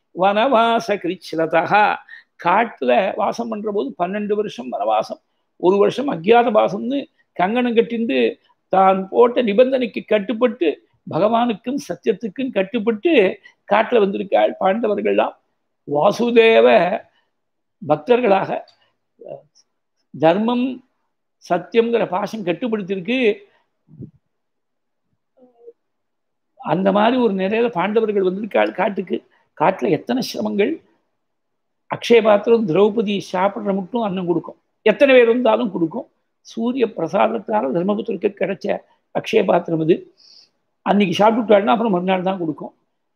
Speaker 1: வனவாச கிரிச்சிலதா காட்டுல வாசம் பண்ற போது பன்னெண்டு வருஷம் வனவாசம் ஒரு வருஷம் அக்ஞாத வாசம்னு கங்கணம் கட்டிந்து தான் போட்ட நிபந்தனைக்கு கட்டுப்பட்டு பகவானுக்கும் சத்தியத்துக்கும் கட்டுப்பட்டு காட்டுல வந்திருக்காள் பாண்டவர்கள்லாம் வாசுதேவ பக்தர்களாக தர்மம் சத்தியம்ங்கிற பாசம் கட்டுப்படுத்திருக்கு அந்த மாதிரி ஒரு நிறைய பாண்டவர்கள் வந்திருக்காள் காட்டுக்கு காட்டுல எத்தனை சிரமங்கள் அக்ஷய பாத்திரம் திரௌபதி சாப்பிட்ற மட்டும் அன்னம் கொடுக்கும் எத்தனை பேர் வந்தாலும் கொடுக்கும் சூரிய பிரசாதத்தால் தர்மபுத்திரருக்கு கிடைச்ச அக்ஷய பாத்திரம் இது அன்னைக்கு சாப்பிட்டுட்டாள்னா அப்புறம் மறுநாள் தான் கொடுக்கும்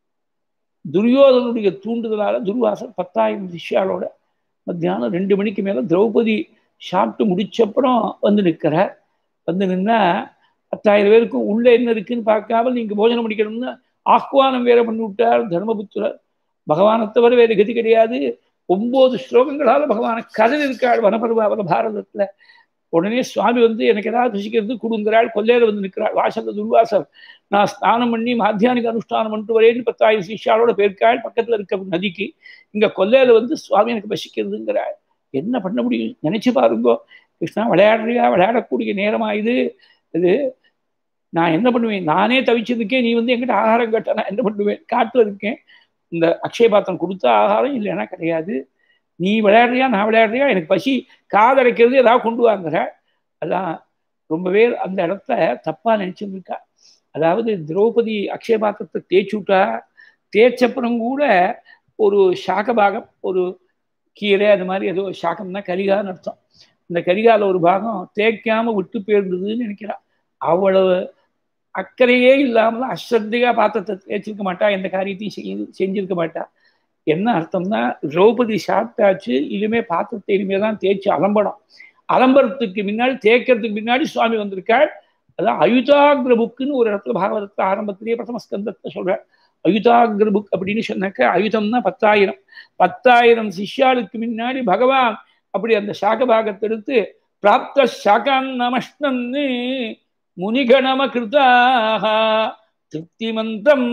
Speaker 1: துரியோதனுடைய தூண்டுதலால துர்வாசர் பத்தாயிரம் சிஷ்யாலோட மத்தியானம் ரெண்டு மணிக்கு மேலே திரௌபதி சாப்பிட்டு முடிச்சப்புறம் வந்து நிற்கிறார் வந்து நின்னா பத்தாயிரம் பேருக்கும் உள்ள என்ன இருக்குன்னு பார்க்காம நீங்க போஜனம் முடிக்கணும்னு ஆஹ்வானம் வேற பண்ணி விட்டார் தர்மபுத்திரர் பகவானை தவிர வேறு கதி கிடையாது ஒன்பது ஸ்லோகங்களால பகவான கதல் இருக்காள் வனபருவாவில் பாரதத்துல உடனே சுவாமி வந்து எனக்கு ஏதாவது ருசிக்கிறது கொடுங்கிறாள் கொல்லையில வந்து நிற்கிறாள் வாசல்ல துர்வாசர் நான் ஸ்நானம் பண்ணி மாத்தியானிக அனுஷ்டானம் பண்ணிட்டு வரேன்னு பத்தாயிரம் சிஷாலோட போயிருக்காள் பக்கத்துல இருக்க நதிக்கு இங்க கொல்லையில வந்து சுவாமி எனக்கு பசிக்கிறதுங்கிறாள் என்ன பண்ண முடியும் நினைச்சு பாருங்கோ கிருஷ்ணா விளையாடுறியா விளையாடக்கூடிய நேரமா இது இது நான் என்ன பண்ணுவேன் நானே தவிச்சதுக்கே நீ வந்து என்கிட்ட ஆகாரம் கேட்ட நான் என்ன பண்ணுவேன் காட்டுல இருக்கேன் இந்த அக்ஷய பாத்திரம் கொடுத்த ஆகாரம் இல்லைன்னா கிடையாது நீ விளையாடுறியா நான் விளையாடுறியா எனக்கு பசி காதரைக்கிறது ஏதாவது கொண்டு வாங்குற அதான் ரொம்பவே அந்த இடத்த தப்பா நினைச்சிருக்கா அதாவது திரௌபதி அக்ஷய பாத்திரத்தை தேய்ச்சி விட்டா தேய்ச்சப்புறம் கூட ஒரு சாகபாகம் ஒரு கீரை அது மாதிரி ஏதோ சாகம்னா கரிகான்னு அர்த்தம் இந்த கரிகால ஒரு பாகம் தேய்க்காம விட்டு போயிருந்ததுன்னு நினைக்கிறா அவ்வளவு அக்கறையே இல்லாமல் அஸ்ரத்தையா பாத்திரத்தை தேய்ச்சிருக்க மாட்டா எந்த காரியத்தையும் செய் செஞ்சிருக்க மாட்டா என்ன அர்த்தம்னா திரௌபதி சாப்பிட்டாச்சு இனிமே பாத்திரத்தை இனிமே தான் தேய்ச்சி அலம்படம் அலம்பரத்துக்கு முன்னாடி தேய்க்கிறதுக்கு முன்னாடி சுவாமி வந்திருக்காள் அதான் அயுதாகிர புக்குன்னு ஒரு இடத்துல பாகவதத்தை ஆரம்பத்திலேயே பிரதம ஸ்கந்தத்தை சொல்றாள் அயுதாகிர புக் அப்படின்னு சொன்னாக்க அயுதம்னா பத்தாயிரம் பத்தாயிரம் சிஷ்யாளுக்கு முன்னாடி பகவான் அப்படி அந்த சாகபாகத்தை எடுத்து பிராப்த சாகான் நமஷ்ணன்னு முனிகணம கிருதாக திருப்திமந்தம்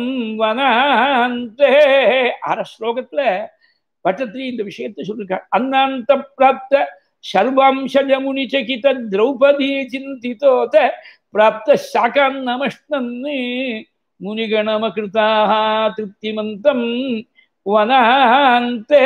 Speaker 1: வனாந்தே அர ஸ்லோகத்துல பட்டத்திரி இந்த விஷயத்தை சொல்லிருக்காள் அன்னாந்த பிராப்த சர்வாம்சமுனி சகித திரௌபதி சிந்தித்தோத பிராப்த சாகான் நமஷ்ணன்னு முனிகணமகிருதாக திருப்திமந்தம் வனாந்தே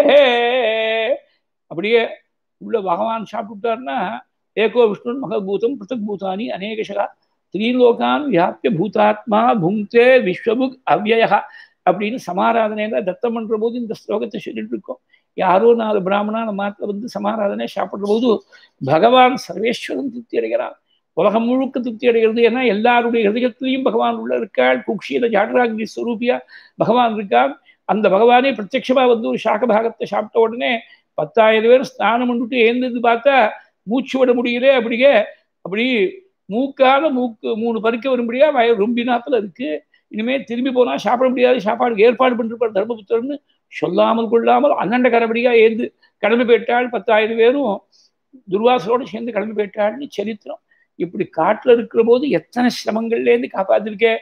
Speaker 1: அப்படியே உள்ள பகவான் சாப்பிட்டுட்டார்னா ஏகோ விஷ்ணு மகபூதம் பிருத்தக் பூதானி அநேகஷகா த்ரீலோகான் வியாபிய பூதாத்மா புங்கே விஸ்வபுக் அவ்வய அப்படின்னு சமாராதனையில தத்தம் பண்ற போது இந்த ஸ்லோகத்தை சொல்லிட்டு இருக்கோம் யாரோ நாலு பிராமணா நம்ம மாட்டில் வந்து சமாராதனை சாப்பிடுற போது பகவான் சர்வேஸ்வரன் திருப்தி அடைகிறான் உலகம் முழுக்க திருப்தி அடைகிறது ஏன்னா எல்லாருடைய ஹிருதயத்திலையும் பகவான் உள்ள இருக்காள் குக்ஷியில ஜாடராக்னி ஸ்வரூபியா பகவான் இருக்கான் அந்த பகவானே பிரத்யட்சமா வந்து ஒரு சாக பாகத்தை சாப்பிட்ட உடனே பத்தாயிரம் பேர் ஸ்நானம் பண்ணிட்டு ஏந்தது பார்த்தா மூச்சு விட முடியல அப்படியே அப்படி மூக்கால மூக்கு மூணு பறிக்க வரும்படியா வய ரொம்பினாத்துல இருக்கு இனிமே திரும்பி போனா சாப்பிட முடியாது சாப்பாடுக்கு ஏற்பாடு பண்ணிருப்பார் தர்மபுத்திரன்னு சொல்லாமல் கொள்ளாமல் அண்ணண்ட கரபடியா ஏந்து கிளம்பி போயிட்டாள் பத்தாயிரம் பேரும் துர்வாசலோடு சேர்ந்து கிளம்பி போயிட்டாள்னு சரித்திரம் இப்படி காட்டுல இருக்கிற போது எத்தனை சிரமங்கள்லேருந்து காப்பாத்திருக்கேன்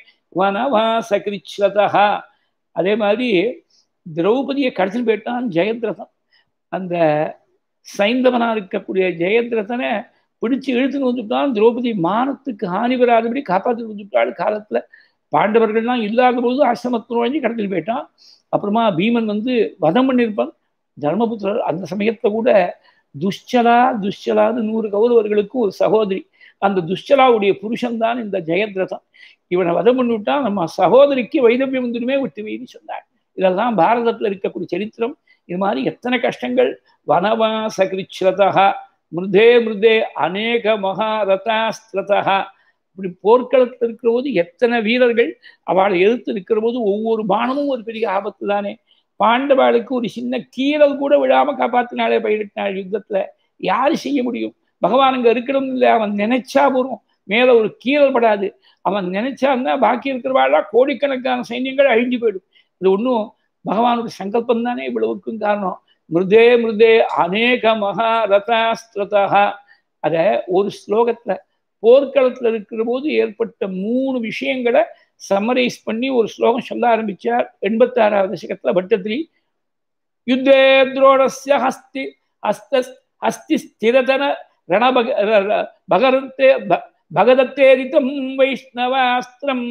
Speaker 1: வனவாசகிருச்சதா அதே மாதிரி திரௌபதியை கடத்திட்டு போயிட்டான் ஜெயத்ரதன் அந்த சைந்தவனா இருக்கக்கூடிய ஜெயத்ரதனை பிடிச்சு இழுத்துன்னு வந்துட்டான் திரௌபதி மானத்துக்கு ஹானி வராதபடி காப்பாற்றி வந்துட்டாள் காலத்துல பாண்டவர்கள்லாம் இல்லாத போது ஆசிரமத்தில் நுழைஞ்சு கடத்திட்டு போயிட்டான் அப்புறமா பீமன் வந்து வதம் பண்ணியிருப்பான் தர்மபுத்திரர் அந்த சமயத்துல கூட துஷ்சலா துஷ்சலான்னு நூறு கௌரவர்களுக்கு ஒரு சகோதரி அந்த துஷ்சலாவுடைய புருஷன் தான் இந்த ஜெயத்ரதன் இவனை வதம் பண்ணிவிட்டா நம்ம சகோதரிக்கு வைதவியம் வந்துடுமே விட்டு வீதி சொன்னார் இதெல்லாம் பாரதத்துல இருக்கக்கூடிய சரித்திரம் இது மாதிரி எத்தனை கஷ்டங்கள் வனவாசகிருச்சதா மிருதே மிருதே அநேக மகாரதாஸ்திரதா இப்படி போர்க்களத்தில் இருக்கிற போது எத்தனை வீரர்கள் அவளை எதிர்த்து இருக்கிற போது ஒவ்வொரு பானமும் ஒரு பெரிய ஆபத்து தானே பாண்டவாளுக்கு ஒரு சின்ன கீரல் கூட விழாம காப்பாத்தினாலே பயிரிட்டாள் யுத்தத்துல யாரு செய்ய முடியும் பகவான் அங்க இருக்கணும் இல்லை அவன் நினைச்சா போறோம் மேல ஒரு கீரல் படாது அவன் நினைச்சான்னா பாக்கி இருக்கிறவாளா கோடிக்கணக்கான சைன்யங்கள் அழிஞ்சு போயிடும் இது ஒன்றும் பகவானுடைய சங்கல்பம் தானே இவ்வளவுக்கும் காரணம் மிருதே மிருதே அநேக மகாரதாஸ்திரதா அத ஒரு ஸ்லோகத்துல போர்க்களத்துல இருக்கிற போது ஏற்பட்ட மூணு விஷயங்களை சம்மரைஸ் பண்ணி ஒரு ஸ்லோகம் சொல்ல ஆரம்பிச்சார் எண்பத்தி ஆறாவது தசகத்துல பட்டத்திரி யுத்தே துரோணஸ்ய ஹஸ்தி ஹஸ்த ஹஸ்தி ஸ்திரதன ரணபக பகரத்தே பகதத்தேரிதம் வைஷ்ணவாஸ்திரம்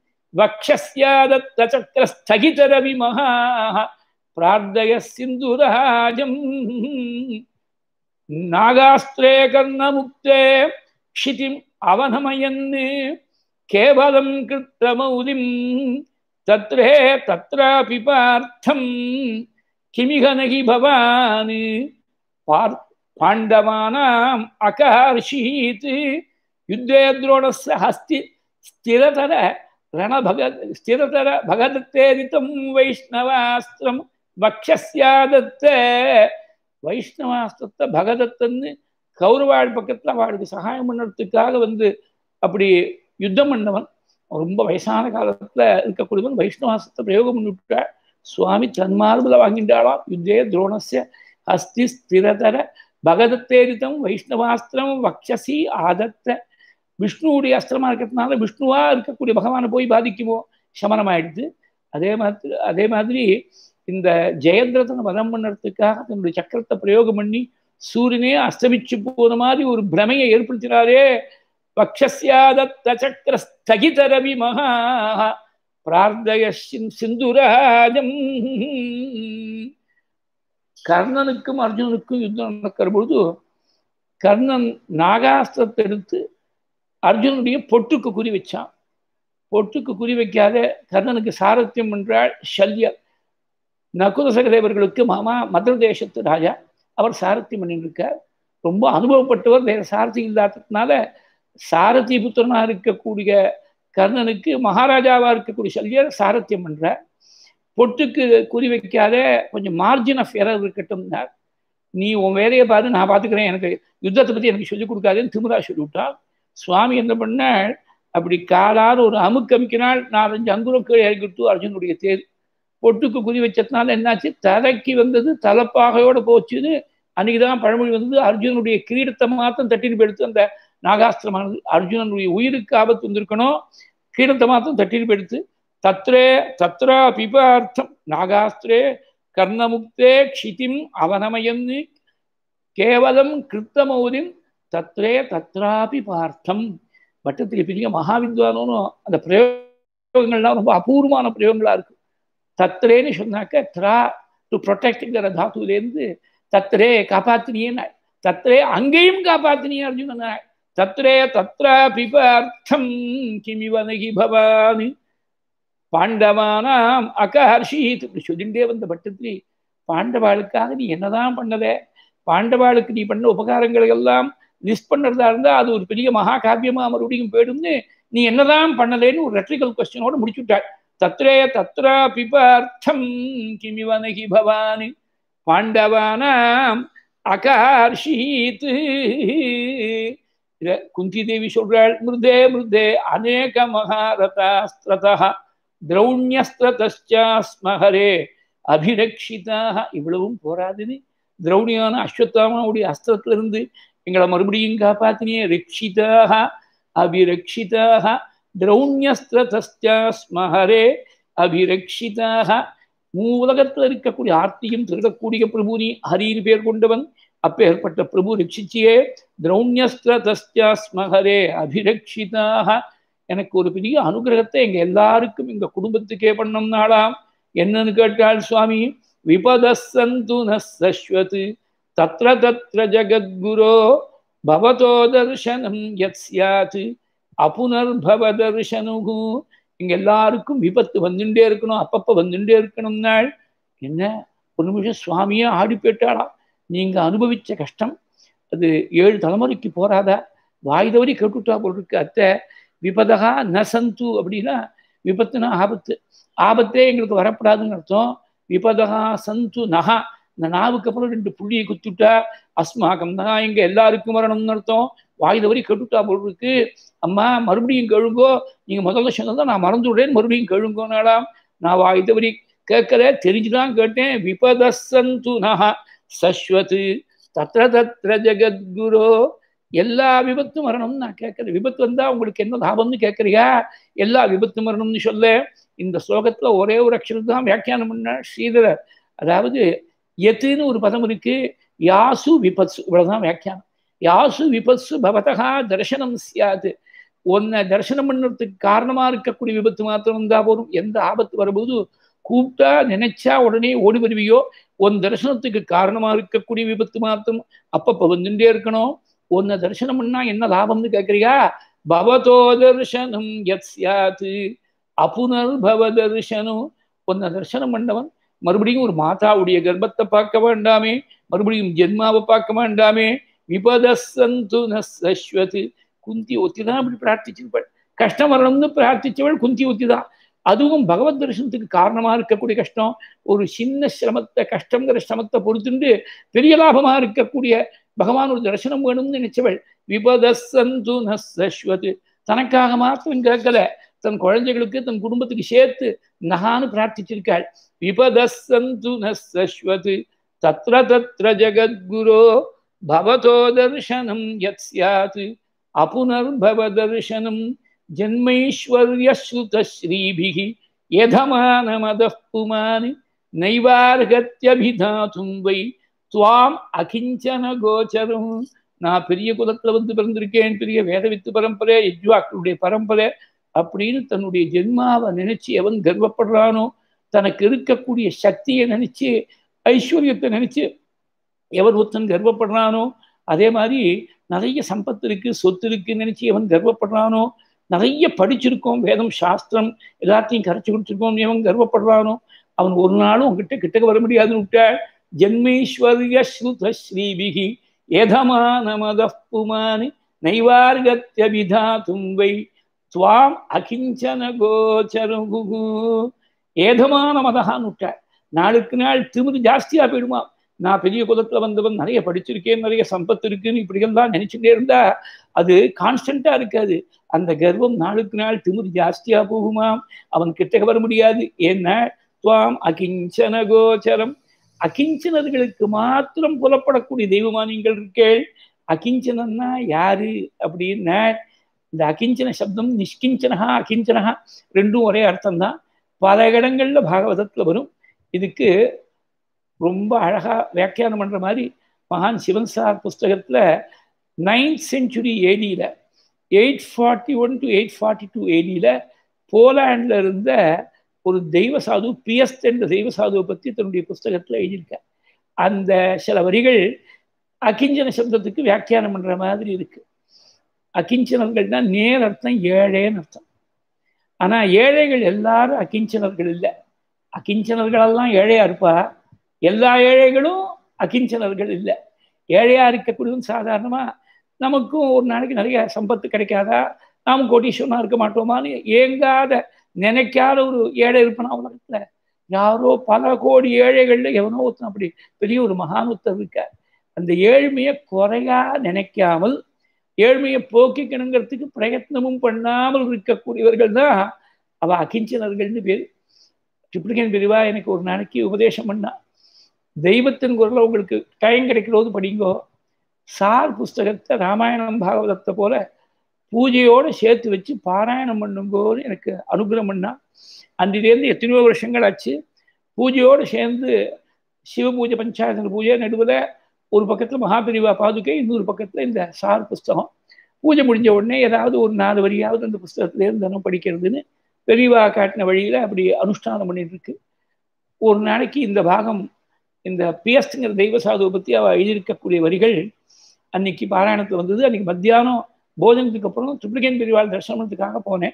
Speaker 1: வக்ஷஸ்யாதத்தச்சக்கரஸ்தகிதரவிமஹா பிரார்த்தய சிந்துராஜம் நாகாஸ்திரே கர்ணமுக்தே क्षितिम् अवनमयन् केवलं कृत्तमौलिं तत्रे तत्रापि पार्थं किमिह न हि भवान् पार् पाण्डवानाम् अकार्षीत् युद्धे द्रोणस्य हस्ति स्थिरतर रणभग स्थिरतर भगदत्तेरितं वैष्णवास्त्रं वक्षस्यादत्त வைஷ்ணவாஸ்திரத்தை பகதத்தன்னு கௌரவாள் பக்கத்தில் அவளுக்கு சகாயம் பண்ணுறதுக்காக வந்து அப்படி யுத்தம் பண்ணவன் ரொம்ப வயசான காலத்தில் இருக்கக்கூடியவன் வைஷ்ணவாசத்தை பிரயோகம் பண்ணிவிட்டாள் சுவாமி தன்மார்பில் வாங்கிட்டாளாம் யுத்தே துரோணஸ்ய அஸ்தி ஸ்திரதர பகதத்தேரித்தம் வைஷ்ணவாஸ்திரம் வக்ஷசி ஆதத்த விஷ்ணுவுடைய அஸ்திரமா இருக்கிறதுனால விஷ்ணுவா இருக்கக்கூடிய பகவானை போய் பாதிக்குமோ சமனமாயிடுது அதே மாதிரி அதே மாதிரி இந்த ஜெயந்திரதனை வதம் பண்ணுறதுக்காக தன்னுடைய சக்கரத்தை பிரயோகம் பண்ணி சூரியனே அஸ்தமிச்சு போன மாதிரி ஒரு பிரமையை ஏற்படுத்தினாரே பக்ஷஸ்யாதத்த சக்கர ஸ்தகித ரவி மகா பிரார்த்தய சிந்துராஜம் கர்ணனுக்கும் அர்ஜுனனுக்கும் யுத்தம் நடக்கிற பொழுது கர்ணன் நாகாஸ்திரத்தை எடுத்து அர்ஜுனுடைய பொட்டுக்கு குறி வச்சான் பொட்டுக்கு குறி வைக்காத கர்ணனுக்கு சாரத்தியம் என்றால் சல்யர் நகுல சகதேவர்களுக்கு மாமா மதுர தேசத்து ராஜா அவர் சாரத்தியம் பண்ணிருக்கார் ரொம்ப அனுபவப்பட்டவர் வேற சாரதி இல்லாததுனால சாரதி புத்திரனா இருக்கக்கூடிய கர்ணனுக்கு மகாராஜாவா இருக்கக்கூடிய சல்யர் சாரத்தியம் பண்றார் பொட்டுக்கு குறி வைக்காத கொஞ்சம் மார்ஜின் ஆஃப் எரர் இருக்கட்டும்னார் நீ உன் வேலையை பாரு நான் பார்த்துக்கிறேன் எனக்கு யுத்தத்தை பற்றி எனக்கு சொல்லிக் கொடுக்காதுன்னு திமுறா சொல்லிவிட்டால் சுவாமி என்ன பண்ணால் அப்படி காலால் ஒரு அமுக்கு அமுக்கினால் நாலஞ்சு அங்குரம் கீழே இறக்கிட்டு அர்ஜுனுடைய தேர் பொட்டுக்கு குறி வச்சதுனால என்னாச்சு தலைக்கு வந்தது தலைப்பாகையோட போச்சுன்னு அன்னைக்கு தான் பழமொழி வந்தது அர்ஜுனுடைய கிரீடத்தை மாத்திரம் தட்டிட்டு எடுத்து அந்த நாகாஸ்திரமானது அர்ஜுனனுடைய உயிருக்கு ஆபத்து வந்திருக்கணும் கிரீடத்தை மாத்திரம் தட்டிட்டு எடுத்து தத்ரே தத்ரா பிபார்த்தம் நாகாஸ்திரே கர்ணமுக்தே க்ஷிதிம் அவனமயன்னு கேவலம் கிருத்தமௌதிம் தத்ரே தத்ராபி பார்த்தம் பட்டத்திரி பெரிய மகாவித்வானும் அந்த பிரயோகம் பிரயோகங்கள்லாம் ரொம்ப அபூர்வமான பிரயோகங்களா இருக்கு தத்ரேன்னு சொன்னாக்க த்ரா டு ப்ரொடெக்ட்ங்கிற தாத்துலேருந்து தத்ரே காப்பாத்தினியேன்னு தத்ரே அங்கேயும் காப்பாத்தினியே அர்ஜுனன் தத்ரே தத்ர பிபார்த்தம் கிமிவ நகி பவானி பாண்டவானாம் அகஹர்ஷித் இப்படி சொல்லிண்டே வந்த பட்டத்திலே பாண்டவாளுக்காக நீ என்னதான் பண்ணத பாண்டவாளுக்கு நீ பண்ண உபகாரங்களை எல்லாம் லிஸ்ட் பண்ணுறதா இருந்தா அது ஒரு பெரிய மகா காவியமா மறுபடியும் போயிடும்னு நீ என்னதான் பண்ணலேன்னு ஒரு ரெட்ரிக்கல் கொஸ்டினோட முடிச்சுட்டாள் தத்ரே தத்ரா பிபார்த்தம் கிமிவ நகி பவானி பாண்டவானாம் அகார்ஷீத் குந்தி தேவி சொல்றாள் மிருதே மிருதே அநேக மகாரதாஸ்திரதா திரௌண்யஸ்திரதஸ்மாஹரே அபிரக்ஷிதாக இவ்வளவும் போராதுன்னு திரௌணியான அஸ்வத்தாமாவுடைய அஸ்திரத்திலிருந்து எங்களை மறுபடியும் காப்பாத்தினியே ரட்சிதாக அபிரக்ஷிதாக திரௌண்யஸ்திரதஸ்மாஹரே அபிரக்ஷிதாக மூலகத்தில் இருக்கக்கூடிய ஆர்த்தியும் திருடக்கூடிய பிரபுனி ஹரின்னு பேர் கொண்டவன் அப்பேற்பட்ட பிரபு ரட்சிச்சியே திரௌண்யஸ்திரதஸ்மாஹரே அபிரக்ஷிதாக எனக்கு ஒரு பெரிய அனுகிரகத்தை எங்க எல்லாருக்கும் எங்க குடும்பத்துக்கே பண்ணோம்னாலாம் என்னன்னு கேட்டாள் சுவாமி விபதசந்து நஸ்வத் தத்ர தத்ர ஜகத்குரோ பவதோ தர்சனம் யத் சியாத் அபுனர்பவ தர்சனுகு இங்க எல்லாருக்கும் விபத்து வந்துட்டே இருக்கணும் அப்பப்ப வந்துட்டே இருக்கணும் நாள் என்ன ஒரு நிமிஷம் சுவாமியே ஆடி போயிட்டாளாம் நீங்க அனுபவிச்ச கஷ்டம் அது ஏழு தலைமுறைக்கு போறாதா வாய்தவரி கேட்டுட்டா போல் இருக்கு அத்தை விபதகா நசந்து அப்படின்னா விபத்துனா ஆபத்து ஆபத்தே எங்களுக்கு வரப்படாதுன்னு அர்த்தம் விபதகா சந்து நகா இந்த நாவுக்கு அப்புறம் ரெண்டு புள்ளியை குத்துட்டா அஸ்மாகம் தான் எங்க எல்லாருக்கும் வரணும்னு அர்த்தம் வாய்தவரி கேட்டுட்டா போல் இருக்கு அம்மா மறுபடியும் கழுங்கோ நீங்க முதல்ல சொன்னதை நான் மறந்து விடுறேன் மறுபடியும் கழுங்கோனாலாம் நான் வாய்தவரி கேட்கல தெரிஞ்சுதான் கேட்டேன் விபதசந்து நகா சஸ்வத்து தத்ர தத்ர ஜெகத்குரோ எல்லா விபத்தும் வரணும்னு நான் கேட்கறேன் விபத்து வந்தா உங்களுக்கு என்ன லாபம்னு கேட்கறியா எல்லா விபத்தும் வரணும்னு சொல்ல இந்த ஸ்லோகத்துல ஒரே ஒரு அக்ஷரம் தான் வியாக்கியானம் பண்ண ஸ்ரீதரர் அதாவது எத்துன்னு ஒரு பதம் இருக்கு யாசு விபத்சு இவ்வளவுதான் வியாக்கியானம் யாசு விபத்சு பவதகா தர்சனம் சியாது உன்னை தரிசனம் பண்ணுறதுக்கு காரணமா இருக்கக்கூடிய விபத்து மாத்திரம் இருந்தா போதும் எந்த ஆபத்து வரும்போது கூப்பிட்டா நினைச்சா உடனே ஓடி வருவியோ உன் தரிசனத்துக்கு காரணமா இருக்கக்கூடிய விபத்து மாத்திரம் அப்பப்ப வந்துட்டே இருக்கணும் உன்னை தரிசனம் பண்ணா என்ன லாபம்னு கேட்கறியா பவதோ தர்சனம் எத் சியாத்து அபுனர்பவ தர்சனம் உன்னை தரிசனம் பண்ணவன் மறுபடியும் ஒரு மாதாவுடைய கர்ப்பத்தை பார்க்க வேண்டாமே மறுபடியும் ஜென்மாவை பார்க்க வேண்டாமே விபதசந்து நஸ்வத் குந்தி ஒத்தி தான் அப்படி பிரார்த்திச்சிருப்பாள் கஷ்டம் வரணும்னு பிரார்த்திச்சவள் குந்தி ஒத்தி தான் அதுவும் பகவத் தரிசனத்துக்கு காரணமா இருக்கக்கூடிய கஷ்டம் ஒரு சின்ன சிரமத்தை கஷ்டங்கிற சிரமத்தை பொறுத்துண்டு பெரிய லாபமா இருக்கக்கூடிய பகவான் ஒரு தரிசனம் வேணும்னு நினைச்சவள் விபதசந்து நஸ்வத் தனக்காக மாத்திரம் கேட்கல தன் குழந்தைகளுக்கு தன் குடும்பத்துக்கு சேர்த்து நகான்னு பிரார்த்திச்சிருக்காள் விபதசந்து நஸ்வத் தத்ர தத்ர ஜகத்குரோ பவதோ தர்சனம் யத் சியாத் அபுனர்பவ தர்சனம் ஜன்மைஸ்வர்யஸ்ருதஸ்ரீபிः यधमानमदः पुमान् நைவார்கத்யபிதாத்தும் வை துவாம் அகிஞ்சன கோச்சரம் நான் பெரிய குலத்துல வந்து பிறந்திருக்கேன் பெரிய வேதவித்து பரம்பரை இஜ்வாக்களுடைய பரம்பரை அப்படின்னு தன்னுடைய ஜென்மாவை நினைச்சு எவன் கர்வப்படுறானோ தனக்கு இருக்கக்கூடிய சக்தியை நினைச்சு ஐஸ்வர்யத்தை நினைச்சு எவன் ஒருத்தன் கர்வப்படுறானோ அதே மாதிரி நிறைய சம்பத்து இருக்கு சொத்து இருக்குன்னு நினைச்சு எவன் கர்வப்படுறானோ நிறைய படிச்சிருக்கோம் வேதம் சாஸ்திரம் எல்லாத்தையும் கரைச்சி கொடுத்துருக்கோம் எவன் கர்வப்படுறானோ அவன் ஒரு நாளும் உங்ககிட்ட கிட்டக்க வர முடியாதுன்னு விட்டாள் ஜென்மீஸ்வரிய ஸ்ருத ஸ்ரீபிகி ஏதமானமத புமானி நைவார்கத்யபிதாத்தும் வை துவாம் அகிஞ்சன கோச்சருகு ஏதமான மதகான்னு விட்டாள் நாளுக்கு நாள் திமிரு ஜாஸ்தியா போயிடுமா நான் பெரிய குலத்துல வந்தவன் நிறைய படிச்சிருக்கேன் நிறைய சம்பத்து இருக்குன்னு இப்படியெல்லாம் நினைச்சுட்டே இருந்தா அது கான்ஸ்டன்டா இருக்காது அந்த கர்வம் நாளுக்கு நாள் திமிரு ஜாஸ்தியா போகுமாம் அவன் கிட்ட வர முடியாது ஏன்னா துவாம் அகிஞ்சன கோச்சரம் அகிஞ்சனர்களுக்கு மாத்திரம் புலப்படக்கூடிய தெய்வமா நீங்கள் இருக்கேள் அகிஞ்சனன்னா யாரு அப்படின்னா இந்த அகிஞ்சன சப்தம் நிஷ்கிஞ்சனஹா அகிஞ்சனஹா ரெண்டும் ஒரே அர்த்தம் தான் பல இடங்கள்ல பாகவதத்துல வரும் இதுக்கு ரொம்ப அழகா வியாக்கியானம் பண்ற மாதிரி மகான் சிவன் சார் புஸ்தகத்துல நைன்த் செஞ்சுரி ஏடியில eight forty one to eight forty two ஏடியில போலாண்டில் இருந்த ஒரு தெய்வ சாது பியஸ்ட் என்ற தெய்வ சாதுவை பற்றி தன்னுடைய புஸ்தகத்தில் எழுதியிருக்கார் அந்த சில வரிகள் அகிஞ்சன சப்தத்துக்கு வியாக்கியானம் பண்ணுற மாதிரி இருக்கு அகிஞ்சனர்கள்னா நேர் அர்த்தம் ஏழேன்னு அர்த்தம் ஆனால் ஏழைகள் எல்லாரும் அகிஞ்சனர்கள் இல்லை அகிஞ்சனர்களெல்லாம் ஏழையா இருப்பா எல்லா ஏழைகளும் அகிஞ்சனர்கள் இல்லை ஏழையா இருக்கக்கூடியதும் சாதாரணமாக நமக்கும் ஒரு நாளைக்கு நிறைய சம்பத்து கிடைக்காதா நாமும் கோட்டீஸ்வரனா இருக்க மாட்டோமான்னு ஏங்காத நினைக்காத ஒரு ஏழை இருப்பனா உலகத்துல யாரோ பல கோடி ஏழைகள்ல எவனோ ஒருத்தன் அப்படி பெரிய ஒரு மகானுத்தர் இருக்கார் அந்த ஏழ்மையை குறையா நினைக்காமல் ஏழ்மையை போக்கிக்கணுங்கிறதுக்கு பிரயத்னமும் பண்ணாமல் இருக்கக்கூடியவர்கள் தான் அவ அகிஞ்சனர்கள்னு பேர் ட்ரிப்ளிகன் பிரிவா எனக்கு ஒரு நாளைக்கு உபதேசம் பண்ணா தெய்வத்தின் குரலை உங்களுக்கு டைம் கிடைக்கிறோது படிங்கோ சார் புஸ்தகத்தை ராமாயணம் பாகவதத்தை போல பூஜையோடு சேர்த்து வச்சு பாராயணம் பண்ணும்போது எனக்கு அனுகிரகம் பண்ணா அன்றிலேருந்து எத்தனையோ வருஷங்கள் ஆச்சு பூஜையோடு சேர்ந்து சிவ பூஜை பஞ்சாயத்து பூஜை நடுவில் ஒரு பக்கத்தில் மகாபிரிவா பாதுகை இன்னொரு பக்கத்தில் இந்த சார் புஸ்தகம் பூஜை முடிஞ்ச உடனே ஏதாவது ஒரு நாலு வரியாவது அந்த புஸ்தகத்திலேருந்து தினம் படிக்கிறதுன்னு பெரியவா காட்டின வழியில் அப்படி அனுஷ்டானம் பண்ணிட்டு இருக்கு ஒரு நாளைக்கு இந்த பாகம் இந்த பியஸ்டுங்கிற தெய்வ சாதுவை பற்றி அவள் எழுதியிருக்கக்கூடிய வரிகள் அன்னைக்கு பாராயணத்தில் வந்தது அன்னைக்கு மத்தியானம் போஜனத்துக்கு அப்புறம் ட்ரிப்ளிகன் பெரியவாள் தரிசனத்துக்காக போனேன்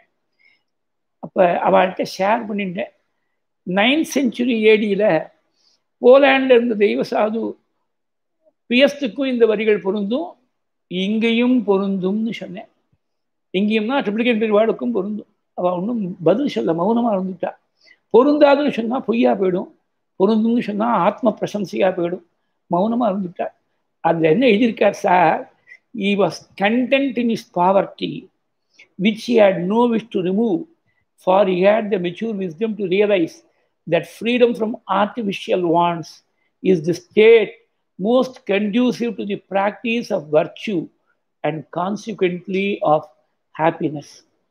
Speaker 1: அப்போ அவள்கிட்ட ஷேர் பண்ணிட்டேன் நைன்த் செஞ்சுரி ஏடியில் போலாண்டில் இருந்த தெய்வ சாது பியஸ்டுக்கும் இந்த வரிகள் பொருந்தும் இங்கேயும் பொருந்தும்னு சொன்னேன் இங்கேயும்னா ட்ரிப்ளிகன் பெரியவாளுக்கும் பொருந்தும் அவள் ஒன்றும் பதில் சொல்ல மௌனமாக இருந்துட்டா பொருந்தாதுன்னு சொன்னால் பொய்யா போயிடும் பொருந்தும்னு சொன்னால் ஆத்ம பிரசம்சையாக போயிடும் மௌனமாக இருந்துட்டா அதில் என்ன எழுதியிருக்கார் sir he was content in his poverty, which he had no wish to remove, for he had the mature wisdom to realize that freedom from artificial wants is the state most conducive to the practice of virtue and consequently of happiness.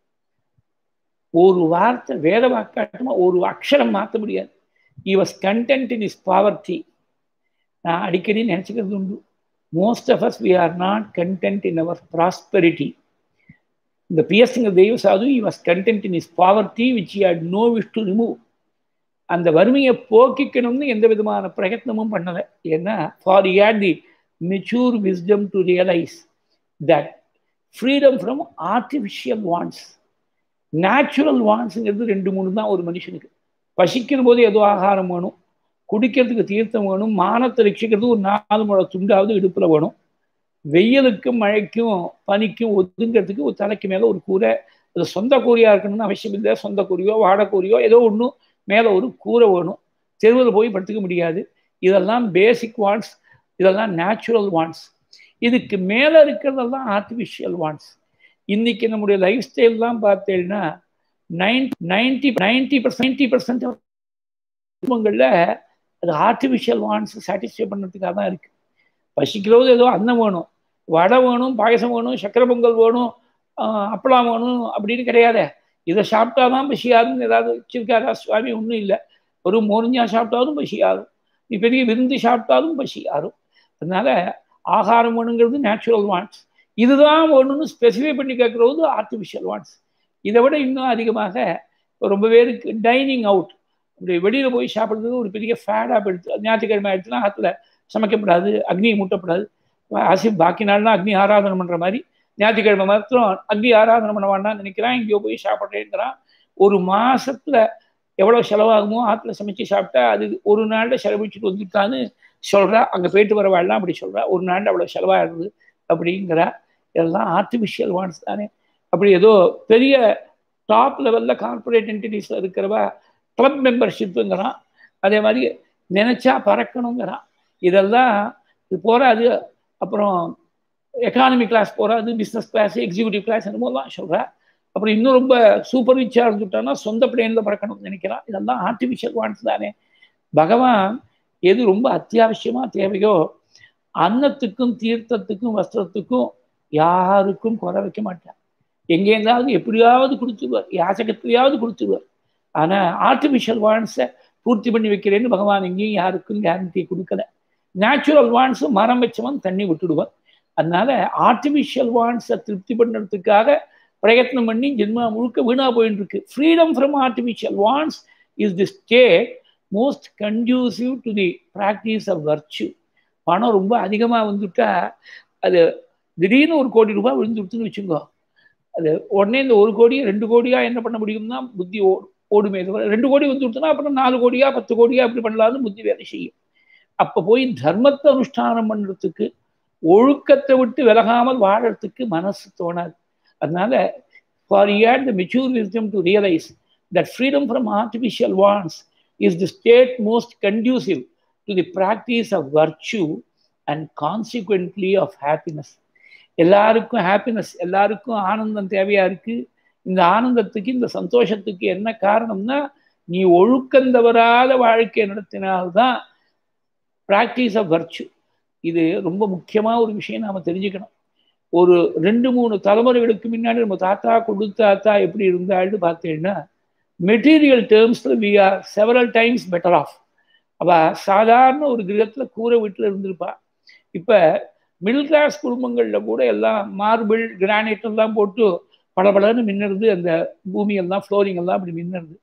Speaker 1: ஒரு வார்த்தை வேத வாக்காட்டமா ஒரு அக்ஷரம் மாற்ற முடியாது he was content in his poverty நான் அடிக்கடி நினச்சிக்கிறது உண்டு most of us we are not content in our prosperity the piercing of தெய்வ சாது he was content in his poverty which he had no wish to remove அந்த வறுமையை போக்கிக்கணும்னு எந்த விதமான பிரயத்னமும் பண்ணலை ஏன்னா for had the mature wisdom to realise that freedom from artificial wants natural வாண்ட்ஸுங்கிறது ரெண்டு மூணு தான் ஒரு மனுஷனுக்கு பசிக்கிற போது ஏதோ ஆகாரம் வேணும் குடிக்கிறதுக்கு தீர்த்தம் வேணும் மானத்தை ரட்சிக்கிறது ஒரு நாலு முழை துண்டாவது இடுப்பில் வேணும் வெயிலுக்கும் மழைக்கும் பனிக்கும் ஒதுங்கிறதுக்கு ஒரு தலைக்கு மேலே ஒரு கூரை அது சொந்த கூரையாக இருக்கணும்னு அவசியம் இல்லை சொந்த கூரையோ வாடக்கூரையோ ஏதோ ஒன்று மேலே ஒரு கூரை வேணும் தெருவில் போய் படுத்துக்க முடியாது இதெல்லாம் பேசிக் வாண்ட்ஸ் இதெல்லாம் நேச்சுரல் வாண்ட்ஸ் இதுக்கு மேலே இருக்கிறதெல்லாம் ஆர்டிஃபிஷியல் வாண்ட்ஸ் இன்னைக்கு நம்முடைய லைஃப் ஸ்டைல்லாம் பார்த்தேன்னா nine ninety ninety percent ninety percent குடும்பங்களில் அது ஆர்டிஃபிஷியல் வாண்ட்ஸ் சாட்டிஸ்ஃபை பண்ணுறதுக்காக தான் இருக்குது பசிக்கிறது ஏதோ அன்னம் வேணும் வடை வேணும் பாயசம் வேணும் சக்கரை பொங்கல் வேணும் அப்பளம் வேணும் அப்படின்னு கிடையாது இதை சாப்பிட்டா தான் பசி ஆகும்னு ஏதாவது வச்சிருக்காரா சுவாமி ஒன்றும் இல்லை ஒரு மோரிஞ்சா சாப்பிட்டாலும் பசி ஆகும் நீ பெரிய விருந்து சாப்பிட்டாலும் பசி ஆகும் அதனால ஆகாரம் வேணுங்கிறது நேச்சுரல் வாண்ட்ஸ் இதுதான் வேணும்னு ஸ்பெசிஃபை பண்ணி கேட்குறது ஆர்டிஃபிஷியல் வாண்ட்ஸ் இதை விட இன்னும் அதிகமாக ரொம்ப பேருக்கு டைனிங் அவுட் இப்படி வெளியில் போய் சாப்பிட்றது ஒரு பெரிய ஃபேடாக போயிடுது ஞாயிற்றுக்கிழமை ஆயிடுச்சுன்னா ஆற்றுல சமைக்கப்படாது அக்னியை மூட்டப்படாது ஆசி பாக்கி நாள்லாம் அக்னி ஆராதனை பண்ணுற மாதிரி ஞாயிற்றுக்கிழமை மாத்திரம் அக்னி ஆராதனை பண்ண வேண்டாம்னு நினைக்கிறான் இங்கேயோ போய் சாப்பிட்றேங்கிறான் ஒரு மாசத்துல எவ்வளோ செலவாகுமோ ஆற்றுல சமைச்சு சாப்பிட்டா அது ஒரு நாளில் செலவழிச்சுட்டு வந்துட்டான்னு சொல்கிறா அங்கே போயிட்டு வரவாள்லாம் அப்படி சொல்கிறா ஒரு நாளில் அவ்வளோ செலவாகிடுது அப்படிங்கிறா இதெல்லாம் ஆர்டிஃபிஷியல் வான்ஸ் தானே அப்படி ஏதோ பெரிய டாப் லெவலில் கார்பரேட் என்டிட்டிஸில் இருக்கிறவா கிளப் மெம்பர்ஷிப்புங்கிறான் அதே மாதிரி நினச்சா பறக்கணுங்கிறான் இதெல்லாம் இது போகாது அப்புறம் எக்கானமி கிளாஸ் போகாது பிஸ்னஸ் கிளாஸ் எக்ஸிக்யூட்டிவ் கிளாஸ் என்னமோலாம் சொல்கிறா அப்புறம் இன்னும் ரொம்ப சூப்பர் ரிச்சாக இருந்துட்டான்னா சொந்த பிளேனில் பறக்கணும்னு நினைக்கிறான் இதெல்லாம் ஆர்டிஃபிஷியல் வான்ஸ் தானே பகவான் எது ரொம்ப அத்தியாவசியமாக தேவையோ அன்னத்துக்கும் தீர்த்தத்துக்கும் வஸ்திரத்துக்கும் யாருக்கும் குறை வைக்க மாட்டான் எங்கேருந்தாவது எப்படியாவது கொடுத்துருவார் யாசகத்திலேயாவது கொடுத்துருவார் ஆனால் ஆர்டிஃபிஷியல் வான்ஸை பூர்த்தி பண்ணி வைக்கிறேன்னு பகவான் எங்கேயும் யாருக்கும் கேரண்டி கொடுக்கல நேச்சுரல் வான்ஸு மரம் வச்சவன் தண்ணி விட்டுடுவான் அதனால ஆர்டிஃபிஷியல் வான்ஸை திருப்தி பண்ணுறதுக்காக பிரயத்னம் பண்ணி ஜென்மா முழுக்க வீணா போயிட்டு இருக்கு freedom from artificial wants is the state most conducive to the practice of virtue பணம் ரொம்ப அதிகமாக வந்துட்டா அது திடீர்னு ஒரு கோடி ரூபாய் விழுந்துடுத்துன்னு வச்சுக்கோ அது உடனே இந்த ஒரு கோடியை ரெண்டு கோடியா என்ன பண்ண முடியும்னா புத்தி ஓ ஓடுமே தவிர ரெண்டு கோடி வந்து கொடுத்தனா அப்புறம் நாலு கோடியா பத்து கோடியா அப்படி பண்ணலாம்னு புத்தி வேலை செய்யும் அப்போ போய் தர்மத்தை அனுஷ்டானம் பண்ணுறதுக்கு ஒழுக்கத்தை விட்டு விலகாமல் வாழறதுக்கு மனசு தோணாது அதனால for had the mature wisdom to realise that freedom from artificial wants is the state most conducive to the practice of virtue and consequently of happiness எல்லாருக்கும் ஹாப்பினஸ் எல்லாருக்கும் ஆனந்தம் தேவையா இருக்கு இந்த ஆனந்தத்துக்கு இந்த சந்தோஷத்துக்கு என்ன காரணம்னா நீ ஒழுக்கந்தவராத வாழ்க்கை நடத்தினால்தான் ப்ராக்டிஸ் ஆஃப் வர்ச்சு இது ரொம்ப முக்கியமாக ஒரு விஷயம் நாம் தெரிஞ்சுக்கணும் ஒரு ரெண்டு மூணு தலைமுறைகளுக்கு முன்னாடி நம்ம தாத்தா கொடுத்தாத்தா எப்படி இருந்தாள்னு பார்த்தீங்கன்னா மெட்டீரியல் டேர்ம்ஸில் we are several times better off அவள் சாதாரண ஒரு கிரகத்தில் கூரை வீட்டில் இருந்திருப்பா இப்போ மிடில் கிளாஸ் குடும்பங்களில் கூட எல்லாம் மார்பிள் கிரானைட் எல்லாம் போட்டு பளபளன்னு மின்னுறது அந்த பூமி எல்லாம் ஃப்ளோரிங் எல்லாம் அப்படி மின்னுறது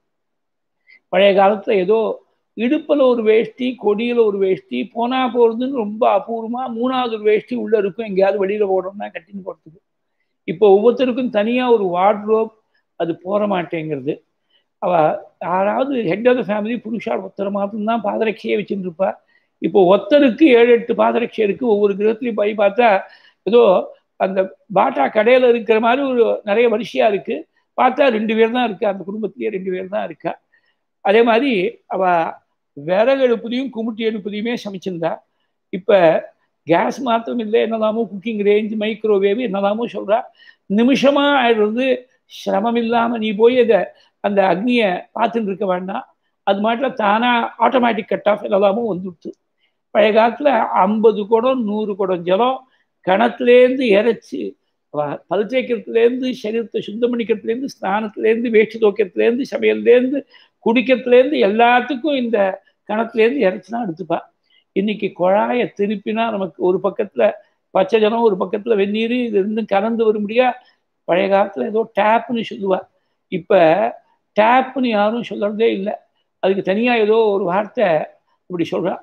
Speaker 1: பழைய காலத்தில் ஏதோ இடுப்பில் ஒரு வேஷ்டி கொடியில் ஒரு வேஷ்டி போனா போகிறதுன்னு ரொம்ப அபூர்வமாக மூணாவது ஒரு வேஷ்டி உள்ளே இருக்கும் எங்கேயாவது வெளியில் போடுறோம்னா கட்டின்னு போகிறதுக்கு இப்போ ஒவ்வொருத்தருக்கும் தனியாக ஒரு வார்ட்ரோப் அது போற மாட்டேங்கிறது அவ யாராவது ஹெட் ஆஃப் த ஃபேமிலி புருஷா ஒருத்தர் மாத்திரம்தான் பாதரட்சையே வச்சுட்டு இருப்பா இப்போ ஒருத்தருக்கு ஏழு எட்டு பாதரட்சை இருக்கு ஒவ்வொரு கிரகத்துலையும் போய் பார்த்தா ஏதோ அந்த பாட்டா கடையில் இருக்கிற மாதிரி ஒரு நிறைய வரிசையா இருக்கு பார்த்தா ரெண்டு பேர் தான் இருக்கா அந்த குடும்பத்திலேயே ரெண்டு பேர் தான் இருக்கா அதே மாதிரி அவ விறகு எழுப்புதையும் குமுட்டி எழுப்புதையுமே சமைச்சிருந்தா இப்போ கேஸ் மாத்திரம் இல்லை என்னதாமோ குக்கிங் ரேஞ்ச் மைக்ரோவேவ் என்னதாமோ சொல்றா நிமிஷமா ஆயிடுறது சிரமம் இல்லாமல் நீ போய் அதை அந்த அக்னியை பார்த்துட்டு இருக்க வேண்டாம் அது மாட்டில் தானா ஆட்டோமேட்டிக் கட் ஆஃப் எல்லாமும் வந்துடுச்சு பழைய காலத்தில் ஐம்பது குடம் நூறு குடம் ஜலம் கணத்துலேருந்து இறைச்சி பல் தேய்க்கிறதுலேருந்து சரீரத்தை சுத்தம் பண்ணிக்கிறதுலேருந்து ஸ்நானத்துலேருந்து வேஷ்டி துவைக்கிறதுலேருந்து சமையல்லேருந்து குடிக்கிறதுலேருந்து எல்லாத்துக்கும் இந்த கணத்துலேருந்து இறைச்சி தான் எடுத்துப்பா இன்னைக்கு குழாயை திருப்பினா நமக்கு ஒரு பக்கத்தில் பச்சை ஜலம் ஒரு பக்கத்தில் வெந்நீர் இது ரெண்டும் கலந்து வரும்படியா பழைய காலத்தில் ஏதோ டேப்னு சொல்லுவா இப்போ டேப்னு யாரும் சொல்கிறதே இல்லை அதுக்கு தனியாக ஏதோ ஒரு வார்த்தை இப்படி சொல்கிறான்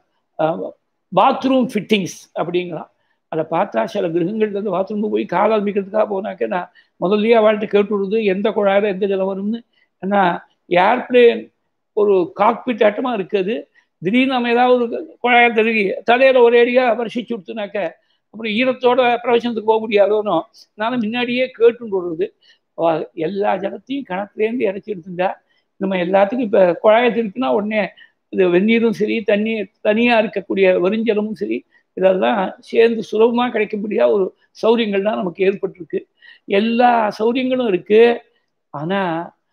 Speaker 1: பாத்ரூம் ஃபிட்டிங்ஸ் அப்படிங்கிறான் அதை பார்த்தா சில கிரகங்கள்லேருந்து பாத்ரூமுக்கு போய் கால் ஆரம்பிக்கிறதுக்காக போனாக்க நான் முதல்லயே அவள்கிட்ட கேட்டு விடுறது எந்த குழாயில் எந்த ஜலம் வரும்னு ஏன்னா ஏர்பிளேன் ஒரு காக்பிட் ஆட்டமாக இருக்குது திடீர்னு நம்ம ஏதாவது ஒரு குழாயை தருகி தலையில் ஒரு அடியாக வருஷிச்சு விடுத்துனாக்க அப்புறம் ஈரத்தோட பிரவச்சனத்துக்கு போக முடியாதோனோ நானும் முன்னாடியே கேட்டுன்னு வருது எல்லா ஜலத்தையும் கணக்குலேருந்து இறச்சி எடுத்துட்டா நம்ம எல்லாத்துக்கும் இப்போ குழாயை திருப்பினா உடனே இது வெந்நீரும் சரி தண்ணி தனியாக இருக்கக்கூடிய வெறிஞ்சலமும் சரி இதெல்லாம் சேர்ந்து சுலபமாக கிடைக்கக்கூடிய ஒரு சௌரியங்கள் தான் நமக்கு ஏற்பட்டிருக்கு எல்லா சௌரியங்களும் இருக்கு ஆனால்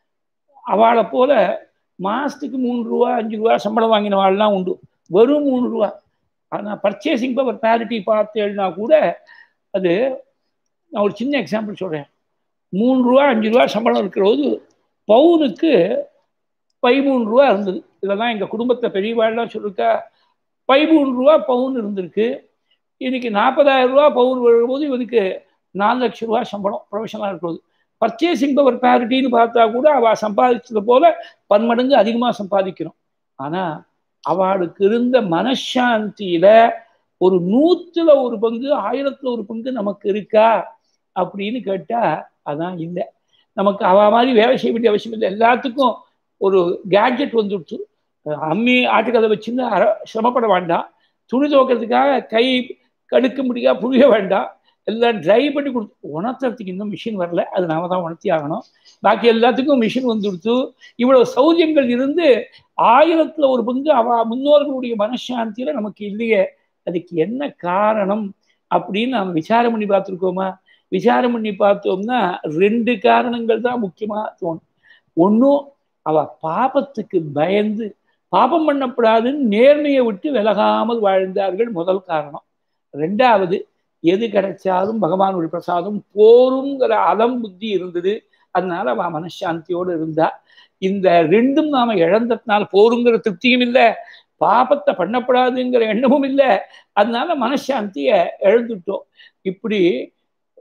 Speaker 1: அவளை போல மாதத்துக்கு மூணு ரூபா அஞ்சு ரூபா சம்பளம் வாங்கினவாள்லாம் உண்டு வெறும் மூணு ரூபா ஆனால் பர்ச்சேசிங் பவர் பேரிட்டி பார்த்தேன்னா கூட அது நான் ஒரு சின்ன எக்ஸாம்பிள் சொல்கிறேன் மூணு ரூபா அஞ்சு ரூபா சம்பளம் இருக்கிறபோது பவுனுக்கு பதிமூணு ரூபா இருந்தது இதெல்லாம் எங்கள் குடும்பத்தை பெரியவாள்லாம் சொல்லிருக்கா பதிமூணு ரூபா பவுன் இருந்திருக்கு இன்னைக்கு நாற்பதாயிரம் ரூபா பவுன் வரும்போது இவனுக்கு நாலு லட்சம் ரூபா சம்பளம் ப்ரொஃபஷனலாக இருக்கிறது பர்ச்சேசிங் பவர் பேரிட்டின்னு பார்த்தா கூட அவள் சம்பாதிச்சது போல பன்மடங்கு அதிகமாக சம்பாதிக்கணும் ஆனால் அவளுக்கு இருந்த மனசாந்தியில ஒரு நூத்துல ஒரு பங்கு ஆயிரத்துல ஒரு பங்கு நமக்கு இருக்கா அப்படின்னு கேட்டா அதான் இல்லை நமக்கு அவ மாதிரி வேலை செய்ய வேண்டிய அவசியம் இல்லை எல்லாத்துக்கும் ஒரு கேட்ஜெட் வந்துடுச்சு அம்மி ஆட்டுக்கதை வச்சுன்னு அர சிரமப்பட வேண்டாம் துணி துவைக்கிறதுக்காக கை கடுக்க முடியா புரிய வேண்டாம் எல்லாம் ட்ரை பண்ணி கொடுத்து உணர்த்துறதுக்கு இன்னும் மிஷின் வரல அது நாம தான் உணர்த்தி ஆகணும் பாக்கி எல்லாத்துக்கும் மிஷின் வந்துடுத்து இவ்வளவு சௌரியங்கள் இருந்து ஆயிரத்துல ஒரு பங்கு அவ முன்னோர்களுடைய மனசாந்தியில நமக்கு இல்லையே அதுக்கு என்ன காரணம் அப்படின்னு நாம் விசாரம் பண்ணி பார்த்துருக்கோமா விசாரம் பண்ணி பார்த்தோம்னா ரெண்டு காரணங்கள் தான் முக்கியமா தோணும் ஒன்றும் அவ பாபத்துக்கு பயந்து பாபம் பண்ணப்படாதுன்னு நேர்மையை விட்டு விலகாமல் வாழ்ந்தார்கள் முதல் காரணம் ரெண்டாவது எது கிடைச்சாலும் பகவானுடைய பிரசாதம் போருங்கிற அலம் புத்தி இருந்தது அதனால அவ மனசாந்தியோடு இருந்தா இந்த ரெண்டும் நாம இழந்ததுனால போருங்கிற திருப்தியும் இல்லை பாபத்தை பண்ணப்படாதுங்கிற எண்ணமும் இல்லை அதனால மனசாந்திய இழந்துட்டோம் இப்படி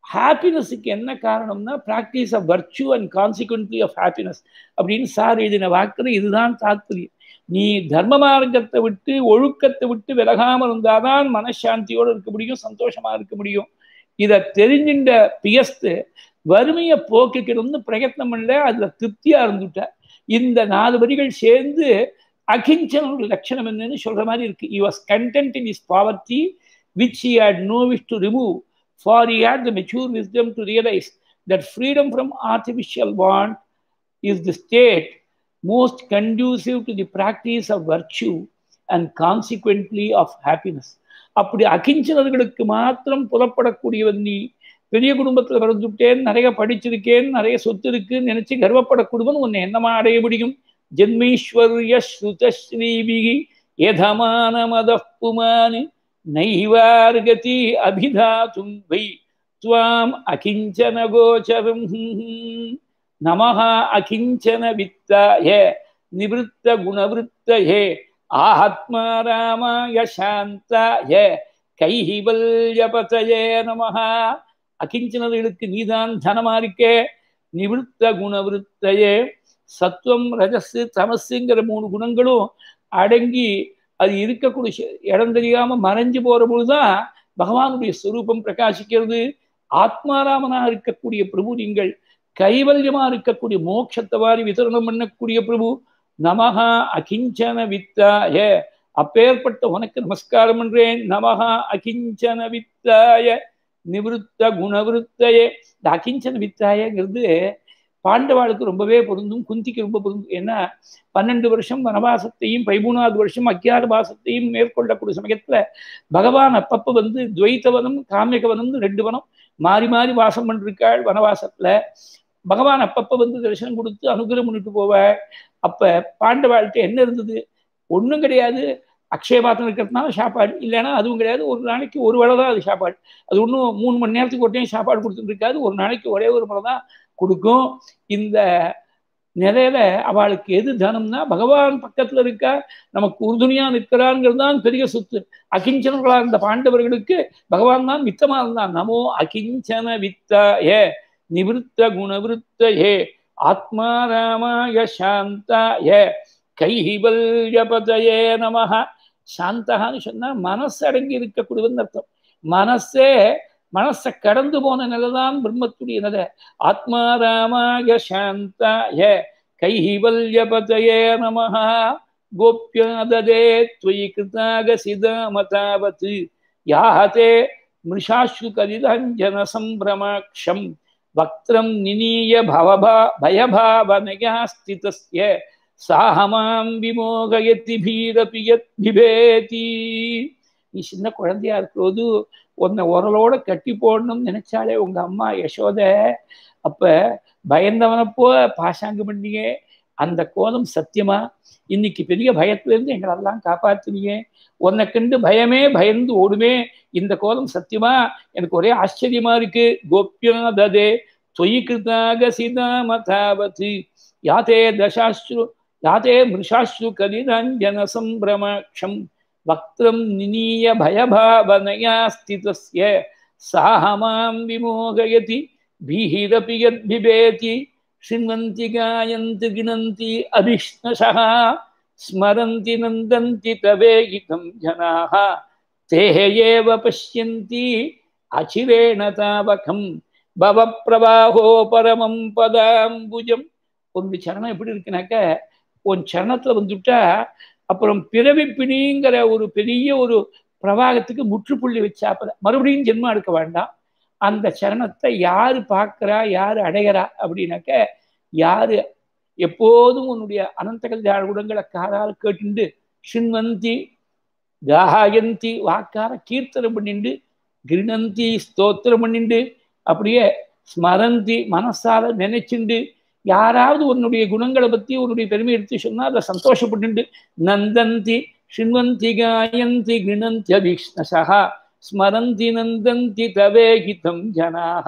Speaker 1: ஹாப்பினஸுக்கு என்ன காரணம்னா practice of virtue and consequently of happiness அப்படின்னு சார் எழுதின வாக்குல இதுதான் தாத்பரியம் நீ தர்ம மார்க்கத்தை விட்டு ஒழுக்கத்தை விட்டு விலகாமல் இருந்தாதான் மனசாந்தியோடு இருக்க முடியும் சந்தோஷமா இருக்க முடியும் இதை தெரிஞ்சின்ற பியஸ்து வறுமையை போக்கிக்கணும்னு பிரயத்னம் பண்ணல அதுல திருப்தியா இருந்துட்ட இந்த நாலு வரிகள் சேர்ந்து அகிஞ்சனோட லட்சணம் என்னன்னு சொல்ற மாதிரி இருக்கு he was content in his poverty which he had no wish to remove for he had the mature wisdom to realize that freedom from artificial want is the state most conducive to the practice of virtue and consequently of happiness. அப்படி அகிஞ்சனர்களுக்கு மாத்திரம் புலப்படக்கூடியவன் நீ பெரிய குடும்பத்தில் பிறந்துட்டேன் நிறைய படிச்சிருக்கேன் நிறைய சொத்து இருக்குன்னு நினைச்சு கர்வப்படக்கூடியவன் உன்னை என்னமா அடைய முடியும் ஜென்மீஸ்வர்ய ஸ்ருதஸ்ரீபிகி யதமான மத புமானு நைவார்கதி அபிதாத்தும் வை துவாம் அகிஞ்சன கோச்சரம் நமஹ அகிஞ்சன வித்தாய நிவృత్త குணவృత్తயே ஆத்மா ராமாய சாந்தாய கைவல்யபதயே நமஹ அகிஞ்சனர்களுக்கு நீதான் தனமா இருக்கே நிவృత్త குணவృత్తயே சத்துவம் ரஜஸ் தமசுங்கிற மூணு குணங்களும் அடங்கி அது இருக்கக்கூடிய இடம் தெரியாம மறைஞ்சு போற பொழுதுதான் பகவானுடைய ஸ்வரூபம் பிரகாசிக்கிறது ஆத்மாராமனா இருக்கக்கூடிய பிரபு நீங்கள் கைவல்யமா இருக்கக்கூடிய மோட்சத்தை வாரி விதரணம் பண்ணக்கூடிய பிரபு நமகா அகிஞ்சன வித்தாய அப்பேற்பட்ட உனக்கு நமஸ்காரம் பண்றேன் நமகா அகிஞ்சன வித்தாய நிவృత్త குணவృత్తயே இந்த அகிஞ்சன வித்தாயங்கிறது பாண்டவாளுக்கு ரொம்பவே பொருந்தும் குந்திக்கு ரொம்ப பொருந்தும் ஏன்னா பன்னெண்டு வருஷம் வனவாசத்தையும் பதிமூணாவது வருஷம் அக்கியார வாசத்தையும் மேற்கொள்ளக்கூடிய சமயத்துல பகவான் அப்பப்ப வந்து துவைத்தவனம் காமிகவனம்னு ரெண்டு வனம் மாறி மாறி வாசம் பண்ணிருக்காள் வனவாசத்துல பகவான் அப்பப்ப வந்து தரிசனம் கொடுத்து அனுகிரகம் பண்ணிட்டு போவாள் அப்ப பாண்டவாழ்கிட்ட என்ன இருந்தது ஒன்றும் கிடையாது அக்ஷயபாத்திரம் இருக்கிறதுனால சாப்பாடு இல்லைன்னா அதுவும் கிடையாது ஒரு நாளைக்கு ஒரு வேளை தான் அது சாப்பாடு அது ஒன்றும் மூணு மணி நேரத்துக்கு ஒரு டைம் சாப்பாடு கொடுத்துட்டு இருக்காது ஒரு நாளைக்கு ஒரே ஒரு முறை தான் கொடுக்கும் இந்த நிலையில அவளுக்கு எது தனம்னா பகவான் பக்கத்துல இருக்கா நமக்கு உறுதுணையா நிற்கிறாங்கிறது தான் பெரிய சொத்து அகிஞ்சனர்களா இருந்த பாண்டவர்களுக்கு பகவான் தான் மித்தமா இருந்தான் நமோ அகிஞ்சன வித்தாய நிவృత్త குணவృత్తயே ஆத்மா ராமாய சாந்தாய கைவல்யபதயே நமஹ சாந்தகான்னு சொன்னா மனசு அடங்கி இருக்கக்கூடியவன் அர்த்தம் மனசே மனசை கடந்து போன நிலைதான் பிரம்மத்துடைய நிலை ஆத்மா ராமாய சாந்தாய கைவல்யபதயே நமஹ கோப்பியாததே त्वयि कृतागसिदामतावत् याहते मृषाश्रु कलिरञ्जन सम्भ्रमाक्षम् वक्त्रं निनीय भवभा भयभावनया स्थितस्य साहमां விமோகயத்தி பீரபி யத் பிபேதி நீ சின்ன குழந்தையா இருக்கிறது உன்னை உரலோட கட்டி போடணும்னு நினைச்சாலே உங்க அம்மா யசோத அப்ப பயந்தவனப்போ பாசாங்கு பண்ணியே அந்த கோலம் சத்தியமா இன்னைக்கு பெரிய பயத்துல இருந்து எங்களெல்லாம் காப்பாத்தினியே உன்னை கண்டு பயமே பயந்து ஓடுமே இந்த கோலம் சத்தியமா எனக்கு ஒரே ஆச்சரியமா இருக்கு கோப்பியாததே தொயி கிருதாக சீதாமதாவத் யாத்தே தசாஸ்ரு யாத்தே மிருஷாஸ்ரு கலிரஞ்சன சம்பிரமக்ஷம் வக்திரம் நினீய பயபாவனயா ஸ்திதஸ்ய சாஹமாம் விமோகயதி பீஹிரபி யத் பிபேதி शृण्वन्ति गायन्ति गिणन्ति अभिष्णशः स्मरन्ति नन्दन्ति तवेगितं जनाः ते एव पश्यन्ति अचिरेण तावकं பவப்பிரவாகோ பரமம் பதாம்புஜம் ஒரு சரணம் எப்படி இருக்குனாக்க உன் சரணத்துல வந்துட்டா அப்புறம் பிறவி பிணிங்கிற ஒரு பெரிய ஒரு பிரவாகத்துக்கு முற்றுப்புள்ளி வச்சாப்பல மறுபடியும் ஜென்மம் எடுக்க வேண்டாம் அந்த சரணத்தை யாரு பார்க்கிறா யாரு அடைகிறா அப்படின்னாக்க யாரு எப்போதும் உன்னுடைய அனந்த கல்யாண குணங்களை காதால் கேட்டுண்டு சின்வந்தி காயந்தி வாக்கார கீர்த்தனம் பண்ணிண்டு கிருணந்தி ஸ்தோத்திரம் பண்ணிண்டு அப்படியே ஸ்மரந்தி மனசால நினைச்சுண்டு யாராவது உன்னுடைய குணங்களை பத்தி உன்னுடைய பெருமை எடுத்து சொன்னா அதை சந்தோஷப்பட்டு நந்தந்தி சின்வந்தி காயந்தி கிருணந்தி அபீஷ்ணசா ஸ்மரந்தி நந்தந்தி தவேகிதம் ஜனாக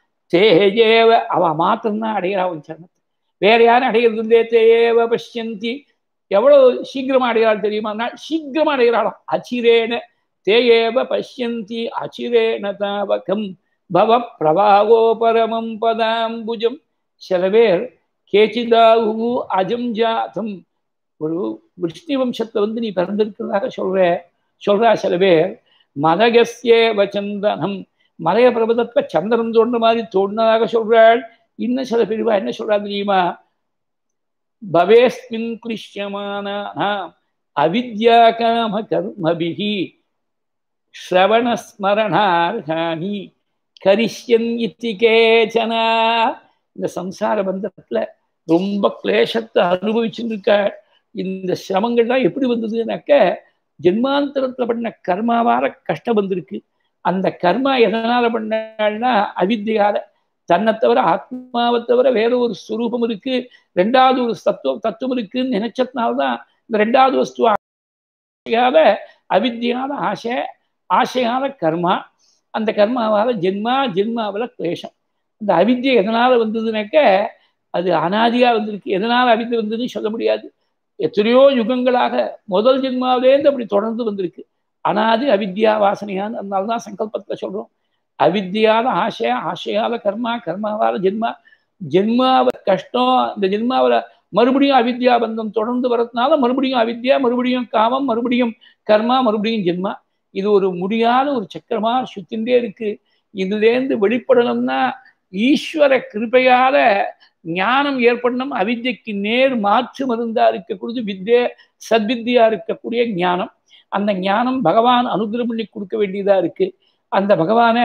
Speaker 1: தேஜேவ அவ மாத்திரம்தான் அடைகிறா உன் சரணத்தை வேற யாரும் அடைகிறது இல்லையே தேவ பஷ்யந்தி எவ்வளவு சீக்கிரமா அடைகிறாள் தெரியுமா சீக்கிரமா அடைகிறாளாம் அச்சிரேன தேயேவ பஷ்யந்தி அச்சிரேன தாவகம் பவ பிரபாவோ பரமம் பதாம்புஜம் சில பேர் கேச்சிதாகு அஜம் ஜாதம் ஒரு விஷ்ணு வம்சத்துல வந்து நீ பிறந்திருக்கிறதாக சொல்ற சொல்றா சில பேர் மதகஸ்யேவ சந்தனம் மலைய பிரபதத்துல சந்திரன் தோன்ற மாதிரி தோன்றதாக சொல்றாள் இன்னும் சில பிரிவா என்ன சொல்றா தெரியுமா பவேஸ்மின் கிருஷ்யமான அவித்யா காம கர்மபிகி ஸ்ரவணஸ்மரணார்ஹானி கரிஷ்யன் இத்திகேச்சனா இந்த சம்சார பந்தத்துல ரொம்ப கிளேசத்தை அனுபவிச்சுருக்க இந்த சிரமங்கள்லாம் எப்படி வந்ததுன்னாக்க ஜென்மாந்தரத்துல பண்ண கர்மாவார கஷ்டம் வந்திருக்கு அந்த கர்மா எதனால பண்ணால்னா அவித்தியால தன்னை தவிர ஆத்மாவை தவிர வேற ஒரு ஸ்வரூபம் இருக்கு ரெண்டாவது ஒரு தத்துவம் தத்துவம் இருக்குன்னு நினைச்சதுனால்தான் இந்த ரெண்டாவது வஸ்து ஆசையால அவித்தியால ஆசை ஆசையால கர்மா அந்த கர்மாவால ஜென்மா ஜென்மாவில கிளேஷம் அந்த அவித்தியை எதனால வந்ததுனாக்க அது அனாதியா வந்திருக்கு எதனால அவித்தை வந்ததுன்னு சொல்ல முடியாது எத்தனையோ யுகங்களாக முதல் ஜென்மாவிலேருந்து அப்படி தொடர்ந்து வந்திருக்கு அனாதி அவித்யா வாசனையான்னு அதனால தான் சங்கல்பத்துல சொல்றோம் அவித்தியால ஆசை ஆசையால கர்மா கர்மாவால ஜென்மா ஜென்மாவ கஷ்டம் இந்த ஜென்மாவில மறுபடியும் அவித்யா பந்தம் தொடர்ந்து வரதுனால மறுபடியும் அவித்யா மறுபடியும் காமம் மறுபடியும் கர்மா மறுபடியும் ஜென்மா இது ஒரு முடியாத ஒரு சக்கரமா சுத்தின்றே இருக்கு இதுலேருந்து வெளிப்படணும்னா ஈஸ்வர கிருபையால ஞானம் ஏற்படணும் அவித்யக்கு நேர் மாற்று மருந்தா இருக்கக்கூடிய வித்யா சத்வித்யா இருக்கக்கூடிய ஞானம் அந்த ஞானம் பகவான் அனுகிரம் பண்ணி கொடுக்க வேண்டியதா இருக்கு அந்த பகவானை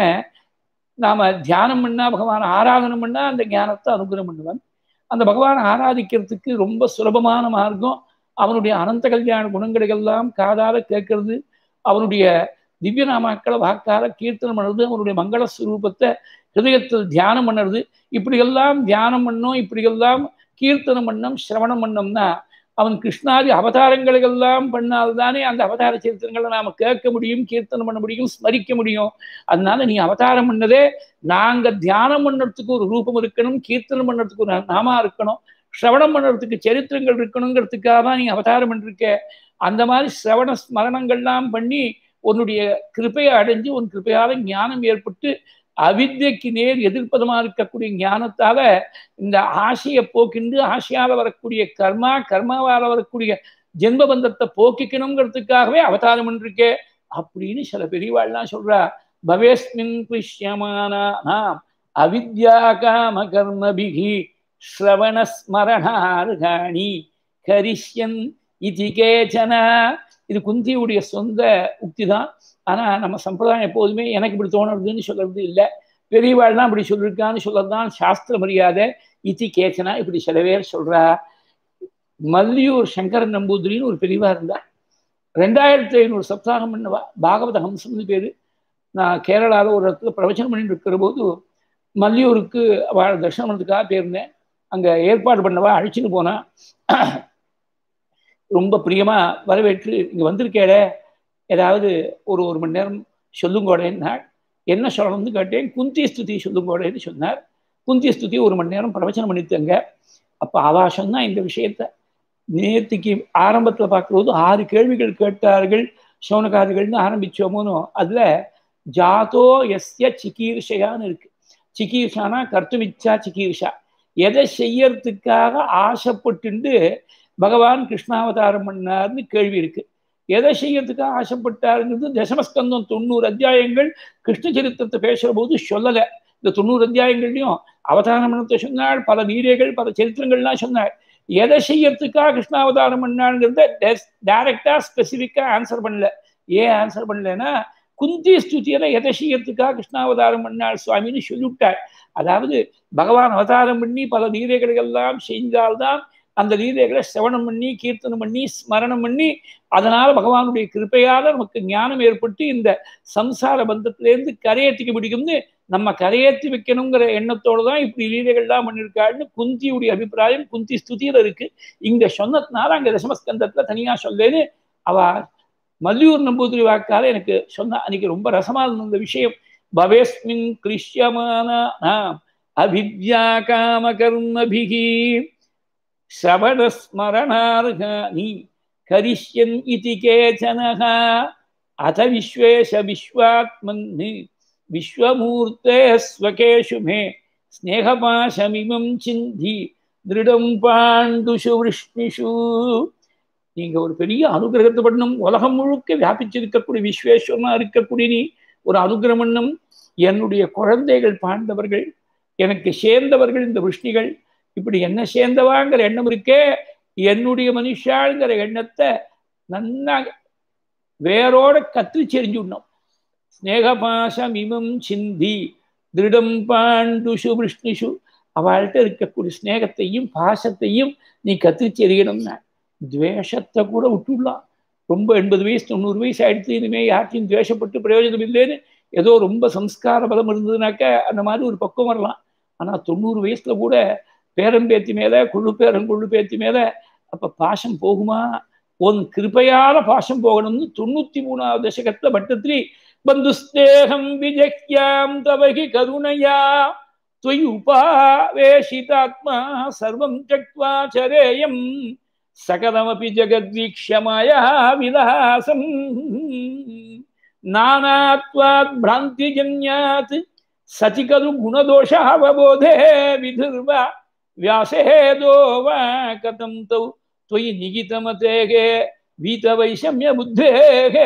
Speaker 1: நாம தியானம் பண்ணா பகவானை ஆராதனம் பண்ணா அந்த ஞானத்தை அனுகிரம் பண்ணுவான் அந்த பகவானை ஆராதிக்கிறதுக்கு ரொம்ப சுலபமான மார்க்கம் அவனுடைய அனந்த கல்யாண குணங்களுக்கெல்லாம் காதால கேட்கறது அவனுடைய திவ்ய நாமாக்களை வாக்கால கீர்த்தனம் பண்ணுறது அவனுடைய மங்கள ஸ்வரூபத்தை ஹிருதயத்தில் தியானம் பண்ணுறது இப்படியெல்லாம் தியானம் பண்ணோம் இப்படியெல்லாம் கீர்த்தனம் பண்ணோம் சிரவணம் பண்ணோம்னா அவன் கிருஷ்ணாதி அவதாரங்களுக்கெல்லாம் பண்ணால்தானே அந்த அவதார சரித்திரங்களை நாம கேட்க முடியும் கீர்த்தனம் பண்ண முடியும் ஸ்மரிக்க முடியும் அதனால நீ அவதாரம் பண்ணதே நாங்க தியானம் பண்ணுறதுக்கு ஒரு ரூபம் இருக்கணும் கீர்த்தனம் பண்ணுறதுக்கு ஒரு நாமா இருக்கணும் சிரவணம் பண்ணுறதுக்கு சரித்திரங்கள் இருக்கணுங்கிறதுக்காக தான் நீ அவதாரம் பண்ணிருக்க அந்த மாதிரி சிரவண ஸ்மரணங்கள்லாம் பண்ணி உன்னுடைய கிருப்பையை அடைஞ்சு உன் கிருப்பையால ஞானம் ஏற்பட்டு அவித்யக்கு நேர் எதிர்ப்பதமா இருக்கக்கூடிய ஞானத்தால இந்த ஆசையை போக்கிண்டு ஆசையால வரக்கூடிய கர்மா கர்மாவால வரக்கூடிய ஜென்ம பந்தத்தை போக்கிக்கணுங்கிறதுக்காகவே அவதாரம் பண்ணிருக்கே அப்படின்னு சில பெரியவாள்லாம் சொல்றா பவேஸ்மின் கிருஷ்யமானாம் அவித்யா காம கர்மபிகி ஸ்ரவண ஸ்மரணார்காணி கரிஷ்யன் இது கேச்சனா இது குந்தியுடைய சொந்த உக்தி தான் ஆனால் நம்ம சம்பிரதாயம் எப்போதுமே எனக்கு இப்படி தோணுறதுன்னு சொல்றது இல்லை பெரியவாள்லாம் இப்படி சொல்லியிருக்கான்னு சொல்லதான் சாஸ்திர மரியாதை இத்தி கேச்சனா இப்படி சில பேர் சொல்றா மல்லியூர் சங்கரன் நம்பூதிரின்னு ஒரு பெரியவா இருந்தா ரெண்டாயிரத்தி ஐநூறு சப்தாகம் பண்ணவா பாகவத ஹம்சம்னு பேரு நான் கேரளாவில் ஒரு இடத்துல பிரவச்சனம் பண்ணிட்டு இருக்கிற போது மல்லியூருக்கு அவள் தர்ஷனம் பண்ணதுக்காக போயிருந்தேன் அங்கே ஏற்பாடு பண்ணவா அழைச்சின்னு போனா ரொம்ப பிரியமா வரவேற்று இங்க வந்திருக்கேட ஏதாவது ஒரு ஒரு மணி நேரம் சொல்லுங்கோடேன்னாள் என்ன சொல்லணும்னு கேட்டேன் குந்தி ஸ்துதி சொல்லுங்கோடேன்னு சொன்னார் குந்தி ஸ்துதி ஒரு மணி நேரம் பிரவச்சனம் பண்ணித்தாங்க அப்போ அவா சொன்னா இந்த விஷயத்த நேற்றுக்கு ஆரம்பத்தில் பார்க்கும்போது ஆறு கேள்விகள் கேட்டார்கள் சோனகாதிகள்னு ஆரம்பிச்சோமோனோ அதுல ஜாதோ எஸ்ய சிகீர்ஷையான்னு இருக்கு சிகீர்ஷானா கர்த்துமிச்சா சிகீர்ஷா எதை செய்யறதுக்காக ஆசைப்பட்டுண்டு பகவான் கிருஷ்ணாவதாரம் பண்ணார்னு கேள்வி இருக்கு எதை செய்யறதுக்காக ஆசைப்பட்டாருங்கிறது தசமஸ்கந்தம் தொண்ணூறு அத்தியாயங்கள் கிருஷ்ண சரித்திரத்தை பேசுற போது சொல்லலை இந்த தொண்ணூறு அத்தியாயங்கள்லையும் அவதாரம் பண்ணத்தை சொன்னாள் பல வீரர்கள் பல சரித்திரங்கள்லாம் சொன்னாள் எதை செய்யறதுக்காக கிருஷ்ணாவதாரம் பண்ணாங்கிறத டைரக்டா ஸ்பெசிஃபிக்கா ஆன்சர் பண்ணல ஏன் ஆன்சர் பண்ணலன்னா குந்தி ஸ்துதியில எதை செய்யறதுக்காக கிருஷ்ணாவதாரம் பண்ணாள் சுவாமின்னு சொல்லிவிட்டாள் அதாவது பகவான் அவதாரம் பண்ணி பல லீலைகளை எல்லாம் செஞ்சால்தான் அந்த லீலைகளை சிரவணம் பண்ணி கீர்த்தனம் பண்ணி ஸ்மரணம் பண்ணி அதனால பகவானுடைய கிருப்பையால நமக்கு ஞானம் ஏற்பட்டு இந்த சம்சார பந்தத்திலேருந்து கரையேற்றிக்க முடியும்னு நம்ம கரையேற்றி வைக்கணுங்கிற எண்ணத்தோடு தான் இப்படி லீலைகள்லாம் பண்ணியிருக்காள்னு குந்தியுடைய அபிப்பிராயம் குந்தி ஸ்துதியில இருக்கு இங்க சொன்னதுனால அங்க தசமஸ்கந்தத்துல தனியா சொல்லேன்னு அவ மல்லியூர் நம்பூதிரி வாக்கால எனக்கு சொன்ன அன்னைக்கு ரொம்ப ரசமா இருந்த இந்த விஷயம் பவேஸ்மின் கிருஷ்யமான அவித்யா காம கர்மபிகி சபடஸ்மரணார்கானி கரிஷ்யன் இதி கேச்சனக அத விஸ்வேஷ விஸ்வாத்மன் விஸ்வமூர்த்தே ஸ்வகேஷு மே ஸ்நேகபாசமிமம் சிந்தி திருடம் பாண்டுஷு விஷ்ணிஷு நீங்க ஒரு பெரிய அனுகிரகத்தை பண்ணணும் உலகம் முழுக்க வியாபிச்சிருக்கக்கூடிய விஸ்வேஸ்வரனா இருக்கக்கூடிய நீ ஒரு அனுகிரகம் பண்ணும் என்னுடைய குழந்தைகள் பாண்டவர்கள் எனக்கு சேர்ந்தவர்கள் இந்த விஷ்ணிகள் இப்படி என்ன சேர்ந்தவாங்கிற எண்ணம் இருக்கே என்னுடைய மனுஷாங்கிற எண்ணத்தை நன்னா வேரோட கத்து செறிஞ்சு விடணும் ஸ்நேகபாசம் இமம் சிந்தி திருடம் பாண்டுஷு விஷ்ணிஷு அவள்கிட்ட இருக்கக்கூடிய ஸ்நேகத்தையும் பாசத்தையும் நீ கத்து செறியணும்னா துவேஷத்தை கூட விட்டுடலாம் ரொம்ப எண்பது வயசு தொண்ணூறு வயசு ஆயிடுத்து இனிமேல் யார்ட்டையும் துவேஷப்பட்டு பிரயோஜனம் இல்லைன்னு ஏதோ ரொம்ப சம்ஸ்கார பலம் இருந்ததுனாக்க அந்த மாதிரி ஒரு பக்கம் வரலாம் ஆனால் தொண்ணூறு வயசுல கூட பேரன் பேத்தி மேல குழு பேரன் குழு பேத்தி மேல அப்ப பாசம் போகுமா உன் கிருப்பையால பாசம் போகணும்னு தொண்ணூத்தி மூணாவது தசகத்துல பட்டத்திரி பந்துஸ்தேகம் விஜக்யாம் தவகி கருணையா त्वयि उपावेशितात्मा सर्वं त्यक्त्वा चरेयं सकलमपि जगद्वीक्ष्यमाया विलासम् नानात्वात् भ्रान्तिजन्यात् सचि खलु गुणदोषावबोधे विधुर्वा व्यासेदो वा कथं तौ त्वयि निगितमतेः வீதவைஷமிய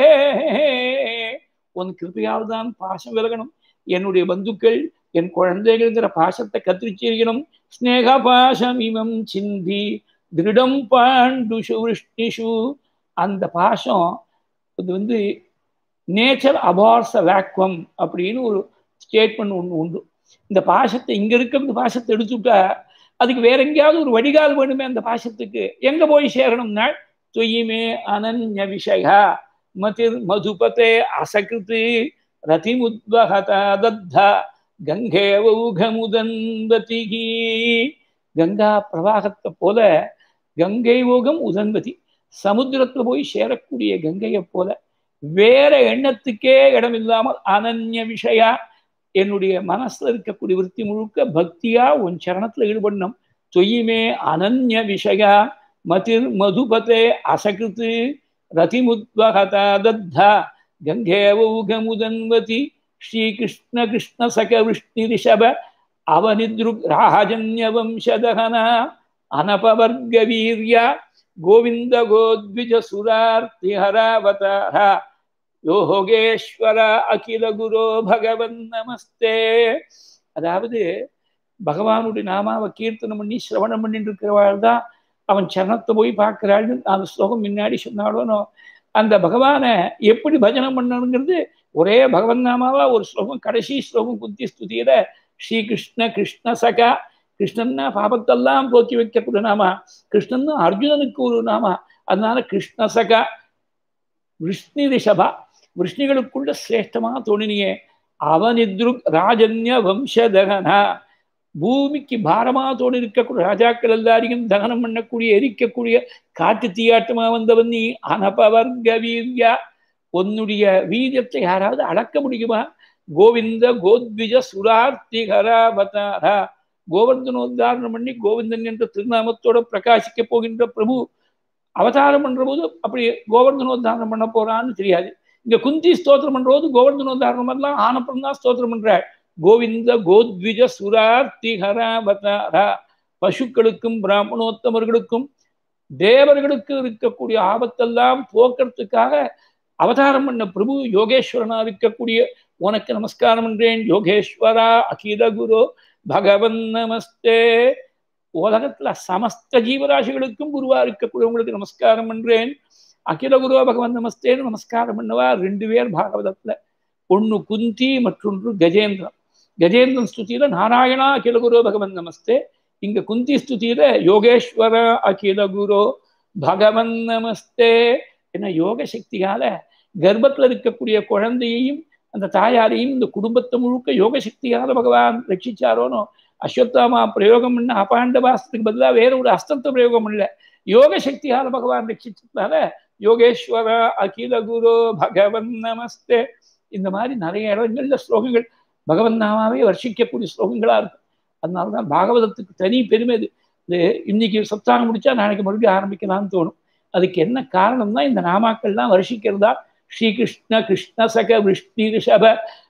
Speaker 1: உன் கிருப்பையால் தான் பாசம் விலகணும் என்னுடைய பந்துக்கள் என் குழந்தைகள்ங்கிற பாசத்தை கத்திரிச்சிருக்கணும் ஸ்னேக பாசம் இமம் சிந்தி திருடம் பாண்டுஷு விஷ்ணிஷு அந்த பாசம் இது வந்து நேச்சர் அபார்ஸ் வேக்வம் அப்படின்னு ஒரு ஸ்டேட்மெண்ட் ஒன்று உண்டு இந்த பாசத்தை இங்க இருக்க இந்த பாசத்தை எடுத்துட்டா அதுக்கு வேற எங்கேயாவது ஒரு வடிகால் வேணுமே அந்த பாசத்துக்கு எங்க போய் சேரணும்னா தொய்யுமே அனன்ய விஷயா மதிர் மதுபதே அசகிருத்து ரதிமுத்வகதா தத்தா கங்கேவௌகமுதன்பதி கங்கா பிரவாகத்தை போல கங்கை ஓகம் உதன்பதி சமுத்திரத்துல போய் சேரக்கூடிய கங்கையை போல வேற எண்ணத்துக்கே இடம் இல்லாமல் அனன்ய விஷயா என்னுடைய மனசுல இருக்கக்கூடிய விற்பி முழுக்க பக்தியா உன் சரணத்துல ஈடுபடணும் தொய்யுமே அனன்ய விஷயா மதிர் மதுபதே அசகிருத்து ரதிமுத்வகதா தத்தா கங்கேவௌகமுதன்வதி ஸ்ரீகிருஷ்ண கிருஷ்ண சக விஷ்ணு ரிஷப அவனித்ருக் ராஜன்ய வம்சதகன அனபவர்க வீரிய கோவிந்த கோத்விஜ சுரார்த்தி ஹராவதார யோகேஸ்வர அகில குரோ பகவன் நமஸ்தே அதாவது பகவானுடைய நாமாவை கீர்த்தனம் பண்ணி சிரவணம் பண்ணிட்டு இருக்கிறவாள் தான் அவன் சரணத்தை போய் பார்க்கிறாள்னு அந்த ஸ்லோகம் முன்னாடி சொன்னாலும் அந்த பகவானை எப்படி பஜனம் பண்ணணுங்கிறது ஒரே பகவன் நாமாவா ஒரு ஸ்லோகம் கடைசி ஸ்லோகம் குந்தி ஸ்துதியில ஸ்ரீகிருஷ்ண கிருஷ்ண சகா கிருஷ்ணன்னா பாபத்தெல்லாம் போக்கி வைக்கக்கூடிய நாமா கிருஷ்ணன் அர்ஜுனனுக்கு ஒரு நாமா அதனால கிருஷ்ண சகா விஷ்ணு ரிஷபா விஷ்ணுகளுக்குள்ள சிரேஷ்டமா தோணினியே அவனித்ருக் ராஜன்ய வம்சதகனா பூமிக்கு பாரமா தோணி இருக்கக்கூடிய ராஜாக்கள் எல்லாரையும் தகனம் பண்ணக்கூடிய எரிக்கக்கூடிய காட்டு தீயாட்டமா வந்தவன் நீ அனபவர்க வீரியா உன்னுடைய வீரியத்தை யாராவது அளக்க முடியுமா கோவிந்த கோத்விஜ சுரார்த்தி ஹராவதாரா கோவர்தனோத்தாரணம் பண்ணி கோவிந்தன் என்ற திருநாமத்தோட பிரகாசிக்க போகின்ற பிரபு அவதாரம் பண்ற போது அப்படி கோவர்தனோத்தாரணம் பண்ண போறான்னு தெரியாது இங்க குந்தி ஸ்தோத்திரம் பண்ற போது கோவர்தனோத்தாரணம் எல்லாம் ஆனப்புறம் தான் ஸ்தோத்திரம் பண்றாள் கோவிந்த கோத்விஜ சுரார்த்தி ஹராவதாரா பசுக்களுக்கும் பிராமணோத்தமர்களுக்கும் தேவர்களுக்கு இருக்கக்கூடிய ஆபத்தெல்லாம் போக்குறதுக்காக அவதாரம் பண்ண பிரபு யோகேஸ்வரனா இருக்கக்கூடிய உனக்கு நமஸ்காரம் பண்றேன் யோகேஸ்வரா அகில குரு பகவன் நமஸ்தே உலகத்துல சமஸ்த ஜீவராசிகளுக்கும் குருவா இருக்கக்கூடியவங்களுக்கு நமஸ்காரம் பண்றேன் அகில குரு பகவன் நமஸ்தேன்னு நமஸ்காரம் பண்ணவா ரெண்டு பேர் பாகவதத்துல ஒன்னு குந்தி மற்றொன்று கஜேந்திரன் கஜேந்திரன் ஸ்துதியில நாராயணா அகில குரு பகவன் நமஸ்தே இங்க குந்தி ஸ்துதியில யோகேஸ்வர அகில குரு பகவன் நமஸ்தே என்ன யோக சக்தியால கர்ப்பத்துல இருக்கக்கூடிய குழந்தையையும் அந்த தாயாரையும் இந்த குடும்பத்தை முழுக்க யோக சக்தியால பகவான் ரட்சிச்சாரோனோ அஸ்வத்தாமா பிரயோகம் பண்ண அபாண்ட பாசத்துக்கு பதிலாக வேற ஒரு அஸ்தத்தை பிரயோகம் பண்ணல யோக சக்தியால பகவான் ரட்சிச்சதுனால யோகேஸ்வர அகில குரு பகவன் நமஸ்தே இந்த மாதிரி நிறைய இடங்கள்ல ஸ்லோகங்கள் பகவன் நாமாவே வர்ஷிக்கக்கூடிய ஸ்லோகங்களா இருக்கும் அதனாலதான் பாகவதத்துக்கு தனி பெருமை இது இது இன்னைக்கு சப்தாகம் முடிச்சா நாளைக்கு மறுபடியும் ஆரம்பிக்கலாம்னு தோணும் அதுக்கு என்ன காரணம்னா இந்த நாமாக்கள்லாம் வருஷிக்கிறதா ஸ்ரீகிருஷ்ண கிருஷ்ண சக விஷ்ணு ரிஷப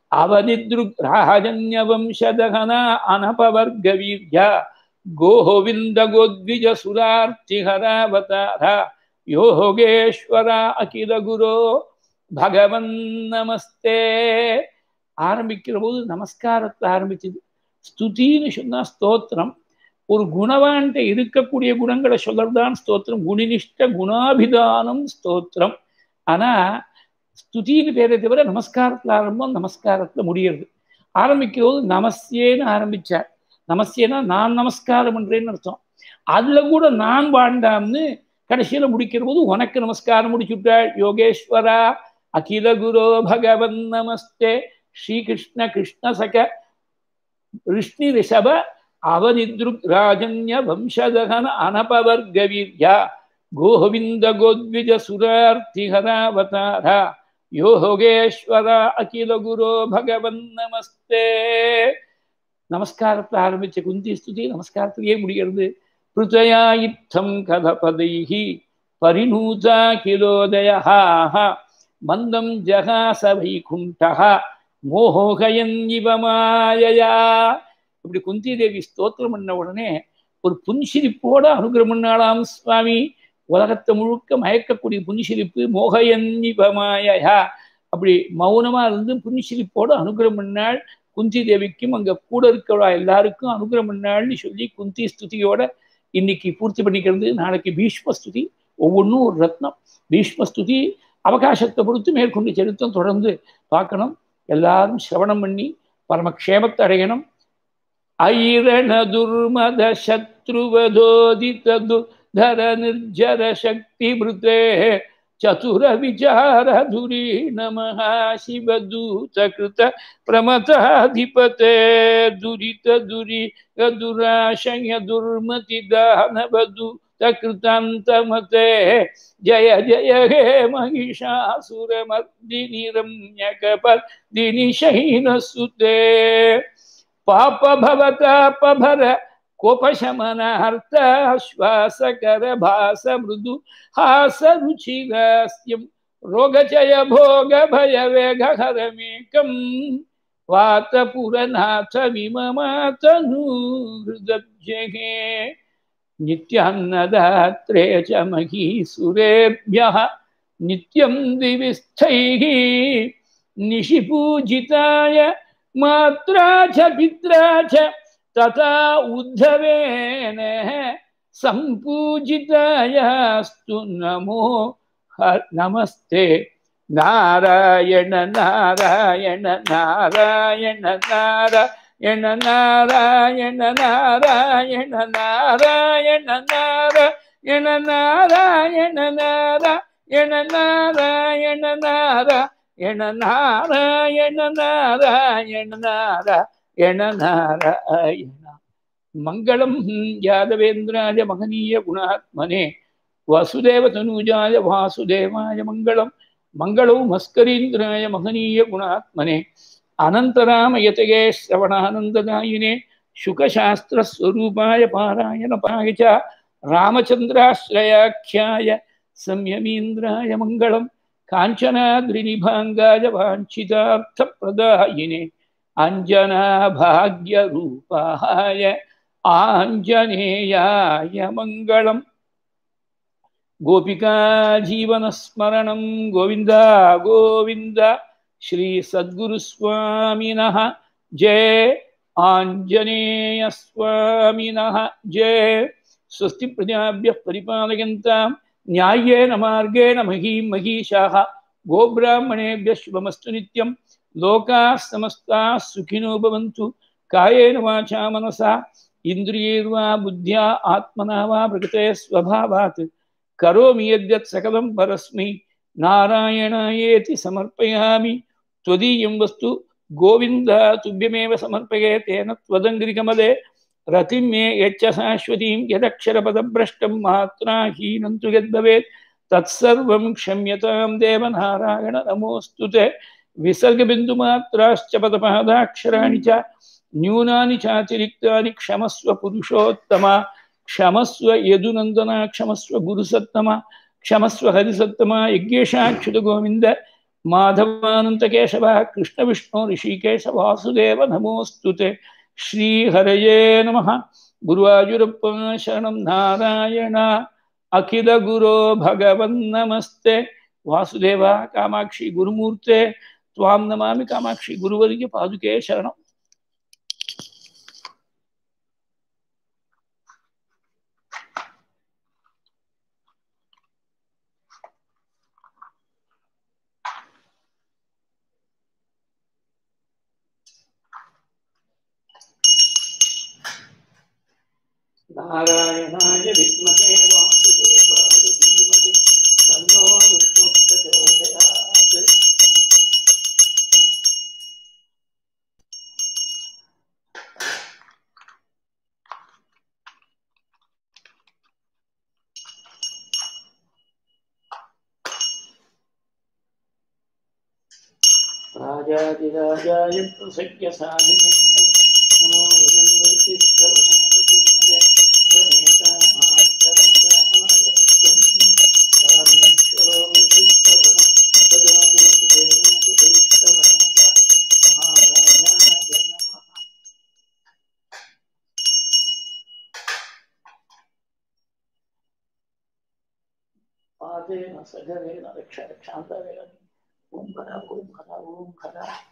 Speaker 1: அவதித்ருக்ராஜன்யவம்சதகன அனபவர்கவீர்ய கோவிந்த கோத்விஜ சுரார்த்திஹராவதார யோகேஸ்வர அகில குரோ பகவன் நமஸ்தே ஆரம்பிக்கிற போது நமஸ்காரத்தை ஆரம்பிச்சது ஸ்துதின்னு சொன்னா ஸ்தோத்திரம் ஒரு குணவான்ட்ட இருக்கக்கூடிய குணங்களை சொல்றதுதான் ஸ்தோத்திரம் குணினிஷ்ட குணாபிதானம் ஸ்தோத்திரம் ஆனா ஸ்துதின்னு பேரை தவிர நமஸ்காரத்துல ஆரம்பம் நமஸ்காரத்துல முடியறது ஆரம்பிக்கிற போது நமஸ்தேன்னு ஆரம்பிச்சார் நமஸ்தேனா நான் நமஸ்காரம் பண்றேன்னு அர்த்தம் அதுல கூட நான் வாழ்ந்தாம்னு கடைசியில முடிக்கிற போது உனக்கு நமஸ்காரம் முடிச்சுட்டாள் யோகேஸ்வரா அகில குரோ பகவன் நமஸ்தே ஸ்ரீகிருஷ்ண கிருஷ்ண சக ரிஷ்ணி ரிஷப அவனித்ருக் ராஜன்ய வம்சதகன அனபவர்கவீர்யா கோவிந்த கோத்விஜ சுரார்த்திஹராவதார யோகேஸ்வர அகில குரோ பகவன் நமஸ்தே நமஸ்காரத்தை ஆரம்பிச்ச குந்தி ஸ்துதி நமஸ்காரத்திலேயே முடிகிறது பிருத்தயா இத்தம் கதபதைஹி பரிணூதா கிலோதயா மந்தம் ஜகாச வைகுண்டः மோகயன் இவ மாயையா இப்படி குந்தி தேவி ஸ்தோத்திரம் பண்ண உடனே ஒரு புன்சிரிப்போட அனுகிரம் பண்ணாளாம் சுவாமி உலகத்தை முழுக்க மயக்கக்கூடிய புன்சிரிப்பு மோகயன் இவ மாயையா அப்படி மௌனமா இருந்து புன்சிரிப்போட அனுகிரம் பண்ணாள் குந்தி தேவிக்கும் அங்க கூட இருக்கிறவா எல்லாருக்கும் அனுகிரம் பண்ணாள்னு சொல்லி குந்தி ஸ்துதியோட இன்னைக்கு பூர்த்தி பண்ணிக்கிறது நாளைக்கு பீஷ்ம ஸ்துதி ஒவ்வொன்றும் ஒரு ரத்னம் பீஷ்ம ஸ்துதி அவகாசத்தை பொறுத்து மேற்கொண்டு செலுத்தம் தொடர்ந்து பார்க்கணும் எல்லாரும் சிரவணம் பண்ணி பரமக்ஷேமத்தை அடையணும் ஐரண துர்மத சத்ருவதோதித துர்தர நிர்ஜர சக்தி மிருதே ಚತುರ ವಿಚಾರ ಧುರಿ ನಮಃ ಶಿವದೂತ ಕೃತ ಪ್ರಮತಾಧಿಪತೆ ದುರಿತ ದುರಿ ದುರಾಶಯ ದುರ್ಮತಿ ದಾನವದು ಕೃತಾಂತಮತೆ ಜಯ ಜಯ ಹೇ ಮಹಿಷಾಸುರಮರ್ದಿನಿ ರಮ್ಯಕಪರ್ದಿನಿ ಶೈನಸುತೆ ಪಾಪ ಭವತಾಪಭರ ಕೋಪಶಮನಾರ್ಥ ಶ್ವಾಸಕರ ಭಾಸ ಮೃದು ಹಾಸ ರುಚಿರಾಸ್ಯಂ ರೋಗಜಯ ಭೋಗ ಭಯ ವೇಗ ಹರಮೇಕಂ ವಾತಪುರನಾಥ ವಿಮಮಾತನು ಹೃದಬ್ಜಗೆ ನಿತ್ಯಾನ್ನದಾತ್ರೇ ಚ ಮಹೀಸುರೇಭ್ಯಃ ನಿತ್ಯಂ ದಿವಿಸ್ಥೈಃ ನಿಶಿಪೂಜಿತಾಯ ಮಾತ್ರಾ ಚ ಪಿತ್ರಾ ಚ तथा उद्धवेन सम्पूजितायास्तु नमो नमस्ते नारायण नारायण नारायण नारायण नारायण नारायण नारायण नारायण नारायण नारायण नारायण नारायण नारायण नारायण नारायण என நாராயண மங்களம் யாதவேந்திராய மகனீய குணாத்மனே வசுதேவ தனூஜாய வாசுதேவாய மங்களம் மங்களம் மஸ்கரீந்திராய மகனீய குணாத்மனே அனந்தராமயதகே ஸ்ரவணானந்ததாயினே சுகசாஸ்திரஸ்வரூபாய பாராயணபாய ச ராமச்சந்திராஸ்ரயாக்கியாய சம்யமீந்திராய மங்களம் காஞ்சனாத்ரிநிபாங்காய வாஞ்சிதார்த்தப்பிரதாயினே अञ्जनाभाग्यरूपाय आञ्जनेयाय मङ्गलम् गोपिकाजीवनस्मरणं गोविन्द गोविन्द श्रीसद्गुरुस्वामिनः जय आञ्जनेयस्वामिनः जय स्वस्ति प्रजाभ्यः परिपालयन्तां न्याय्येन मार्गेण महीं महीषाः गोब्राह्मणेभ्यः शुभमस्तु नित्यम् लोकाः समस्ताः सुखिनो भवन्तु कायेन वाचा मनसा इन्द्रियैर्वा बुद्ध्या आत्मना वा प्रकृते स्वभावात् करोमि यद्यत् सकलं परस्मै नारायणायेति समर्पयामि त्वदीयं वस्तु गोविन्द तुभ्यमेव समर्पये तेन त्वदङ्घ्रिकमले रतिं मे यच्च शाश्वतीं यदक्षरपदभ्रष्टं मात्राहीनं तु यद्भवेत् तत्सर्वं क्षम्यतां देवनारायण नमोऽस्तु ते विसर्गबिन्दुमात्राश्च पदपादाक्षराणि च न्यूनानि चातिरिक्तानि क्षमस्व पुरुषोत्तमा क्षमस्व यदुनन्दना क्षमस्व गुरुसत्तमा क्षमस्व हरिसत्तमा यज्ञेशाच्युतगोविन्द माधवानन्तकेशव कृष्णविष्णु ऋषिकेश वासुदेव नमोऽस्तु ते श्रीहरये नमः गुरुवायुरप्पन शरणं नारायण अखिलगुरो भगवन्नमस्ते वासुदेव कामाक्षि गुरुमूर्ते त्वां नमामि कामाक्षि गुरुवर्य पादुके शरणम् नारायणाय विद्महे वासुदेवाय धीमहि तन्नो विष्णुः प्रचोदयात् राजाधिराजाय प्रसज्ञसाधिने नमो वयं वैशिष्टवनाय समेता महान्तरं रामाय सत्यं कामेश्वरो विशिष्टवनं तदादेवदेवेन वैष्णवनाय महाराजाय नमः पादेन सगरेण रक्ष रक्षान्तरेण ॐ खरा ॐ खरा ॐ खरा